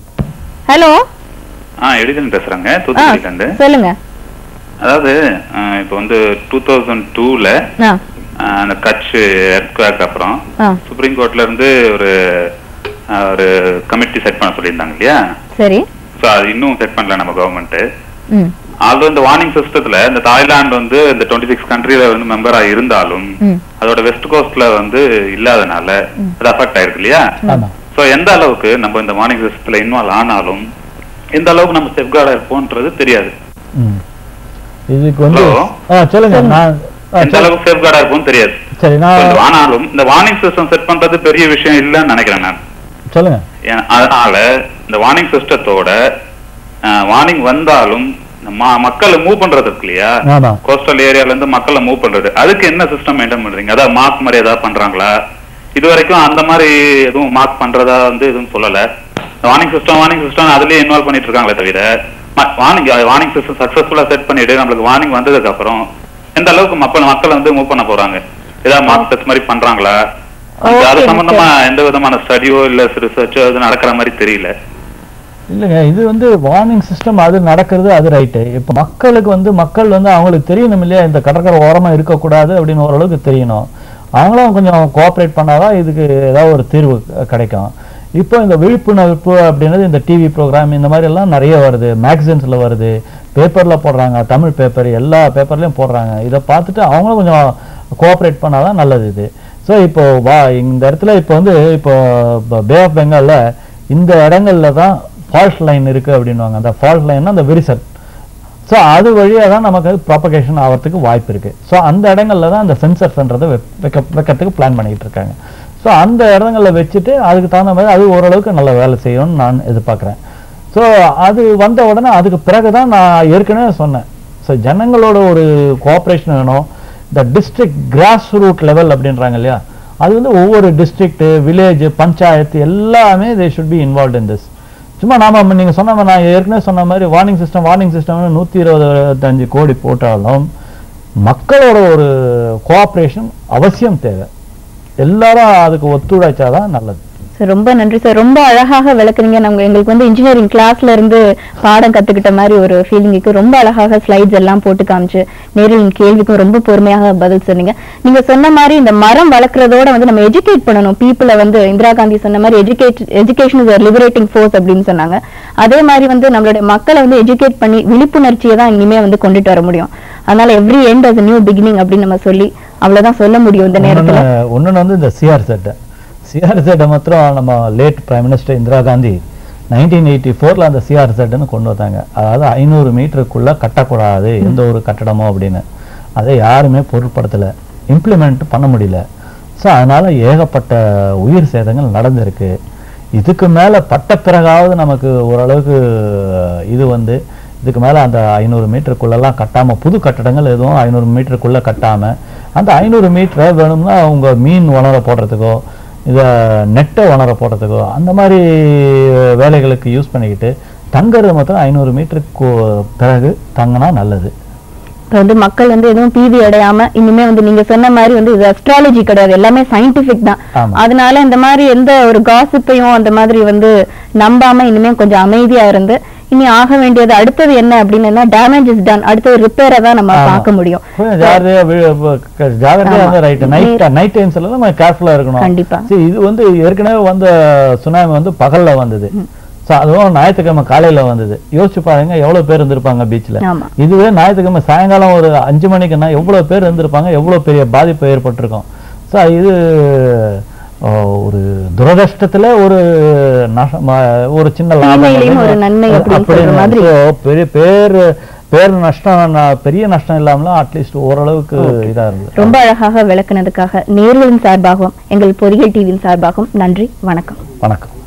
ஹலோ ஆ எடிசன் பேசுறேங்க தூத்துக்குடியில இருந்து சொல்லுங்க அதாவது ஆ, இப்போ வந்து டூ தௌசண்ட் டூல ஆ அந்த கட்ச் எர்த்குவேக் அப்புறம் ஆ சுப்ரீம் கோர்ட்ல இருந்து ஒரு ஆ, ஒரு கமிட்டி செட் பண்ண சொல்லியிருந்தாங்க இல்லையா சரி ஸோ அது இன்னும் செட் பண்ணல நம்ம கவர்மெண்ட் ம் ஆல்தோ இந்த வார்னிங் சிஸ்டத்துல இந்த தாய்லாந்து வந்து இந்த டுவெண்ட்டி சிக்ஸ் கண்ட்ரில வந்து மெம்பரா இருந்தாலும் ம் அதோட வெஸ்ட் கோஸ்ட்ல வந்து இல்லாதனால அது அஃபெக்ட் ஆயிருக்கு இல்லையா ஆமா சோ எந்த அளவுக்கு நம்ம இந்த வார்னிங் சிஸ்டத்துல இன்வால்வ் ஆனாலும் எந்த அளவுக்கு நம்ம செஃப்கார்டா இருப்போம்ன்றது தெரியாது ம். இதுக்கு வந்து Hello? ஆ சொல்லுங்க நான் ஆ, எந்த சொல்லு. அளவுக்கு சேஃப்கார்டா இருப்போம் தெரியாது சரி So, நான் இந்த ஆனாலும் இந்த வார்னிங் சிஸ்டம் செட் பண்றது பெரிய விஷயம் இல்லைன்னு நினைக்கிறேன் நான் சொல்லுங்க ஏன் அதனால இந்த வார்னிங் சிஸ்டத்தோட வார்னிங் வந்தாலும் இந்த ம- மக்களை மூவ் பண்றது இருக்கு இல்லையா ஆமா கோஸ்டல் ஏரியால இருந்து மக்களை மூவ் பண்றது அதுக்கு என்ன சிஸ்டம் மெயின்டைன் பண்றீங்க அதாவது மார்க் மாதிரி ஏதாவது பண்றாங்களா இது வரைக்கும் அந்த மாதிரி எதுவும் மார்க் பண்றதா வந்து எதுவும் சொல்லல வார்னிங் சிஸ்டம் வார்னிங் சிஸ்டம் அதுலயே இன்வால்வ் பண்ணிட்டு இருக்காங்களே தவிர வார்னிங் வார்னிங் சிஸ்டம் சக்சஸ்ஃபுல்லா செட் பண்ணிட்டு நம்மளுக்கு வார்னிங் வந்ததுக்கு அப்புறம் எந்த அளவுக்கு மக்கள் மக்களை வந்து மூவ் பண்ண போறாங்க ஏதாவது மார்க் டெஸ்ட் மாதிரி பண்றாங்களா அது- அது Okay, சம்பந்தமா எந்த விதமான ஸ்டடியோ இல்ல ரிசர்ச்சோ எதுவும் நடக்கிற மாதிரி தெரியல இல்லைங்க இது வந்து வார்னிங் சிஸ்டம் அது நடக்கிறது அது ரைட்டு இப்போ மக்களுக்கு வந்து மக்கள் வந்து அவங்களுக்கு தெரியணும் இல்லையா இந்த கடற்கரை ஓரமா இருக்கக்கூடாது அப்படின்னு ஓரளவுக்கு தெரியணும் அவங்களும் கொஞ்சம் கோஆப்ரேட் பண்ணாதான் இதுக்கு ஏதாவது ஒரு தீர்வு க- கிடைக்கும் இப்போ இந்த விழிப்புணர்வு அப்படின்றது இந்த டிவி ப்ரோக்ராம் இந்த மாதிரி எல்லாம் நிறைய வருது மேகசின்ஸ்ல வருது பேப்பர்ல போடுறாங்க தமிழ் பேப்பர் எல்லா பேப்பர்லயும் போடுறாங்க இதை பார்த்துட்டு அவங்களும் கொஞ்சம் கோஆப்ரேட் பண்ணாதான் நல்லது இது ஸோ இப்போ வா இந்த இடத்துல இப்போ வந்து இப்போ பே ஆஃப் பெங்கால்ல இந்த இடங்கள்ல தான் ஃபால்ட் லைன் இருக்கு அப்படின்னுவாங்க அந்த ஃபால்ட் லைன்னா அந்த விரிசல் ஸோ அது வழியாக தான் நமக்கு ப்ராபகேஷன் ஆகிறதுக்கு வாய்ப்பு இருக்கு ஸோ அந்த இடங்கள்ல தான் அந்த சென்சர்ஸ்ன்றதை வைக்க வைக்கிறதுக்கு பிளான் பண்ணிட்டு இருக்காங்க ஸோ அந்த இடங்கள்ல வச்சுட்டு அதுக்கு தகுந்த மாதிரி அது ஓரளவுக்கு நல்ல வேலை செய்யும்னு நான் எதிர்பார்க்குறேன் ஸோ அது வந்த உடனே அதுக்கு பிறகு தான் நான் ஏற்கனவே சொன்னேன் ஸோ ஜனங்களோட ஒரு கோஆப்ரேஷன் வேணும் இந்த டிஸ்ட்ரிக்ட் கிராஸ் ரூட் லெவல் அப்படின்றாங்க இல்லையா அது வந்து ஒவ்வொரு டிஸ்ட்ரிக்ட் வில்லேஜ் பஞ்சாயத்து எல்லாமே they should be involve in this சும்மா நாம நீங்க சொன்ன மாதிரி நான் ஏற்கனவே சொன்ன மாதிரி வார்னிங் சிஸ்டம் வார்னிங் சிஸ்டம் நூத்தி இருபத்தஞ்சு கோடி போட்டாலும் மக்களோட ஒரு கோஆப்ரேஷன் அவசியம் தேவை எல்லாரும் அதுக்கு ஒத்துழைச்சாதான் நல்லது சார் ரொம்ப நன்றி சார் ரொம்ப அழகாக விளக்குறீங்க நம்ம எங்களுக்கு வந்து இன்ஜினியரிங் கிளாஸ்ல இருந்து பாடம் கத்துக்கிட்ட மாதிரி ஒரு ஃபீலிங்குக்கு ரொம்ப அழகாக ஸ்லைட்ஸ் எல்லாம் போட்டு காமிச்சு நேரில் கேள்விக்கும் ரொம்ப பொறுமையாக பதில் சொன்னீங்க நீங்க சொன்ன மாதிரி இந்த மரம் வளர்க்கறதோட வந்து நம்ம எஜுகேட் பண்ணணும் பீப்புளை வந்து இந்திரா காந்தி சொன்ன மாதிரி educate education is liberating force அப்படின்னு சொன்னாங்க அதே மாதிரி வந்து நம்மளுடைய மக்களை வந்து எஜுகேட் பண்ணி விழிப்புணர்ச்சியை தான் இனிமே வந்து கொண்டுட்டு வர முடியும் அதனால every end as new beginning அப்படின்னு நம்ம சொல்லி அவ்வளவுதான் சொல்ல முடியும் இந்த நேரத்துல ஒன்னு வந்து இந்த சிஆர் செட்டை சிஆர் செட்டை மாத்திரம் நம்ம late prime minister Indira Gandhi nineteen eighty ஃபோரில் அந்த சிஆர் செட்டுன்னு கொண்டு வந்தாங்க அதாவது ஐநூறு மீட்டருக்குள்ள கட்டக்கூடாது எந்த ஒரு கட்டடமோ அப்படின்னு அதை யாருமே பொருட்படுத்தலை இம்ப்ளிமெண்ட் பண்ண முடியல ஸோ அதனால ஏகப்பட்ட உயிர் சேதங்கள் நடந்திருக்கு இதுக்கு மேலே பட்ட பிறகாவது நமக்கு ஓரளவுக்கு இது வந்து இதுக்கு மேலே அந்த ஐநூறு மீட்டருக்குள்ளெல்லாம் கட்டாமல் புது கட்டடங்கள் எதுவும் ஐநூறு மீட்டருக்குள்ளே கட்டாமல் அந்த ஐநூறு மீட்டரை வேணும்னா அவங்க மீன் உணர போடுறதுக்கோ இதை நெட்டை உணர போடுறதுக்கோ அந்த மாதிரி வேலைகளுக்கு யூஸ் பண்ணிக்கிட்டு தங்குறது மாத்திரம் ஐநூறு மீட்டருக்கு பிறகு தங்கினா நல்லது இப்ப வந்து மக்கள் வந்து எதுவும் பீதி அடையாம இனிமே வந்து நீங்க சொன்ன மாதிரி வந்து இது அஸ்ட்ராலஜி கிடையாது எல்லாமே சயின்டிபிக் தான் ஆமா. அதனால இந்த மாதிரி எந்த ஒரு காசிப்பையும் அந்த மாதிரி வந்து நம்பாம இனிமே கொஞ்சம் அமைதியா இருந்து இனி ஆக வேண்டியது அடுத்தது என்ன அப்படின்னு டேமேஜ் இஸ் டன் அடுத்தது ரிப்பேரை தான் நம்ம ஆமா. பார்க்க முடியும் கொஞ்சம் ஜாகிரதையா வி- வ- க- ஜாகிரதையா ஆமா. வந்து ரைட் நைட் நைட் டைம்ஸ்ல நம்ம கேர்ஃபுல்லா இருக்கணும் கண்டிப்பா. See, இது வந்து ஏற்கனவே வந்த சுனாமி வந்து பகல்ல வந்தது ஸோ அதுவும் ஞாயிற்றுக்கிழமை காலையில வந்தது யோசிச்சு பாருங்க எவ்வளவு பேர் இருந்திருப்பாங்க பீச்ல ஆமா. இதுவே ஞாயிற்றுக்கிழமை சாயங்காலம் ஒரு அஞ்சு மணிக்குன்னா எவ்வளவு பேர் இருந்திருப்பாங்க எவ்வளவு பெரிய பாதிப்பு ஏற்பட்டிருக்கும் ஸோ இது ஓ, ஒரு துரதிர்ஷ்டத்துல ஒரு நஷ்டம், ம- ஒரு சின்ன லாபம் தீமையிலையும் ஒரு வந்து- நன்மை அப்படின்னு சொல்ற அப்படின்னு மாதிரி. so, பெரிய பேர் பேர் நஷ்டம் ந- பெரிய நஷ்டம் இல்லாமலும் அட்லீஸ்ட் ஓரளவுக்கு இதா இருந்தது ரொம்ப அழகாக விளக்குனதுக்காக நேர்களின் சார்பாகவும் எங்கள் பொறியியல் டிவியின் சார்பாகவும் நன்றி வணக்கம் வணக்கம்